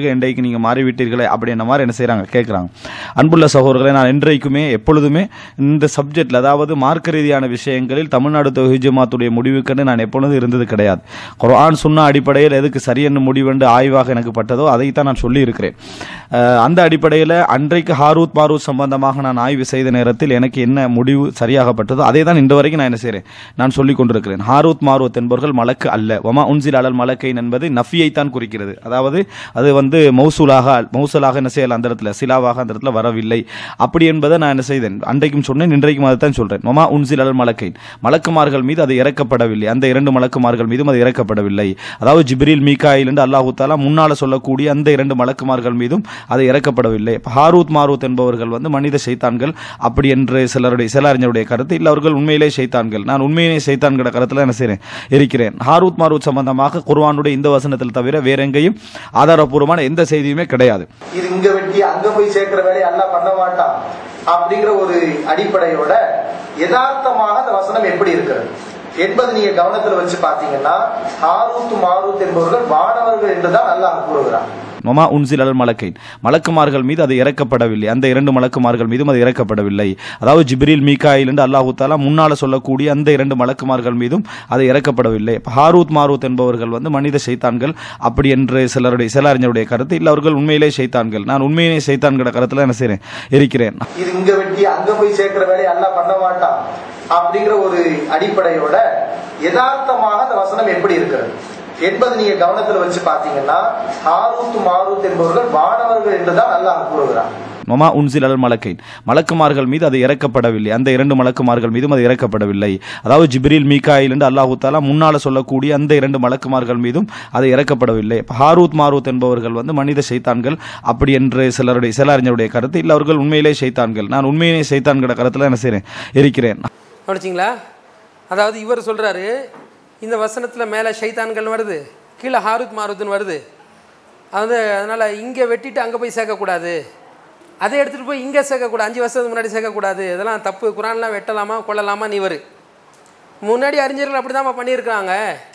பிறகு இன்றைக்கு நீங்கள் மாறிவிட்டீர்களே அப்படின்ற மாதிரி என்ன செய்கிறாங்க கேட்குறாங்க அன்புள்ள சகோதரர்களை நான் இன்றைக்குமே எப்பொழுதுமே இந்த சப்ஜெக்டில் அதாவது மார்க்க ரீதியான விஷயங்களில் தமிழ்நாடு தொகுதி ஜமாத்துடைய முடிவுக்கண்டு நான் எப்பொழுதும் இருந்தது கிடையாது குர்ஆன் சொன்ன அடிப்படையில் எதுக்கு சரியென்னு முடிவென்று ஆய்வாக எனக்கு பட்டதோ அதைத்தான் நான் சொல்லியிருக்கிறேன் அஹ் அந்த அடிப்படையில் அன்றைக்கு ஹாரூத் மாரூத் சம்பந்தமாக நான் ஆய்வு செய்த நேரத்தில் எனக்கு என்ன முடிவு சரியாகப்பட்டதோ அதை தான் இன்று வரைக்கும் நான் என்ன செய்கிறேன் நான் சொல்லிக் கொண்டிருக்கிறேன் ஹாரூத் மாரூத் என்பவர்கள் மலக்கு அல்ல ஒமா உன்சில் அலல் மலக்கைன் என்பது நஃபியை தான் குறிக்கிறது அதாவது அது வந்து மௌசூலாக மௌசலாக என்ன செய்யலாம் அந்த இடத்துல சிலாவாக அந்த இடத்துல வரவில்லை அப்படி என்பதை நான் என்ன செய்தேன் அன்றைக்கும் சொன்னேன் இன்றைக்கும் அதை தான் சொல்றேன் ஒமா உன்சில் அலல் மலக்கைன் மலக்குமார்கள் மீது அது இறக்கப்படவில்லை அந்த இரண்டு மலக்குமார்கள் மீதும் அது இறக்கப்படவில்லை அதாவது ஜிப்ரீல் மீகாயில் என்று அல்லாஹு தாலா முன்னால சொல்லக்கூடிய அந்த இரண்டு மலக்குமார்கள் மீதும் அது இறக்கப்படவில்லை இப்ப ஹாரூத் மாரூத் என்பவர்கள் வந்து மனித சைத்தான்கள் அப்படி என்று சிலருடைய சில அறிஞருடைய கருத்து இல்லை அவர்கள் உண்மையிலே சைத்தான்கள் நான் உண்மையிலே சைத்தான்கிற கருத்தில் என்ன செய்றேன் இருக்கிறேன் ஹாரூத் மாரூத் சம்பந்தமாக குர்ஆனுடைய இந்த வசனத்தில் தவிர வேற எங்கேயும் ஆதாரபூர்வமான எந்த செய்தியுமே கிடையாது இது இங்க வெட்டி அங்க போய் சேர்க்கிற வேலையை எல்லாம் பண்ண மாட்டான் அப்படிங்கிற ஒரு அடிப்படையோட யதார்த்தமாக அந்த வசனம் எப்படி இருக்கிறது என்பது நீங்க கவனத்துல வச்சு பாத்தீங்கன்னா ஹாரூத் மாரூத் என்பவர்கள் வானவர்கள் என்றுதான் அல்லாஹ் கூறுகிறான் மமா உன்சில் அல் மலக்கைன் மலக்குமார்கள் மீது அது இறக்கப்படவில்லை அந்த இரண்டு மலக்குமார்கள் மீதும் அது இறக்கப்படவில்லை அதாவது ஜிப்ரீல் மீகாயில் என்று அல்லாஹு தாலா முன்னால சொல்லக்கூடிய அந்த இரண்டு மலக்குமார்கள் மீதும் அது இறக்கப்படவில்லை இப்ப ஹாரூத் மாரூத் என்பவர்கள் வந்து மனித சைத்தான்கள் அப்படி என்று சிலருடைய சில அறிஞருடைய கருத்து இல்லை அவர்கள் உண்மையிலே சைத்தான்கள் நான் உண்மையிலே சைத்தான்கிற கருத்தில் என்ன செய்றேன் இருக்கிறேன் இது இங்க வெட்டி அங்க போய் சேர்க்கிற வேலையை எல்லாம் பண்ண மாட்டான் அப்படிங்கிற ஒரு அடிப்படையோட யதார்த்தமாக அந்த வசனம் எப்படி இருக்கிறது என்பது நீங்க கவனத்துல வச்சு பாத்தீங்கன்னா ஹாரூத் மாரூத் என்பவர்கள் வானவர்கள் என்றுதான் அல்லாஹ் கூறுகிறான் மமா உன்சில் அல் மலக்கைன் மலக்குமார்கள் மீது அது இறக்கப்படவில்லை அந்த இரண்டு மலக்குமார்கள் மீதும் அது இறக்கப்படவில்லை அதாவது ஜிப்ரீல் மீகாயில் என்று அல்லாஹு தாலா முன்னால சொல்லக்கூடிய அந்த இரண்டு மலக்குமார்கள் மீதும் அது இறக்கப்படவில்லை இப்ப ஹாரூத் மாரூத் என்பவர்கள் வந்து மனித சைத்தான்கள் அப்படி என்று சிலருடைய சில அறிஞருடைய கருத்து இல்லை அவர்கள் உண்மையிலே சைத்தான்கள் நான் உண்மையிலே சைத்தான்கிற கருத்தில் என்ன செய்றேன் இருக்கிறேன் கவனிச்சிங்களா அதாவது இவர் சொல்கிறாரு இந்த வசனத்தில் மேலே ஷைத்தான்கள் வருது கீழே ஹாருத் மாருத்னு வருது அது அதனால் இங்கே வெட்டிட்டு அங்கே போய் சேர்க்கக்கூடாது அதை எடுத்துகிட்டு போய் இங்கே சேர்க்கக்கூடாது அஞ்சு வருஷத்துக்கு முன்னாடி சேர்க்கக்கூடாது இதெல்லாம் தப்பு குரான்லாம் வெட்டலாமா கொள்ளலாமா நீ வரு முன்னாடி அறிஞர்கள் அப்படி தான் பண்ணியிருக்கிறாங்க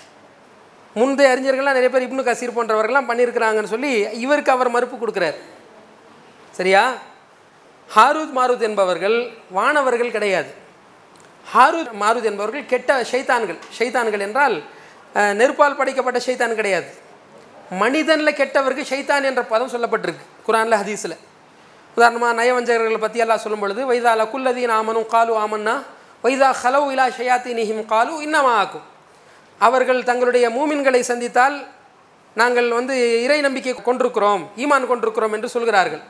முந்தைய அறிஞர்கள்லாம் நிறைய பேர் இப்னு கசீர் போன்றவர்கள்லாம் பண்ணியிருக்கிறாங்கன்னு சொல்லி இவருக்கு அவர் மறுப்பு கொடுக்குறார் சரியா ஹாரூத் மாரூத் என்பவர்கள் வானவர்கள் கிடையாது ஹாரூத் மாரூத் என்பவர்கள் கெட்ட ஷைத்தான்கள் ஷைத்தான்கள் என்றால் அஹ், நெருப்பால் படைக்கப்பட்ட ஷைத்தான் கிடையாது மனிதனில் கெட்டவருக்கு ஷைத்தான் என்ற பதம் சொல்லப்பட்டிருக்கு குரானில் ஹதீஸில் உதாரணமாக நயவஞ்சகர்களை பற்றி எல்லாம் சொல்லும் பொழுது வைதா லகுல்லதீன் ஆமனும் காலு ஆமன்னா வைதா ஹலவு இலா ஷயாத்தி நிஹிம் காலு இன்னமா ஆக்கும் அவர்கள் தங்களுடைய மூமின்களை சந்தித்தால் நாங்கள் வந்து இறை நம்பிக்கை கொண்டிருக்கிறோம் ஈமான் கொண்டிருக்கிறோம் என்று சொல்கிறார்கள்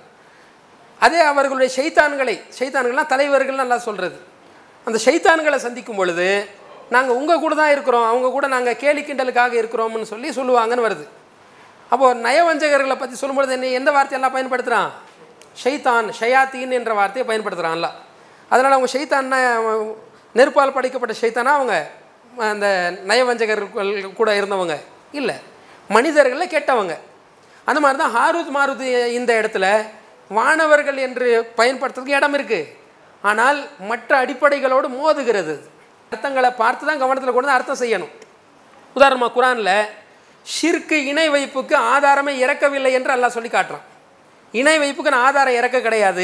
அதே அவர்களுடைய ஷைத்தான்களை ஷைத்தான்கள்லாம் தலைவர்கள் நல்லா சொல்கிறது அந்த ஷைத்தான்களை சந்திக்கும் பொழுது நாங்கள் உங்கள் கூட தான் இருக்கிறோம் அவங்க கூட நாங்கள் கேலி கிண்டலுக்காக இருக்கிறோம்னு சொல்லி சொல்லுவாங்கன்னு வருது அப்போது நயவஞ்சகர்களை பற்றி சொல்லும்பொழுது என்ன எந்த வார்த்தையெல்லாம் பயன்படுத்துகிறான் ஷைத்தான் ஷயாத்தீன் என்ற வார்த்தையை பயன்படுத்துகிறான்ல அதனால் அவங்க ஷைத்தான்னா நெருப்பால் படைக்கப்பட்ட ஷைத்தானா அவங்க அந்த நயவஞ்சகர்கள் கூட இருந்தவங்க இல்லை மனிதர்களில் கெட்டவங்க அந்த மாதிரி தான் ஹாரூத் மாருத் இந்த இடத்துல வானவர்கள் என்று பயன்படுத்துறதுக்கு இடம் இருக்குது ஆனால் மற்ற அடிப்படைகளோடு மோதுகிறது அது. அர்த்தங்களை பார்த்து தான் கவனத்தில் கொண்டு வந்து அர்த்தம் செய்யணும் உதாரணமாக குரானில் ஷிர்க்கு இணை வைப்புக்கு ஆதாரமே இறக்கவில்லை என்று அல்லாஹ் சொல்லி காட்டுறான் இணை வைப்புக்கு நான் ஆதாரம் இறக்க கிடையாது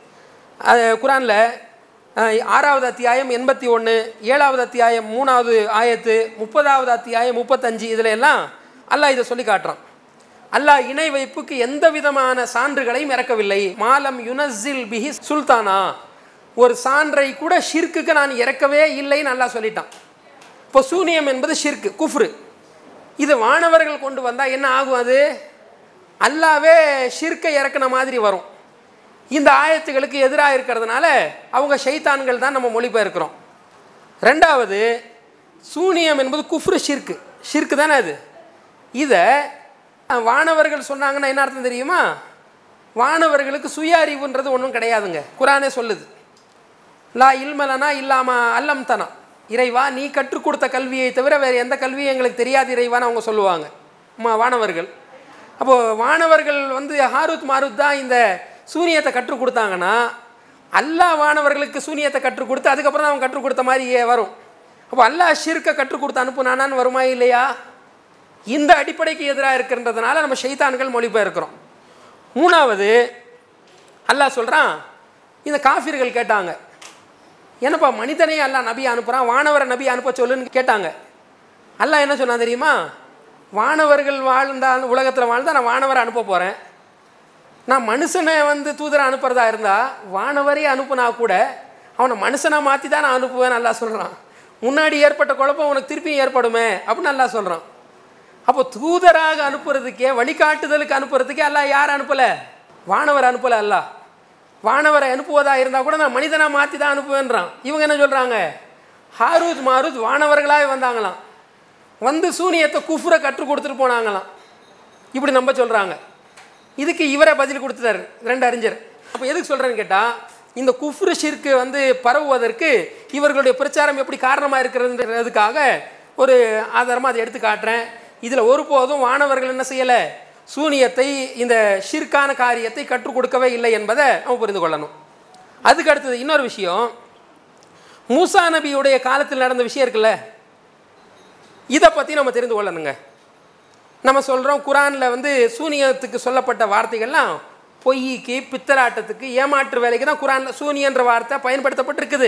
அது குரானில் அஹ், ஆறாவது அத்தியாயம் எண்பத்தி ஒன்று ஏழாவது அத்தியாயம் மூணாவது ஆயத்து முப்பதாவது அத்தியாயம் முப்பத்தஞ்சு இதில் எல்லாம் அல்லாஹ் இதை சொல்லி காட்டுறான் அல்லாஹ் இணை வைப்புக்கு எந்த விதமான சான்றுகளையும் இறக்கவில்லை மாலம் யுனஸில் பிஹி சுல்தானா ஒரு சான்றை கூட ஷிர்க்குக்கு நான் இறக்கவே இல்லைன்னு அல்லாஹ் சொல்லிட்டான் இப்போ சூனியம் என்பது ஷிர்க்கு குஃப்ரு இது வானவர்கள் கொண்டு வந்தால் என்ன ஆகும் அது அல்லாவே ஷிர்க்கை இறக்குன மாதிரி வரும் இந்த ஆயத்துகளுக்கு எதிராக இருக்கிறதுனால அவங்க ஷைத்தான்கள் தான் நம்ம மொழிபெயர்க்கிறோம் ரெண்டாவது சூனியம் என்பது குஃப்ரு ஷிர்க்கு ஷிர்க்கு தானே அது இதை வானவர்கள் சொன்னாங்கன்னா என்ன அர்த்தம் தெரியுமா வானவர்களுக்கு சுய அறிவுன்றது ஒன்றும் கிடையாதுங்க குரானே சொல்லுது லா இல்மலனா இல்லாம அல்லம் தனா இறைவா நீ கற்றுக் கொடுத்த கல்வியை தவிர வேறு எந்த கல்வியும் எங்களுக்கு தெரியாது இறைவான்னு அவங்க சொல்லுவாங்க ம- வானவர்கள் அப்போது வானவர்கள் வந்து ஹாருத் மாருத் தான் இந்த சூனியத்தை கற்றுக் கொடுத்தாங்கன்னா அல்லாஹ் வானவர்களுக்கு சூனியத்தை கற்றுக் கொடுத்து அதுக்கப்புறம் தான் அவன் கற்றுக் கொடுத்த மாதிரி ஏ- வரும் அப்போ அல்லாஹ் ஷிர்க்கை கற்றுக் கொடுத்து அனுப்புனானான்னு வருமா இல்லையா இந்த அடிப்படைக்கு எதிராக இருக்கின்றதுனால நம்ம ஷைத்தான்கள் மொழிபெயர்க்கிறோம் மூணாவது அல்லாஹ் சொல்கிறான் இந்த காஃபிர்கள் கேட்டாங்க என்னப்பா மனிதனே அல்லாஹ் நபி அனுப்புகிறான் வானவரை நபி அனுப்ப சொல்லுன்னு கேட்டாங்க அல்லாஹ் என்ன சொன்னான் தெரியுமா வானவர்கள் வாழ்ந்தால் உலகத்தில் வாழ்ந்தால் நான் வானவரை அனுப்ப போகிறேன் நான் மனுஷனை வந்து தூதரை அனுப்புறதா இருந்தால் வானவரே அனுப்புனா கூட அவனை மனுஷனாக மாற்றி தான் நான் அனுப்புவேன் நல்லா சொல்கிறான் முன்னாடி ஏற்பட்ட குழப்பம் உனக்கு திருப்பியும் ஏற்படுமே அப்படின்னு நல்லா சொல்கிறான் அப்போ தூதராக அனுப்புறதுக்கே வழிகாட்டுதலுக்கு அனுப்புறதுக்கே அல்லாஹ் யார் அனுப்பலை வானவர் அனுப்பலை அல்லாஹ் வானவரை அனுப்புவதா இருந்தால் கூட நான் மனிதனாக மாற்றி தான் அனுப்புவேன்றான் இவங்க என்ன சொல்கிறாங்க ஹாரூத் மாரூத் வானவர்களாக வந்தாங்களாம் வந்து சூனியத்தை குஃபுரை கற்றுக் கொடுத்துட்டு போனாங்களாம் இப்படி நம்ப சொல்கிறாங்க இதுக்கு இவரே பதில் கொடுத்துட்டாரு ரெண்டு அறிஞர் அப்போ எதுக்கு சொல்கிறேன்னு கேட்டால் இந்த குஃப்ரு ஷிர்க்கு வந்து பரவுவதற்கு இவர்களுடைய பிரச்சாரம் எப்படி காரணமாக இருக்கிறதுன்றதுக்காக ஒரு ஆதாரமாக அதை எடுத்து காட்டுறேன் இதில் ஒருபோதும் வானவர்கள் என்ன செய்யலை சூனியத்தை இந்த ஷிர்கான காரியத்தை கற்றுக் கொடுக்கவே இல்லை என்பதை நம்ம புரிந்து கொள்ளணும் அதுக்கு அடுத்தது இன்னொரு விஷயம் மூசா நபியுடைய காலத்தில் நடந்த விஷயம் இருக்குல்ல இதை பற்றி நம்ம தெரிந்து கொள்ளணுங்க நம்ம சொல்கிறோம் குரானில் வந்து சூனியத்துக்கு சொல்லப்பட்ட வார்த்தைகள்லாம் பொய்க்கு பித்தலாட்டத்துக்கு ஏமாற்று வேலைக்கு தான் குரானில் சூனியன்ற வார்த்தை பயன்படுத்தப்பட்டிருக்குது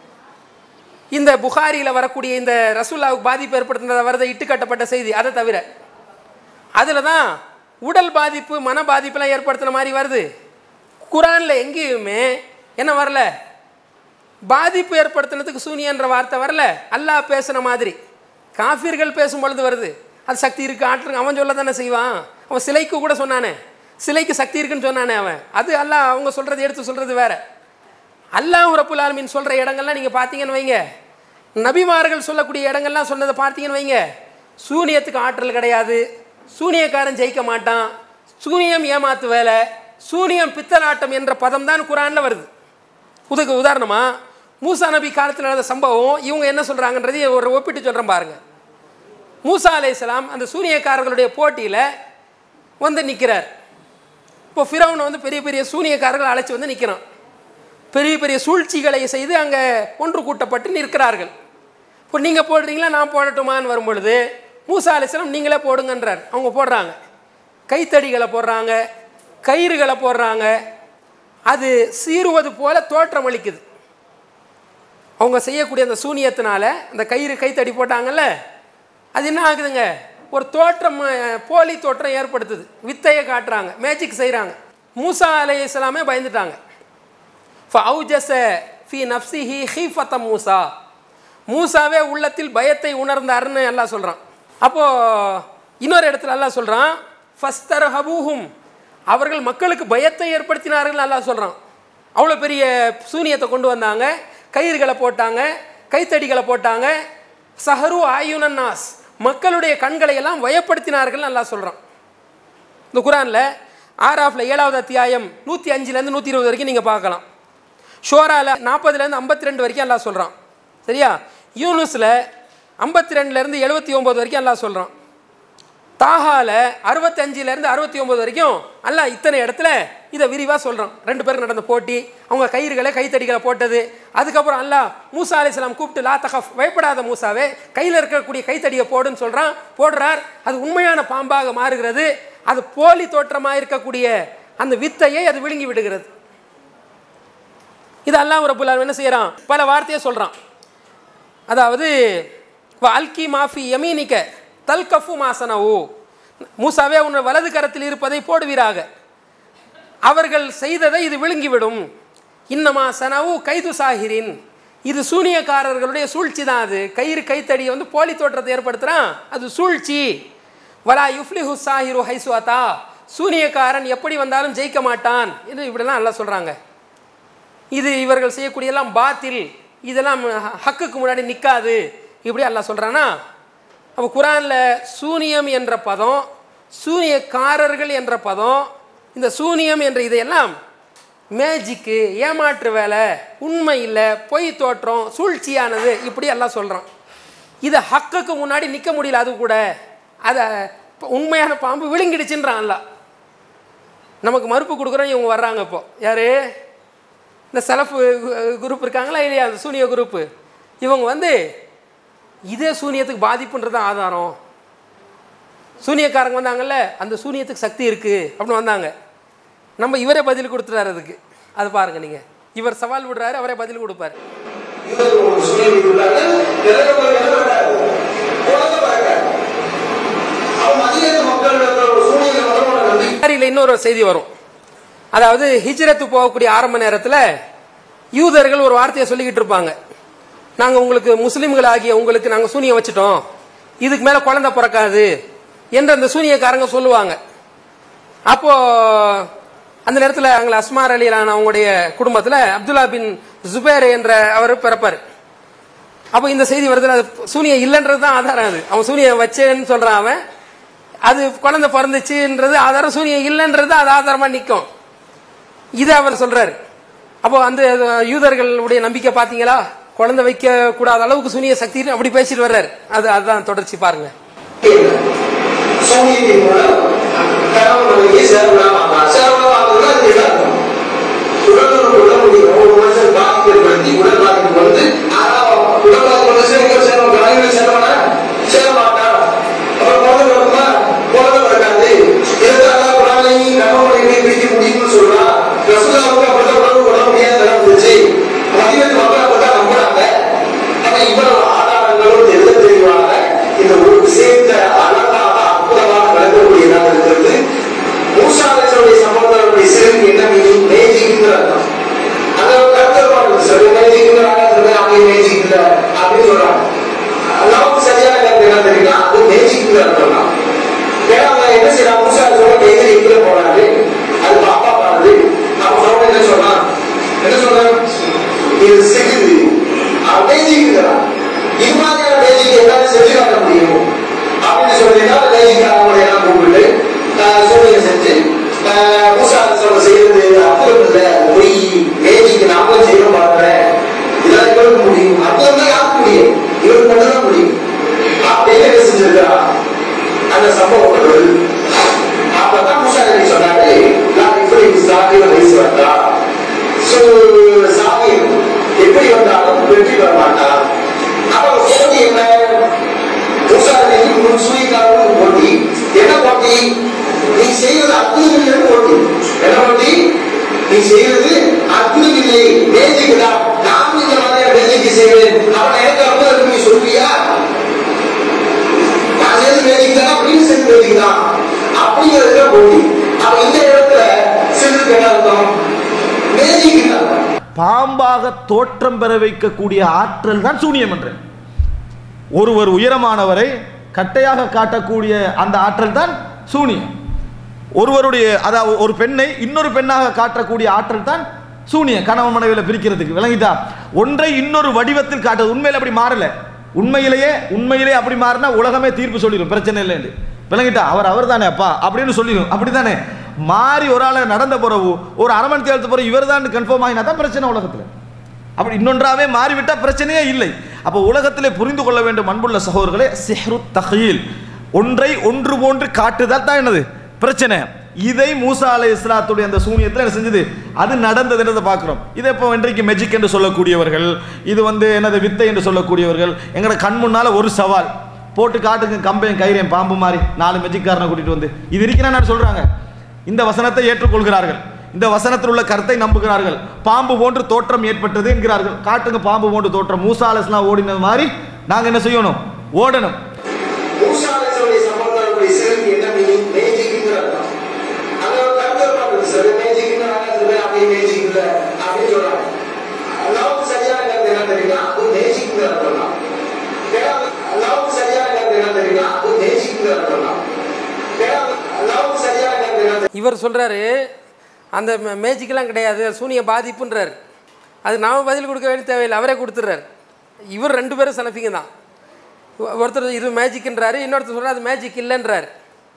இந்த புகாரியில் வரக்கூடிய இந்த ரசூல்லாவுக்கு பாதிப்பு ஏற்படுத்தினதை வரதை இட்டுக்கட்டப்பட்ட செய்தி அதை தவிர அதில் தான் உடல் பாதிப்பு மன பாதிப்புலாம் ஏற்படுத்தின மாதிரி வருது குரானில் எங்கேயுமே என்ன வரல பாதிப்பு ஏற்படுத்தினதுக்கு சூனியன்ற வார்த்தை வரல அல்லாஹ் பேசுன மாதிரி காஃபிர்கள் பேசும் பொழுது வருது அது சக்தி இருக்கு ஆற்று அவன் சொல்ல தானே செய்வான் அவன் சிலைக்கு கூட சொன்னானே சிலைக்கு சக்தி இருக்குன்னு சொன்னானே அவன் அது அல்லாஹ் அவங்க சொல்கிறது எடுத்து சொல்கிறது வேற அல்லாஹ் ரப்புல் ஆலமீன் சொல்கிற இடங்கள்லாம் நீங்கள் பார்த்தீங்கன்னு வைங்க நபிமார்கள் சொல்லக்கூடிய இடங்கள்லாம் சொன்னதை பார்த்தீங்கன்னு வைங்க சூனியத்துக்கு ஆற்றல் கிடையாது சூனியக்காரன் ஜெயிக்க மாட்டான் சூனியம் ஏமாத்து வேலை சூனியம் பித்தலாட்டம் என்ற பதம் தான் குரானில் வருது உதுக்கு உதாரணமாக மூசா நபி காலத்தில் நடந்த சம்பவம் இவங்க என்ன சொல்கிறாங்கன்றதை ஒரு ஒப்பிட்டு சொல்கிறேன் பாருங்க மூசா அலைஹிஸ்ஸலாம் அந்த சூனியக்காரர்களுடைய போட்டியில் வந்து நிற்கிறார் இப்போ ஃபிரௌன் வந்து பெரிய பெரிய சூனியக்காரர்கள் அழைச்சி வந்து நிற்கிறான் பெரிய பெரிய சூழ்ச்சிகளை செய்து அங்கே ஒன்று கூட்டப்பட்டு நிற்கிறார்கள் இப்போ நீங்கள் போடுறீங்களா நான் போடட்டுமான்னு வரும்பொழுது மூசா அலிஸ்லாம் நீங்களே போடுங்கன்றார் அவங்க போடுறாங்க கைத்தடிகளை போடுறாங்க கயிறுகளை போடுறாங்க அது சீருவது போல தோற்றம் அளிக்குது அவங்க செய்யக்கூடிய அந்த சூனியத்தினால அந்த கயிறு கைத்தடி போட்டாங்கல்ல அது என்ன ஆகுதுங்க ஒரு தோற்றம் அஹ், போலி தோற்றம் ஏற்படுத்துது வித்தையை காட்டுறாங்க மேஜிக் செய்கிறாங்க மூசா அலை இஸ்லாமே பயந்துட்டாங்க ஃபவுஜஸ ஃபி நஃப்சிஹி ஹீஃபத்த மூசா மூசாவே உள்ளத்தில் பயத்தை உணர்ந்தாருன்னு எல்லாம் சொல்கிறான் அப்போது இன்னொரு இடத்துல எல்லாம் சொல்கிறான் ஃபஸ்தர் ஹபூஹும் அவர்கள் மக்களுக்கு பயத்தை ஏற்படுத்தினார்கள் அல்லாஹ் சொல்கிறான் அவ்வளோ பெரிய சூனியத்தை கொண்டு வந்தாங்க கயிறுகளை போட்டாங்க கைத்தடிகளை போட்டாங்க சஹரு ஆயுனன்னாஸ் மக்களுடைய கண்களை எல்லாம் வயப்படுத்தினார்கள் அல்லாஹ் சொல்கிறான் இந்த குரானில் ஆராஃப்ல ஏழாவது அத்தியாயம் நூற்றி அஞ்சுலேருந்து நூற்றி இருபது வரைக்கும் நீங்கள் பார்க்கலாம் ஷோரால நாற்பதுலேருந்து ஐம்பத்தி ரெண்டு வரைக்கும் எல்லாம் சொல்கிறான் சரியா யூனுஸில் ஐம்பத்தி ரெண்டுலேருந்து எழுபத்தி ஒம்பது வரைக்கும் எல்லாம் சொல்கிறான் தாஹால அறுபத்தஞ்சிலேருந்து அறுபத்தி ஒம்பது வரைக்கும் அல்லாஹ் இத்தனை இடத்துல இதை விரிவாக சொல்கிறான் ரெண்டு பேருக்கு நடந்த போட்டி அவங்க கயிறுகளை கைத்தடிகளை போட்டது அதுக்கப்புறம் அல்லாஹ் மூசா அலிஸ்லாம் கூப்பிட்டு லா தகஃப் பயப்படாத மூசாவே கையில் இருக்கக்கூடிய கைத்தடியை போடுன்னு சொல்கிறான் போடுறார் அது உண்மையான பாம்பாக மாறுகிறது அது போலி தோற்றமாக இருக்கக்கூடிய அந்த வித்தையை அது விழுங்கி விடுகிறது இது அல்லாஹ் ரபுல் ஆலமீன் என்ன செய்கிறான் பல வார்த்தையை சொல்கிறான் அதாவது அல்கி மாஃபி யமீனிக்க தல்கஃபு மாசனவு மூசாவே உன் வலது கரத்தில் இருப்பதை போடுவீராக அவர்கள் செய்ததை இது விழுங்கிவிடும் இன்னமா சனவு கைது சாகிரின் இது சூனியக்காரர்களுடைய சூழ்ச்சி தான் அது கயிறு கைத்தடியை வந்து போலி தோற்றத்தை ஏற்படுத்துகிறான் அது சூழ்ச்சி வலா யுஃப்லிஹு சாஹிரு ஹைசுவாத்தா சூனியக்காரன் எப்படி வந்தாலும் ஜெயிக்க மாட்டான் என்று இப்படிலாம் எல்லாம் சொல்கிறாங்க இது இவர்கள் செய்யக்கூடியெல்லாம் பாத்தில் இதெல்லாம் ஹக்குக்கு முன்னாடி நிற்காது இப்படி அல்லாஹ் சொல்கிறானா அப்போ குரானில் சூனியம் என்ற பதம் சூனியக்காரர்கள் என்ற பதம் இந்த சூனியம் என்ற இதையெல்லாம் மேஜிக்கு ஏமாற்று வேலை உண்மை இல்லை பொய் தோற்றம் சூழ்ச்சியானது இப்படி எல்லாம் சொல்கிறான் இதை ஹக்குக்கு முன்னாடி நிற்க முடியல அது கூட அதை உண்மையான பாம்பு விழுங்கிடுச்சுன்றான் அல்ல நமக்கு மறுப்பு கொடுக்குறோம் இவங்க வர்றாங்க இப்போ யாரு இந்த செலஃபு குரூப் இருக்காங்களா இல்லையா அந்த சூனிய குரூப்பு இவங்க வந்து இதே சூனியத்துக்கு பாதிப்புன்றது தான் ஆதாரம் சூனியக்காரங்க வந்தாங்கல்ல அந்த சூனியத்துக்கு சக்தி இருக்குது அப்படின்னு வந்தாங்க நம்ம இவரே பதில் கொடுத்துறாரு அதுக்கு அது பாருங்க நீங்கள் இவர் சவால் விடுறாரு அவரே பதில் கொடுப்பார் புகாரியில் இன்னொரு செய்தி வரும் அதாவது ஹிஜ்ரத்து போகக்கூடிய ஆரம்ப நேரத்தில் யூதர்கள் ஒரு வார்த்தையை சொல்லிக்கிட்டு இருப்பாங்க நாங்கள் உங்களுக்கு முஸ்லிம்கள் ஆகிய உங்களுக்கு நாங்கள் சூனியம் வச்சுட்டோம் இதுக்கு மேலே குழந்தை பிறக்காது என்று அந்த சூனியக்காரங்க சொல்லுவாங்க அப்போ அந்த நேரத்தில் அங்கே அஸ்மார் அலிலான அவங்களுடைய குடும்பத்தில் அப்துல்லா பின் ஜுபேர் என்ற அவர் பிறப்பார் அப்போ இந்த செய்தி வருதுல அது சூனியம் இல்லைன்றது தான் ஆதாரம் அது அவன் சூனியம் வச்சேன்னு சொல்றான் அவன் அது குழந்தை பிறந்துச்சுன்றது ஆதாரம் சூனியம் இல்லைன்றது அது ஆதாரமா நிற்கும் இது அவர் சொல்றாரு அப்போ அந்த யூதர்களுடைய நம்பிக்கை பாத்தீங்களா குழந்தை வைக்க கூடாத அளவுக்கு சூனிய சக்தி அப்படி பேசிட்டு வர்றாரு அது அதுதான் தொடர்ச்சி பாருங்க சூனியத்தின் மூலம் கணவன் மனைவி சேரலாமா சேரலாமா அது என்ன அர்த்தம் உடலுக்கு உள்ள முடியும் ஒரு மனுஷன் பாதிப்பு ஏற்படுத்தி உடல் பாதிப்பு வந்து ஆனா உடல் பாதிப்பு வந்து சேர்க்க சேரும் கணவன் சேரமானா சேர மாட்டான் அப்புறம் குழந்தை பிறக்குமா குழந்தை பிறக்காது இதற்காக குழந்தை கணவன் மனைவி பிரிக்க முடியும்னு சொல்றான் ரசூலாவுக்கு அப்படிதான் உடம்பு உட முடியாது நடந்துச்சு மதியத்து மக்கள் அப்படிதான் நம்புறாங்க ஆனா இவ்வளவு ஆதாரங்களும் தெரிய தெளிவாக இந்த ஒரு விஷயத்தை அழகாக அற்புதமாக விளக்கக்கூடியதாக இருக்கிறது மூசாலேசனுடைய சம்பந்தனுடைய சிறுமி என்ன மீனிங் மேஜிக்ங்கிற அர்த்தம் அந்த ஒரு கருத்தப்பாடு சொல்லி மேஜிக்ங்கிறாங்க அப்படி மேஜிக் இல்ல அப்படின்னு சொல்றாங்க நமக்கு சரியான கருத்து என்ன தெரியுமா அது மேஜிக்ங்கிற அர்த்தம் தான் ஏன்னா அவங்க என்ன செய்யறாங்க மூசாலேசனோட கைதில் எங்கே போனாரு அது பாப்பா பாடுது அவன் சொல்ல என்ன சொன்னான் என்ன சொன்னான் இது சிகிது மேஜிக்ங்கிறான் இது மாதிரியான மேஜிக் எல்லாரும் செஞ்சு காட்ட முடியும் அப்படின்னு சொல்லினா மேஜிக் அவங்களை எல்லாம் கூப்பிட்டு சூரியனை செஞ்சு மூசாசனம் செய்யறது அற்புதம் இல்லை பொய் மேஜிக் நாமளும் செய்ய பார்க்கிறேன் இதெல்லாம் இவருக்கு முடியும் அற்புதம் தான் யாருக்கு முடியும் இவருக்கு மட்டும் தான் முடியும் அப்படின்னு என்ன செஞ்சிருக்கா அந்த சம்பவம் வருது அப்பதான் மூசா நபி சொன்னாரு நான் இப்படி சாகில வயசு வந்தா சோ சாமி எப்படி வந்தாலும் வெற்றி பெற மாட்டான் அப்ப போட்டி என்ன மூசா நபி முன் சூரியக்காரனும் போட்டி என்ன போட்டி நீ செய்வது அற்புதம் இல்லை போட்டி என்ன போட்டி நீ செய்வது அற்புதம் இல்லை மேஜிக் தான் நான் இந்த மாதிரியான மேஜிக் செய்வேன் அவன் எனக்கு அற்புதம் நீ சொல்வியா நான் செய்து மேஜிக் தான் அப்படின்னு செய்து மேஜிக் தான் அப்படிங்கிறதுல போட்டி அப்ப இந்த இடத்துல சிறுக்கு என்ன அர்த்தம் மேஜிக் என்ன அர்த்தம் பாம்பாக தோற்றம் பெற வைக்கக்கூடிய ஆற்றல் தான் சூனியம் என்ற ஒருவர் உயரமானவரை கட்டையாக காட்டக்கூடிய அந்த ஆற்றல் தான் சூனியம் ஒருவருடைய அதாவது ஒரு பெண்ணை இன்னொரு பெண்ணாக காட்டக்கூடிய ஆற்றல் தான் சூனியம் கணவன் மனைவியில பிரிக்கிறதுக்கு விளங்கிட்டா ஒன்றை இன்னொரு வடிவத்தில் காட்டுறது உண்மையில அப்படி மாறல உண்மையிலேயே உண்மையிலே அப்படி மாறினா உலகமே தீர்ப்பு சொல்லிடும் பிரச்சனை இல்லைன்னு விளங்கிட்டா அவர் அவர் தானே அப்பா அப்படின்னு சொல்லிடும் அப்படித்தானே மாறி ஒரு ஆளை நடந்த பிறகு ஒரு அரை மணி தேர்த்து பிறகு இவர் தான் கன்ஃபார்ம் ஆகினா தான் பிரச்சனை உலகத்தில் அப்படி இன்னொன்றாவே மாறிவிட்டால் பிரச்சனையே இல்லை அப்போ உலகத்திலே புரிந்து கொள்ள வேண்டும் அன்புள்ள சகோதரர்களே சிஹ்ரு தஹீல் ஒன்றை ஒன்று போன்று காட்டுதல் தான் என்னது பிரச்சனை இதை மூசா அலை இஸ்லாத்துடைய அந்த சூனியத்தில் என்ன செஞ்சது அது நடந்ததுன்றதை பார்க்குறோம் இதை இப்போ இன்றைக்கு மெஜிக் என்று சொல்லக்கூடியவர்கள் இது வந்து என்னது வித்தை என்று சொல்லக்கூடியவர்கள் எங்களோட கண் முன்னால் ஒரு சவால் போட்டு காட்டுங்க கம்பையும் கயிறையும் பாம்பு மாதிரி நாலு மெஜிக்காரனை கூட்டிட்டு வந்து இது இருக்கிறான்னு சொல்றாங்க இந்த வசனத்தை ஏற்றுக்கொள்கிறார்கள் இந்த வசனத்தில் உள்ள கருத்தை நம்புகிறார்கள் பாம்பு போன்று தோற்றம் ஏற்பட்டது என்கிறார்கள் காட்டுங்க பாம்பு போன்று தோற்றம் மூசா அலைஹிஸ்ஸலாம் ஓடினது மாதிரி நாங்க என்ன செய்யணும் ஓடணும் மூசாலேசனுடைய சம்பந்தனுடைய சிறுமி என்ன மீனிங் மேஜிக்ங்கிற அர்த்தம் அந்த ஒரு கருத்து பார்க்குது சார் மேஜிக்னு அப்படி மேஜிக் இல்ல அப்படின்னு சொல்றாங்க நமக்கு சரியான கருத்து என்ன தெரியுமா அது மேஜிக்ங்கிற அர்த்தம் தான் ஏன்னா நமக்கு சரியான கருத்து என்ன தெரியுமா அது மேஜிக்ங்கிற அர்த்தம் தான் ஏன்னா நமக்கு சரியான கருத்து என்ன தெரியுமா? இவர் சொல்றாரு அந்த மே- மேஜிக்கெல்லாம் கிடையாது சூனிய பாதிப்புன்றார் அது நாம பதில் கொடுக்க வேண்டிய தேவையில்லை அவரே கொடுத்துட்றாரு இவர் ரெண்டு பேரும் சலஃபிங்க தான் ஒ- ஒருத்தர் இது மேஜிக்ன்றாரு இன்னொருத்தர் சொல்றாரு அது மேஜிக் இல்லைன்றாரு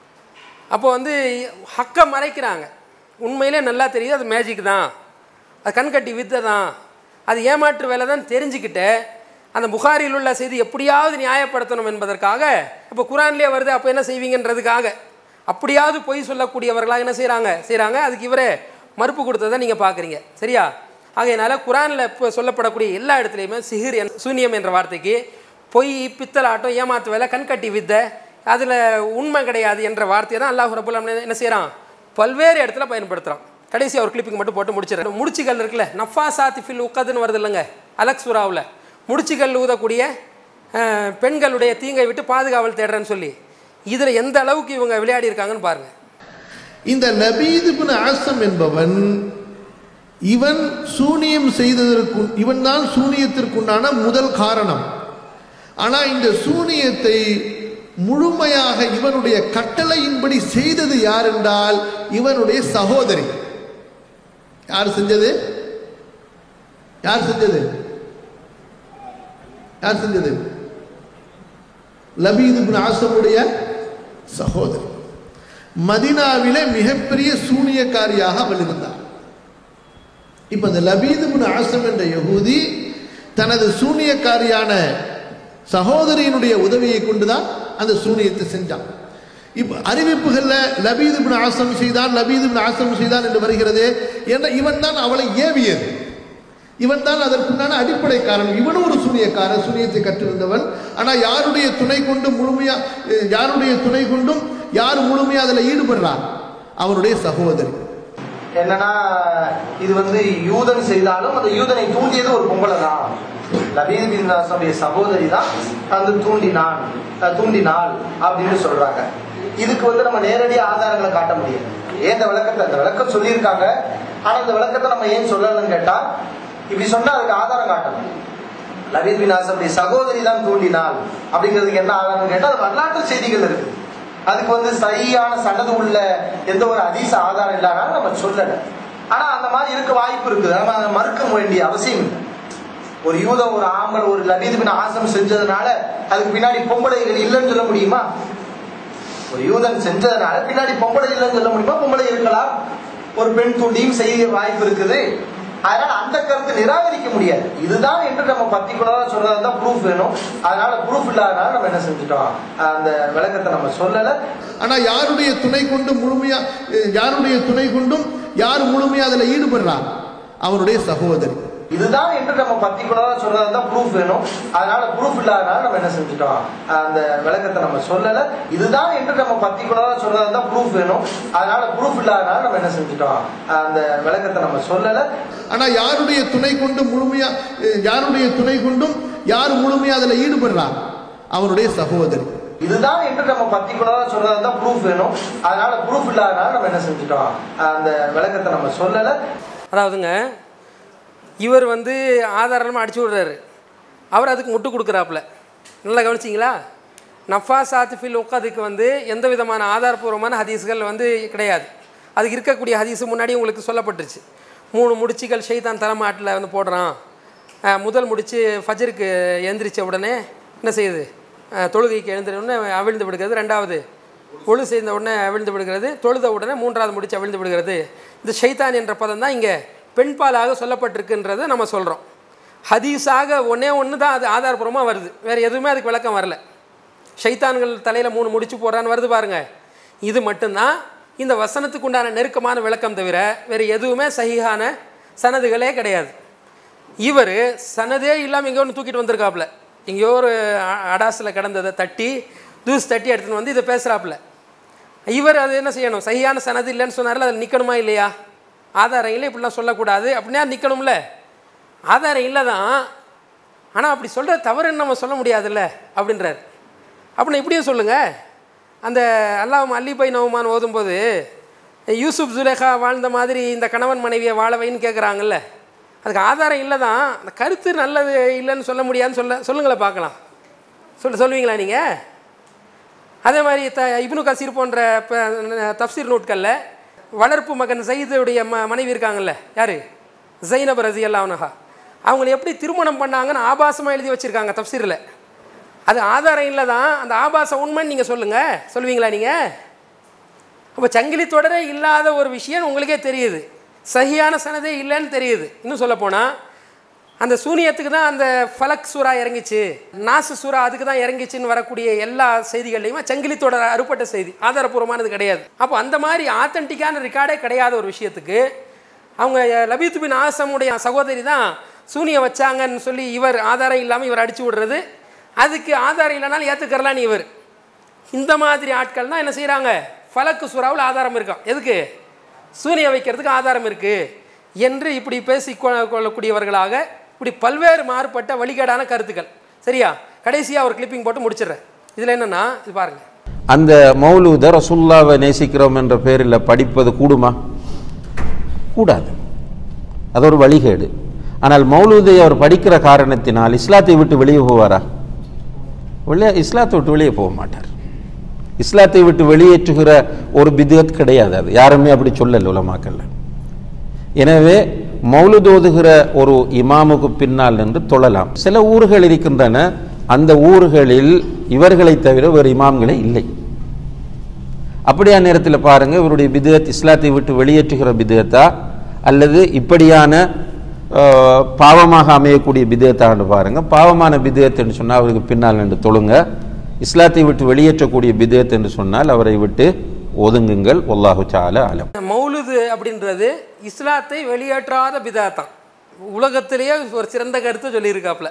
அப்போ வந்து ஹக்கை மறைக்கிறாங்க உண்மையிலே நல்லா தெரியுது அது மேஜிக் தான் அது கண்கட்டி வித்தை தான் அது ஏமாற்று வேலை தான் தெரிஞ்சுக்கிட்டு அந்த புகாரில் உள்ள செய்தி எப்படியாவது நியாயப்படுத்தணும் என்பதற்காக இப்போ குரான்லேயே வருது அப்போ என்ன செய்வீங்கன்றதுக்காக அப்படியாவது பொய் சொல்லக்கூடியவர்களாக என்ன செய்கிறாங்க செய்கிறாங்க அதுக்கு இவரே மறுப்பு கொடுத்ததை நீங்கள் பார்க்குறீங்க சரியா ஆகையினால குரானில் இப்போ சொல்லப்படக்கூடிய எல்லா இடத்துலையுமே சிஹிர் என் சூனியம் என்ற வார்த்தைக்கு பொய் பித்தலாட்டம் ஏமாத்து வேலை கண்கட்டி வித்தை அதில் உண்மை கிடையாது என்ற வார்த்தையை தான் அல்லாஹ் ரபுல் ஆலமீன் என்ன செய்கிறான் பல்வேறு இடத்துல பயன்படுத்துகிறான் கடைசி ஒரு கிளிப்பிங் மட்டும் போட்டு முடிச்சிடறேன் முடிச்சுகள் இருக்குல்ல நஃபா சாத்திஃபில் உக்கதுன்னு வருது இல்லைங்க அலக் சுறாவில் முடிச்சுகள் ஊதக்கூடிய அஹ், பெண்களுடைய தீங்கை விட்டு பாதுகாவல் தேடுறேன்னு சொல்லி இதில் எந்த அளவுக்கு இவங்க விளையாடி இருக்காங்கன்னு பாருங்கள் இந்த லபீத் இப்னு ஆசம் என்பவன் இவன் சூனியம் செய்ததற்கு இவன் தான் சூனியத்திற்குண்டான முதல் காரணம் ஆனா இந்த சூனியத்தை முழுமையாக இவனுடைய கட்டளையின்படி செய்தது யார் என்றால் இவனுடைய சகோதரி யார் செஞ்சது யார் செஞ்சது யார் செஞ்சது லபீத் இப்னு ஆசமுடைய சகோதரி மதினாவிலே மிகப்பெரிய சூனியக்காரியாக அவள் இருந்தார் இப்ப இந்த லபீத் இப்னு ஆசம் என்ற யகூதி தனது சூனியக்காரியான சகோதரியினுடைய உதவியை கொண்டுதான் அந்த சூனியத்தை செஞ்சான் இப்ப அறிவிப்புகள்ல லபீத் இப்னு ஆசம் செய்தான் லபீத் இப்னு ஆசம் செய்தான் என்று வருகிறது ஏன்னா இவன் தான் அவளை ஏவியது இவன் தான் அதற்குண்டான அடிப்படை காரணம் இவனும் ஒரு சூனியக்காரன் சூனியத்தை கற்றிருந்தவன் ஆனா யாருடைய துணை கொண்டு முழுமையா அஹ், யாருடைய துணை கொண்டும் யார் முழுமையா அதுல ஈடுபடுறார் அவனுடைய சகோதரி என்னன்னா இது வந்து யூதன் செய்தாலும் அந்த யூதனை தூண்டியது ஒரு பொம்பளை தான் லபீத் பின் நாசனுடைய சகோதரி தான் வந்து தூண்டினான் அஹ் தூண்டினாள் அப்படின்னு சொல்றாங்க இதுக்கு வந்து நம்ம நேரடி ஆதாரங்களை காட்ட முடியாது ஏன் இந்த விளக்கத்தை அந்த விளக்கம் சொல்லியிருக்காங்க ஆனா இந்த விளக்கத்தை நம்ம ஏன் சொல்லலன்னு கேட்டா இப்படி சொன்னா அதுக்கு ஆதாரம் காட்டணும் லபீத் பின் நாசனுடைய சகோதரி தான் தூண்டினாள் அப்படிங்கிறதுக்கு என்ன ஆதாரம் கேட்டா அது வரலாற்று செய்திகள் இருக்கு அதுக்கு வந்து சரியான சனது உள்ள எந்த ஒரு அதிச ஆதாரம் இல்லாதனால நம்ம சொல்லல ஆனா அந்த மாதிரி இருக்க வாய்ப்பு இருக்குது நம்ம அதை மறுக்க வேண்டிய அவசியம் இல்லை ஒரு யூதம் ஒரு ஆம்பல் ஒரு லபீது பின் ஆசம் செஞ்சதுனால அதுக்கு பின்னாடி பொம்பளைகள் இல்லைன்னு சொல்ல முடியுமா ஒரு யூதன் செஞ்சதுனால பின்னாடி பொம்பளை இல்லைன்னு சொல்ல முடியுமா பொம்பளை இருக்கலாம் ஒரு பெண் தூண்டியும் செய்ய வாய்ப்பு இருக்குது அதனால அந்த கருத்து நிராகரிக்க முடியாது இதுதான் என்று நம்ம பர்டிகுலரா சொல்றதா தான் ப்ரூஃப் வேணும் அதனால ப்ரூஃப் இல்லாதனால நம்ம என்ன செஞ்சுட்டோம் அந்த விளக்கத்தை நம்ம சொல்லல ஆனா யாருடைய துணை கொண்டு முழுமையா அஹ், யாருடைய துணை கொண்டும் யார் முழுமையா அதுல ஈடுபடுறார் அவனுடைய சகோதரி இதுதான் என்று நம்ம பர்டிகுலரா சொல்றதா தான் ப்ரூஃப் வேணும் அதனால ப்ரூஃப் இல்லாதனால நம்ம என்ன செஞ்சுட்டோம் அந்த விளக்கத்தை நம்ம சொல்லல இதுதான் என்று நம்ம பர்டிகுலரா சொல்றதா தான் ப்ரூஃப் வேணும் அதனால ப்ரூஃப் இல்லாதனால நம்ம என்ன செஞ்சுட்டோம் அந்த விளக்கத்தை நம்ம சொல்லல ஆனா யாருடைய துணை கொண்டு முழுமையா அஹ், யாருடைய துணை கொண்டும் யார் முழுமையா அதுல ஈடுபடுறார் அவனுடைய சகோதரி இதுதான் என்று நம்ம பர்டிகுலரா சொல்றதா தான் ப்ரூஃப் வேணும் அதனால ப்ரூஃப் இல்லாதனால நம்ம என்ன செஞ்சுட்டோம் அந்த விளக்கத்தை நம்ம சொல்லல அதாவதுங்க இவர் வந்து ஆதாரமாக அடிச்சு விடுறாரு அவர் அதுக்கு முட்டு கொடுக்குறாப்புல நல்லா கவனிச்சிங்களா நஃபா சாத்திஃபில் உட்காதுக்கு வந்து எந்த விதமான ஆதாரபூர்வமான ஹதீஸ்கள் வந்து கிடையாது அதுக்கு இருக்கக்கூடிய ஹதீஸ் முன்னாடி உங்களுக்கு சொல்லப்பட்டுருச்சு மூணு முடிச்சுகள் ஷெய்தான் தலைமாட்டில் வந்து போடுறான் அஹ், முதல் முடிச்சு ஃபஜருக்கு எந்திரிச்ச உடனே என்ன செய்யுது அஹ், தொழுகைக்கு எழுந்திர உடனே அவிழ்ந்து விடுகிறது ரெண்டாவது ஒழு செய்த உடனே அவிழ்ந்து விடுகிறது தொழுத உடனே மூன்றாவது முடிச்சு அவிழ்ந்து விடுகிறது இந்த ஷைத்தான் என்ற பதம் தான் இங்கே பெண்பாலாக சொல்லப்பட்டிருக்குன்றதை நம்ம சொல்கிறோம் ஹதீஸாக ஒன்றே ஒன்று தான் அது ஆதாரபூர்வமாக வருது வேறு எதுவுமே அதுக்கு விளக்கம் வரல ஷைத்தான்கள் தலையில் மூணு முடிச்சு போடுறான்னு வருது பாருங்க இது மட்டும்தான் இந்த வசனத்துக்கு உண்டான நெருக்கமான விளக்கம் தவிர வேறு எதுவுமே சகிஹான சனதுகளே கிடையாது இவர் சனதே இல்லாமல் எங்கேயோ ஒன்று தூக்கிட்டு வந்திருக்காப்புல எங்கேயோ ஒரு அ- அடாசில் கிடந்ததை தட்டி தூஸ் தட்டி எடுத்துன்னு வந்து இதை பேசுகிறாப்புல இவர் அது என்ன செய்யணும் சரியான சனது இல்லைன்னு சொன்னார்ல அதில் நிற்கணுமா இல்லையா ஆதாரம் இல்லை இப்படிலாம் சொல்லக்கூடாது அப்படின்னா நிற்கணும்ல ஆதாரம் இல்லை தான் ஆனால் அப்படி சொல்கிற தவறுன்னு நம்ம சொல்ல முடியாதுல்ல அப்படின்றார் அப்படின்னா இப்படியே சொல்லுங்கள் அந்த அல்லாஹ் அல்லிபை நவமான் ஓதும்போது யூசுப் ஜுலேகா வாழ்ந்த மாதிரி இந்த கணவன் மனைவியை வாழவைன்னு கேட்குறாங்கல்ல அதுக்கு ஆதாரம் இல்லை தான் அந்த கருத்து நல்லது இல்லைன்னு சொல்ல முடியாதுன்னு சொல்ல சொல்லுங்களேன் பார்க்கலாம் சொல்ல சொல்லுவீங்களா நீங்கள் அதே மாதிரி த இப்னு கசீர் போன்ற ப- தப்சீர் நூட்களில் வளர்ப்பு மகன் சயீதுடைய ம மனைவி இருக்காங்கல்ல யார் ஜைனப் ரசி அல்லாஹா அவங்கள எப்படி திருமணம் பண்ணாங்கன்னு ஆபாசமாக எழுதி வச்சுருக்காங்க தப்சீரில் அது ஆதாரம் இல்லை தான் அந்த ஆபாசம் உண்மைன்னு நீங்கள் சொல்லுங்கள் சொல்லுவீங்களா நீங்கள் அப்போ சங்கிலி தொடரே இல்லாத ஒரு விஷயம் உங்களுக்கே தெரியுது சகியான சனதே இல்லைன்னு தெரியுது இன்னும் சொல்லப்போனால் அந்த சூனியத்துக்கு தான் அந்த ஃபலக் சூறா இறங்கிச்சு நாசு சூறா அதுக்கு தான் இறங்கிச்சுன்னு வரக்கூடிய எல்லா செய்திகள்லையுமே சங்கிலி தொடர் அறுப்பட்ட செய்தி ஆதாரபூர்வமானது கிடையாது அப்போ அந்த மாதிரி ஆத்தென்டிக்கான ரெக்கார்டே கிடையாத ஒரு விஷயத்துக்கு அவங்க லபீத் பின் ஆசமுடைய சகோதரி தான் சூனியம் வச்சாங்கன்னு சொல்லி இவர் ஆதாரம் இல்லாமல் இவர் அடிச்சு விடுறது அதுக்கு ஆதாரம் இல்லைனாலும் ஏற்றுக்கரலான்னு இவர் இந்த மாதிரி ஆட்கள் தான் என்ன செய்கிறாங்க ஃபலக்கு சூறாவில் ஆதாரம் இருக்கான் எதுக்கு சூனியம் வைக்கிறதுக்கு ஆதாரம் இருக்குது என்று இப்படி பேசி கொ- கொள்ளக்கூடியவர்களாக இப்படி பல்வேறு மாறுபட்ட வழிகேடான கருத்துக்கள் சரியா கடைசியாக ஒரு கிளிப்பிங் போட்டு முடிச்சிடுறேன் இதில் என்னென்னா இது பாருங்கள் அந்த மௌலூத ரசுல்லாவை நேசிக்கிறோம் என்ற பேரில் படிப்பது கூடுமா கூடாது அது ஒரு வழிகேடு ஆனால் மௌலூதை அவர் படிக்கிற காரணத்தினால் இஸ்லாத்தை விட்டு வெளியே போவாரா வெளியே இஸ்லாத்தை விட்டு வெளியே போக மாட்டார் இஸ்லாத்தை விட்டு வெளியேற்றுகிற ஒரு பிதுகத் கிடையாது அது யாருமே அப்படி சொல்லல உலமாக்கல்ல எனவே மௌலுத் ஓதுகிற ஒரு இமாமுக்கு பின்னால் நின்று தொழலாம் சில ஊர்கள் இருக்கின்றன அந்த ஊர்களில் இவர்களை தவிர வேறு இமாம்களே இல்லை அப்படியா நேரத்தில் பாருங்க இவருடைய பிதுகத் இஸ்லாத்தை விட்டு வெளியேற்றுகிற பிதுகத்தா அல்லது இப்படியான அஹ், பாவமாக அமையக்கூடிய பிதுகத்தான்னு பாருங்க பாவமான பிதுகத் என்று சொன்னால் அவருக்கு பின்னால் நின்று தொழுங்க இஸ்லாத்தை விட்டு வெளியேற்றக்கூடிய பிதுகத் என்று சொன்னால் அவரை விட்டு ஒதுங்குங்கள் ஒல்லாஹு சால அலம் மௌலுது அப்படின்றது இஸ்லாத்தை வெளியேற்றாத பிதாத்தான் உலகத்திலேயே ஒரு சிறந்த கருத்தை சொல்லியிருக்காப்புல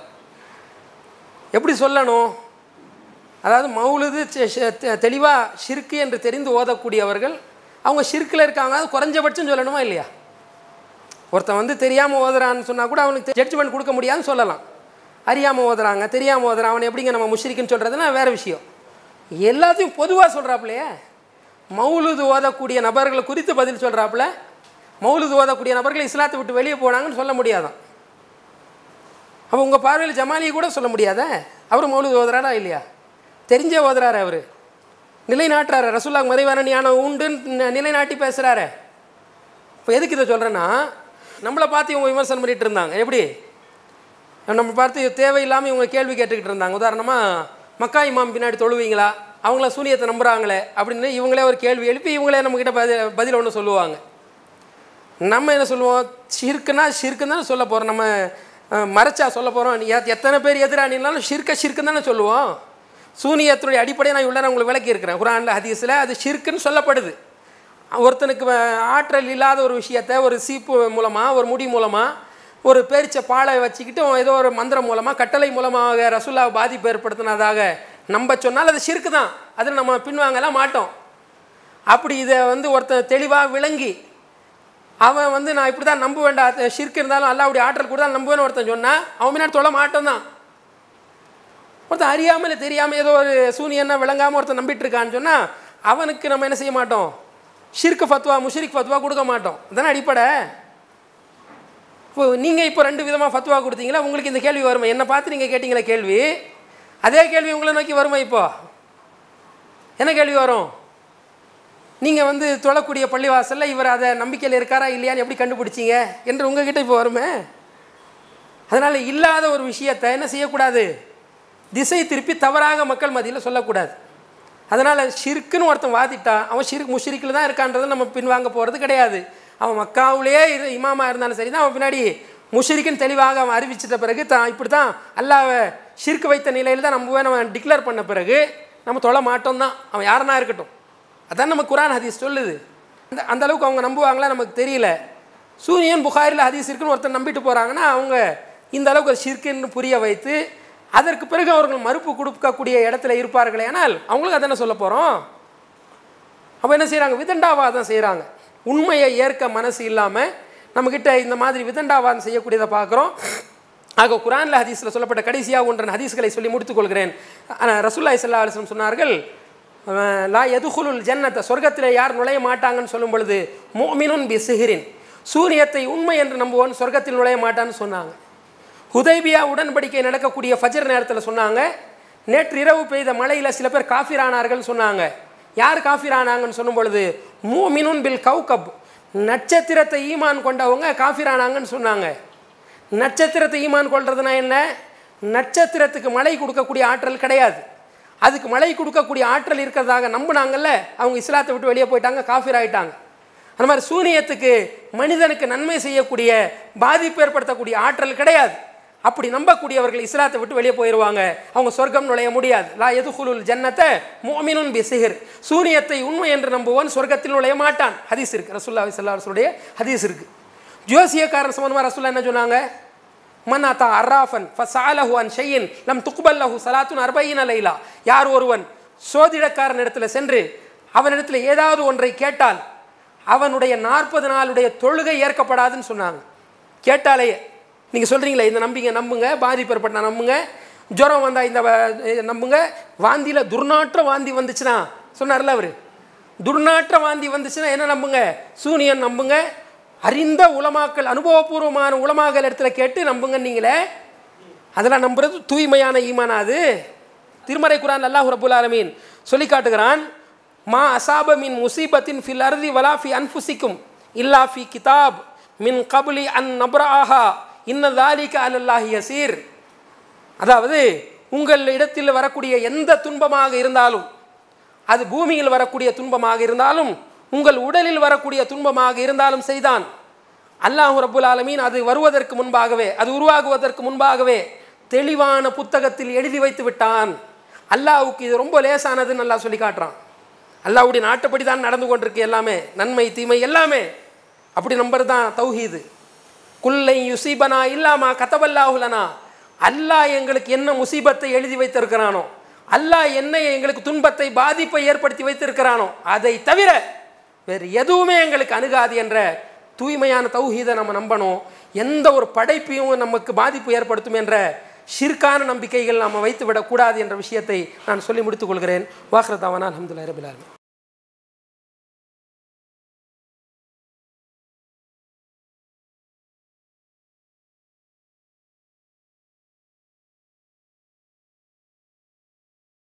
எப்படி சொல்லணும் அதாவது மௌலுது தெளிவாக ஷிர்கு என்று தெரிந்து ஓதக்கூடியவர்கள் அவங்க ஷிர்கில் இருக்காங்க அது குறைஞ்சபட்சம் சொல்லணுமா இல்லையா ஒருத்தன் வந்து தெரியாமல் ஓதுறான்னு சொன்னால் கூட அவனுக்கு ஜட்ஜ்மெண்ட் கொடுக்க முடியாதுன்னு சொல்லலாம் அறியாமல் ஓதுறாங்க தெரியாமல் ஓதுறான் அவனை எப்படிங்க நம்ம முஷ்ரிக்குன்னு சொல்கிறதுனா வேறு விஷயம் எல்லாத்தையும் பொதுவாக சொல்கிறாப்புலையே மௌலுது ஓதக்கூடிய நபர்களை குறித்து பதில் சொல்கிறாப்புல மௌலுது ஓதக்கூடிய நபர்கள் இஸ்லாத்தை விட்டு வெளியே போனாங்கன்னு சொல்ல முடியாதான் அப்போ உங்கள் பார்வையில் ஜமாலியை கூட சொல்ல முடியாதே அவர் மௌலுது ஓதுறாரா இல்லையா தெரிஞ்சே ஓதுறாரு அவர் நிலைநாட்டுறாரு ரசூல்லா மறைவான ஞானம் உண்டுன்னு ந- நிலைநாட்டி பேசுகிறாரு இப்போ எதுக்கு இதை சொல்கிறேன்னா நம்மளை பார்த்து இவங்க விமர்சனம் பண்ணிட்டு இருந்தாங்க எப்படி நம்ம பார்த்து தேவையில்லாமல் இவங்க கேள்வி கேட்டுக்கிட்டு இருந்தாங்க உதாரணமாக மக்கா இமாம் பின்னாடி தொழுவீங்களா அவங்கள சூனியத்தை நம்புகிறாங்களே அப்படின்னு இவங்களே ஒரு கேள்வி எழுப்பி இவங்களே நம்மக்கிட்ட பதில் பதில் ஒன்று சொல்லுவாங்க நம்ம என்ன சொல்லுவோம் ஷிர்க்குனா ஷிர்க்குன்னு தானே சொல்ல போகிறோம் நம்ம அஹ், மறைச்சா சொல்ல போகிறோம் எத்தனை பேர் எதிரானினாலும் ஷிர்க்க ஷிர்க்குன்னு தானே சொல்லுவோம் சூனியத்துடைய அடிப்படையை நான் இவ்வளோ உங்களுக்கு விளக்கி இருக்கிறேன் குரானில் ஹதீஸில் அது ஷிர்க்குன்னு சொல்லப்படுது ஒருத்தனுக்கு வ- ஆற்றல் இல்லாத ஒரு விஷயத்தை ஒரு சீப்பு மூலமாக ஒரு முடி மூலமாக ஒரு பேரிச்ச பாலை வச்சுக்கிட்டு ஏதோ ஒரு மந்திரம் மூலமாக கட்டளை மூலமாக ரசுல்லாவை பாதிப்பு ஏற்படுத்தினதாக நம்ப சொன்னால் அது ஷிர்க்கு தான் அதில் நம்ம பின்வாங்கலாம் மாட்டோம் அப்படி இதை வந்து ஒருத்தன் தெளிவாக விளங்கி அவன் வந்து நான் இப்படி தான் நம்புவேன்டா அது ஷிர்க் இருந்தாலும் அல்லாவுடைய ஆற்றல் கூட தான் நம்புவேன்னு ஒருத்தன் சொன்னால் அவன் முன்னாடி தொலை மாட்டோம் தான் ஒருத்தன் அறியாமல் தெரியாமல் ஏதோ ஒரு சூனியன்னா விளங்காமல் ஒருத்தன் நம்பிட்டு இருக்கான்னு சொன்னால் அவனுக்கு நம்ம என்ன செய்ய மாட்டோம் ஷிர்க்கு ஃபத்வா முஷ்ரிக் ஃபத்வா கொடுக்க மாட்டோம் இதானே அடிப்படை இப்போ நீங்கள் இப்போ ரெண்டு விதமாக ஃபத்வா கொடுத்தீங்களா உங்களுக்கு இந்த கேள்வி வருமா என்னை பார்த்து நீங்கள் கேட்டீங்களா கேள்வி அதே கேள்வி உங்களை நோக்கி வருமா இப்போ என்ன கேள்வி வரும் நீங்கள் வந்து தொழக்கூடிய பள்ளிவாசலில் இவர் அதை நம்பிக்கையில் இருக்காரா இல்லையான்னு எப்படி கண்டுபிடிச்சீங்க என்று உங்ககிட்ட இப்போ வருமே அதனால் இல்லாத ஒரு விஷயத்தை என்ன செய்யக்கூடாது திசை திருப்பி தவறாக மக்கள் மத்தியில் சொல்லக்கூடாது அதனால் ஷிர்க்குன்னு ஒருத்தன் வாதிட்டா அவன் ஷிர்க் முஷ்ரிக்கில் தான் இருக்கான்றதை நம்ம பின்வாங்க போகிறது கிடையாது அவன் மக்காவிலேயே இரு இமாமா இருந்தாலும் சரி தான் அவன் பின்னாடி முஷ்ரிக்குன்னு தெளிவாக அவன் அறிவிச்சிட்ட பிறகு தான் இப்படி தான் அல்லாவை ஷிர்க் வைத்த நிலையில் தான் நம்புவேன் அவன் டிக்ளேர் பண்ண பிறகு நம்ம தொழ மாட்டோம் தான் அவன் யாருனா இருக்கட்டும் அதான் நம்ம குரான் ஹதீஸ் சொல்லுது அந்த அந்த அளவுக்கு அவங்க நம்புவாங்களா நமக்கு தெரியல சூரியன் புகாரில் ஹதீஸ் இருக்குன்னு ஒருத்தர் நம்பிட்டு போகிறாங்கன்னா அவங்க இந்த அளவுக்கு அது ஷிர்க்குன்னு புரிய வைத்து அதற்கு பிறகு அவர்கள் மறுப்பு கொடுக்கக்கூடிய இடத்துல இருப்பார்களே ஆனால் அவங்களுக்கு அதானே சொல்ல போகிறோம் அப்போ என்ன செய்கிறாங்க விதண்டாவாதம் செய்கிறாங்க உண்மையை ஏற்க மனசு இல்லாமல் நம்மக்கிட்ட இந்த மாதிரி விதண்டாவாதம் செய்யக்கூடியதை பார்க்குறோம் ஆக குரானில் ஹதீஸில் சொல்லப்பட்ட கடைசியாக ஒன்றன் ஹதீஸ்களை சொல்லி முடித்துக்கொள்கிறேன் ஆனால் ரசூல்லாய் சல்லா அலிஸ்லம் சொன்னார்கள் அஹ், லா எதுகுலுல் ஜன்னத்தை சொர்க்கத்தில் யார் நுழைய மாட்டாங்கன்னு சொல்லும் பொழுது மோமினுன் பி சிஹிரின் சூரியத்தை உண்மை என்று நம்புவோன் சொர்க்கத்தில் நுழைய மாட்டான்னு சொன்னாங்க ஹுதைபியா உடன்படிக்கை நடக்கக்கூடிய ஃபஜர் நேரத்தில் சொன்னாங்க நேற்று இரவு பெய்த மழையில் சில பேர் காஃபிரானார்கள் சொன்னாங்க யார் காஃபிரானாங்கன்னு சொல்லும் பொழுது மூமினுன் பில் கவுகப் நட்சத்திரத்தை ஈமான் கொண்டவங்க காஃபிரானாங்கன்னு சொன்னாங்க நட்சத்திரத்தை ஈமான் கொள்றதுனா என்ன நட்சத்திரத்துக்கு மழை கொடுக்கக்கூடிய ஆற்றல் கிடையாது அதுக்கு மழை கொடுக்கக்கூடிய ஆற்றல் இருக்கிறதாக நம்புனாங்கல்ல அவங்க இஸ்லாத்தை விட்டு வெளியே போயிட்டாங்க காஃபிர் ஆயிட்டாங்க அந்த மாதிரி சூனியத்துக்கு மனிதனுக்கு நன்மை செய்யக்கூடிய பாதிப்பு ஏற்படுத்தக்கூடிய ஆற்றல் கிடையாது அப்படி நம்பக்கூடியவர்கள் இஸ்லாத்தை விட்டு வெளியே போயிடுவாங்க அவங்க சொர்க்கம் நுழைய முடியாது லா எதுகுலுல் ஜன்னத்தை மோமினுன் பி சிஹிர் சூனியத்தை உண்மை என்று நம்புவோன் சொர்க்கத்தில் நுழைய மாட்டான் ஹதீஸ் இருக்கு ரசுல்லா சல்லாஹுடைய ஹதீஸ் இருக்கு ஜோசியக்காரன் சம்பந்தமாக ரசுல்லா என்ன சொன்னாங்க மன் அத்தா அர்ராஃபன் ஃபசாலஹு அன் ஷையின் லம் துக்பல்லஹு சலாத்துன் அர்பையின் லைலா யார் ஒருவன் சோதிடக்காரன் இடத்துல சென்று அவனிடத்தில் ஏதாவது ஒன்றை கேட்டால் அவனுடைய நாற்பது நாளுடைய தொழுகை ஏற்கப்படாதுன்னு சொன்னாங்க கேட்டாலேயே நீங்கள் சொல்கிறீங்களே இந்த நம்பிங்க நம்புங்க பாதிப்பு ஏற்பட்டா நம்புங்க ஜுரம் வந்தால் இந்த வ- நம்புங்க வாந்தியில் துர்நாற்ற வாந்தி வந்துச்சுன்னா சொன்னார்ல அவர் துர்நாற்ற வாந்தி வந்துச்சுன்னா என்ன நம்புங்க சூனியன் நம்புங்க அறிந்த உலமாக்கள் அனுபவபூர்வமான உலமாக்கள் இடத்துல கேட்டு நம்புங்க நீங்களே அதெல்லாம் நம்புறது தூய்மையான ஈமானா அது திருமறை குரான் அல்லாஹ் ரபுல் ஆலமீன் சொல்லி காட்டுகிறான் மா அசாப மின் முசீபத்தின் ஃபில் அர்தி வலா ஃபி அன்ஃபுசிக்கும் இல்லா ஃபி கிதாப் மின் கபுலி அன் நப்ராஹா இன்ன தாலிக அலல்லாஹி யசீர் அதாவது உங்கள் இடத்தில் வரக்கூடிய எந்த துன்பமாக இருந்தாலும் அது பூமியில் வரக்கூடிய துன்பமாக இருந்தாலும் உங்கள் உடலில் வரக்கூடிய துன்பமாக இருந்தாலும் செய்தான் அல்லாஹ் ரப்புல் ஆலமீன் அது வருவதற்கு முன்பாகவே அது உருவாகுவதற்கு முன்பாகவே தெளிவான புத்தகத்தில் எழுதி வைத்து விட்டான் அல்லாஹ்வுக்கு இது ரொம்ப லேசானதுன்னு அல்லாஹ் சொல்லி காட்டுறான் அல்லாஹ்வுடைய நாட்டுப்படி தான் நடந்து கொண்டிருக்கு எல்லாமே நன்மை தீமை எல்லாமே அப்படி நம்பர் தான் தௌஹீது குல்லை யுசீபனா இல்லாமா கதவல்லாஹுலனா அல்லாஹ் எங்களுக்கு என்ன முசீபத்தை எழுதி வைத்திருக்கிறானோ அல்லாஹ் என்ன எங்களுக்கு துன்பத்தை பாதிப்பை ஏற்படுத்தி வைத்திருக்கிறானோ அதை தவிர வேறு எதுவுமே எங்களுக்கு அணுகாது என்ற தூய்மையான தௌஹீதை நம்ம நம்பணும் எந்த ஒரு படைப்பையும் நமக்கு பாதிப்பு ஏற்படுத்தும் என்ற ஷிர்கான நம்பிக்கைகள் நாம் வைத்து விடக்கூடாது என்ற விஷயத்தை நான் சொல்லி முடித்துக் கொள்கிறேன் வாஹ்ரதாவானா அலமதுல்லா ரபிலாலும்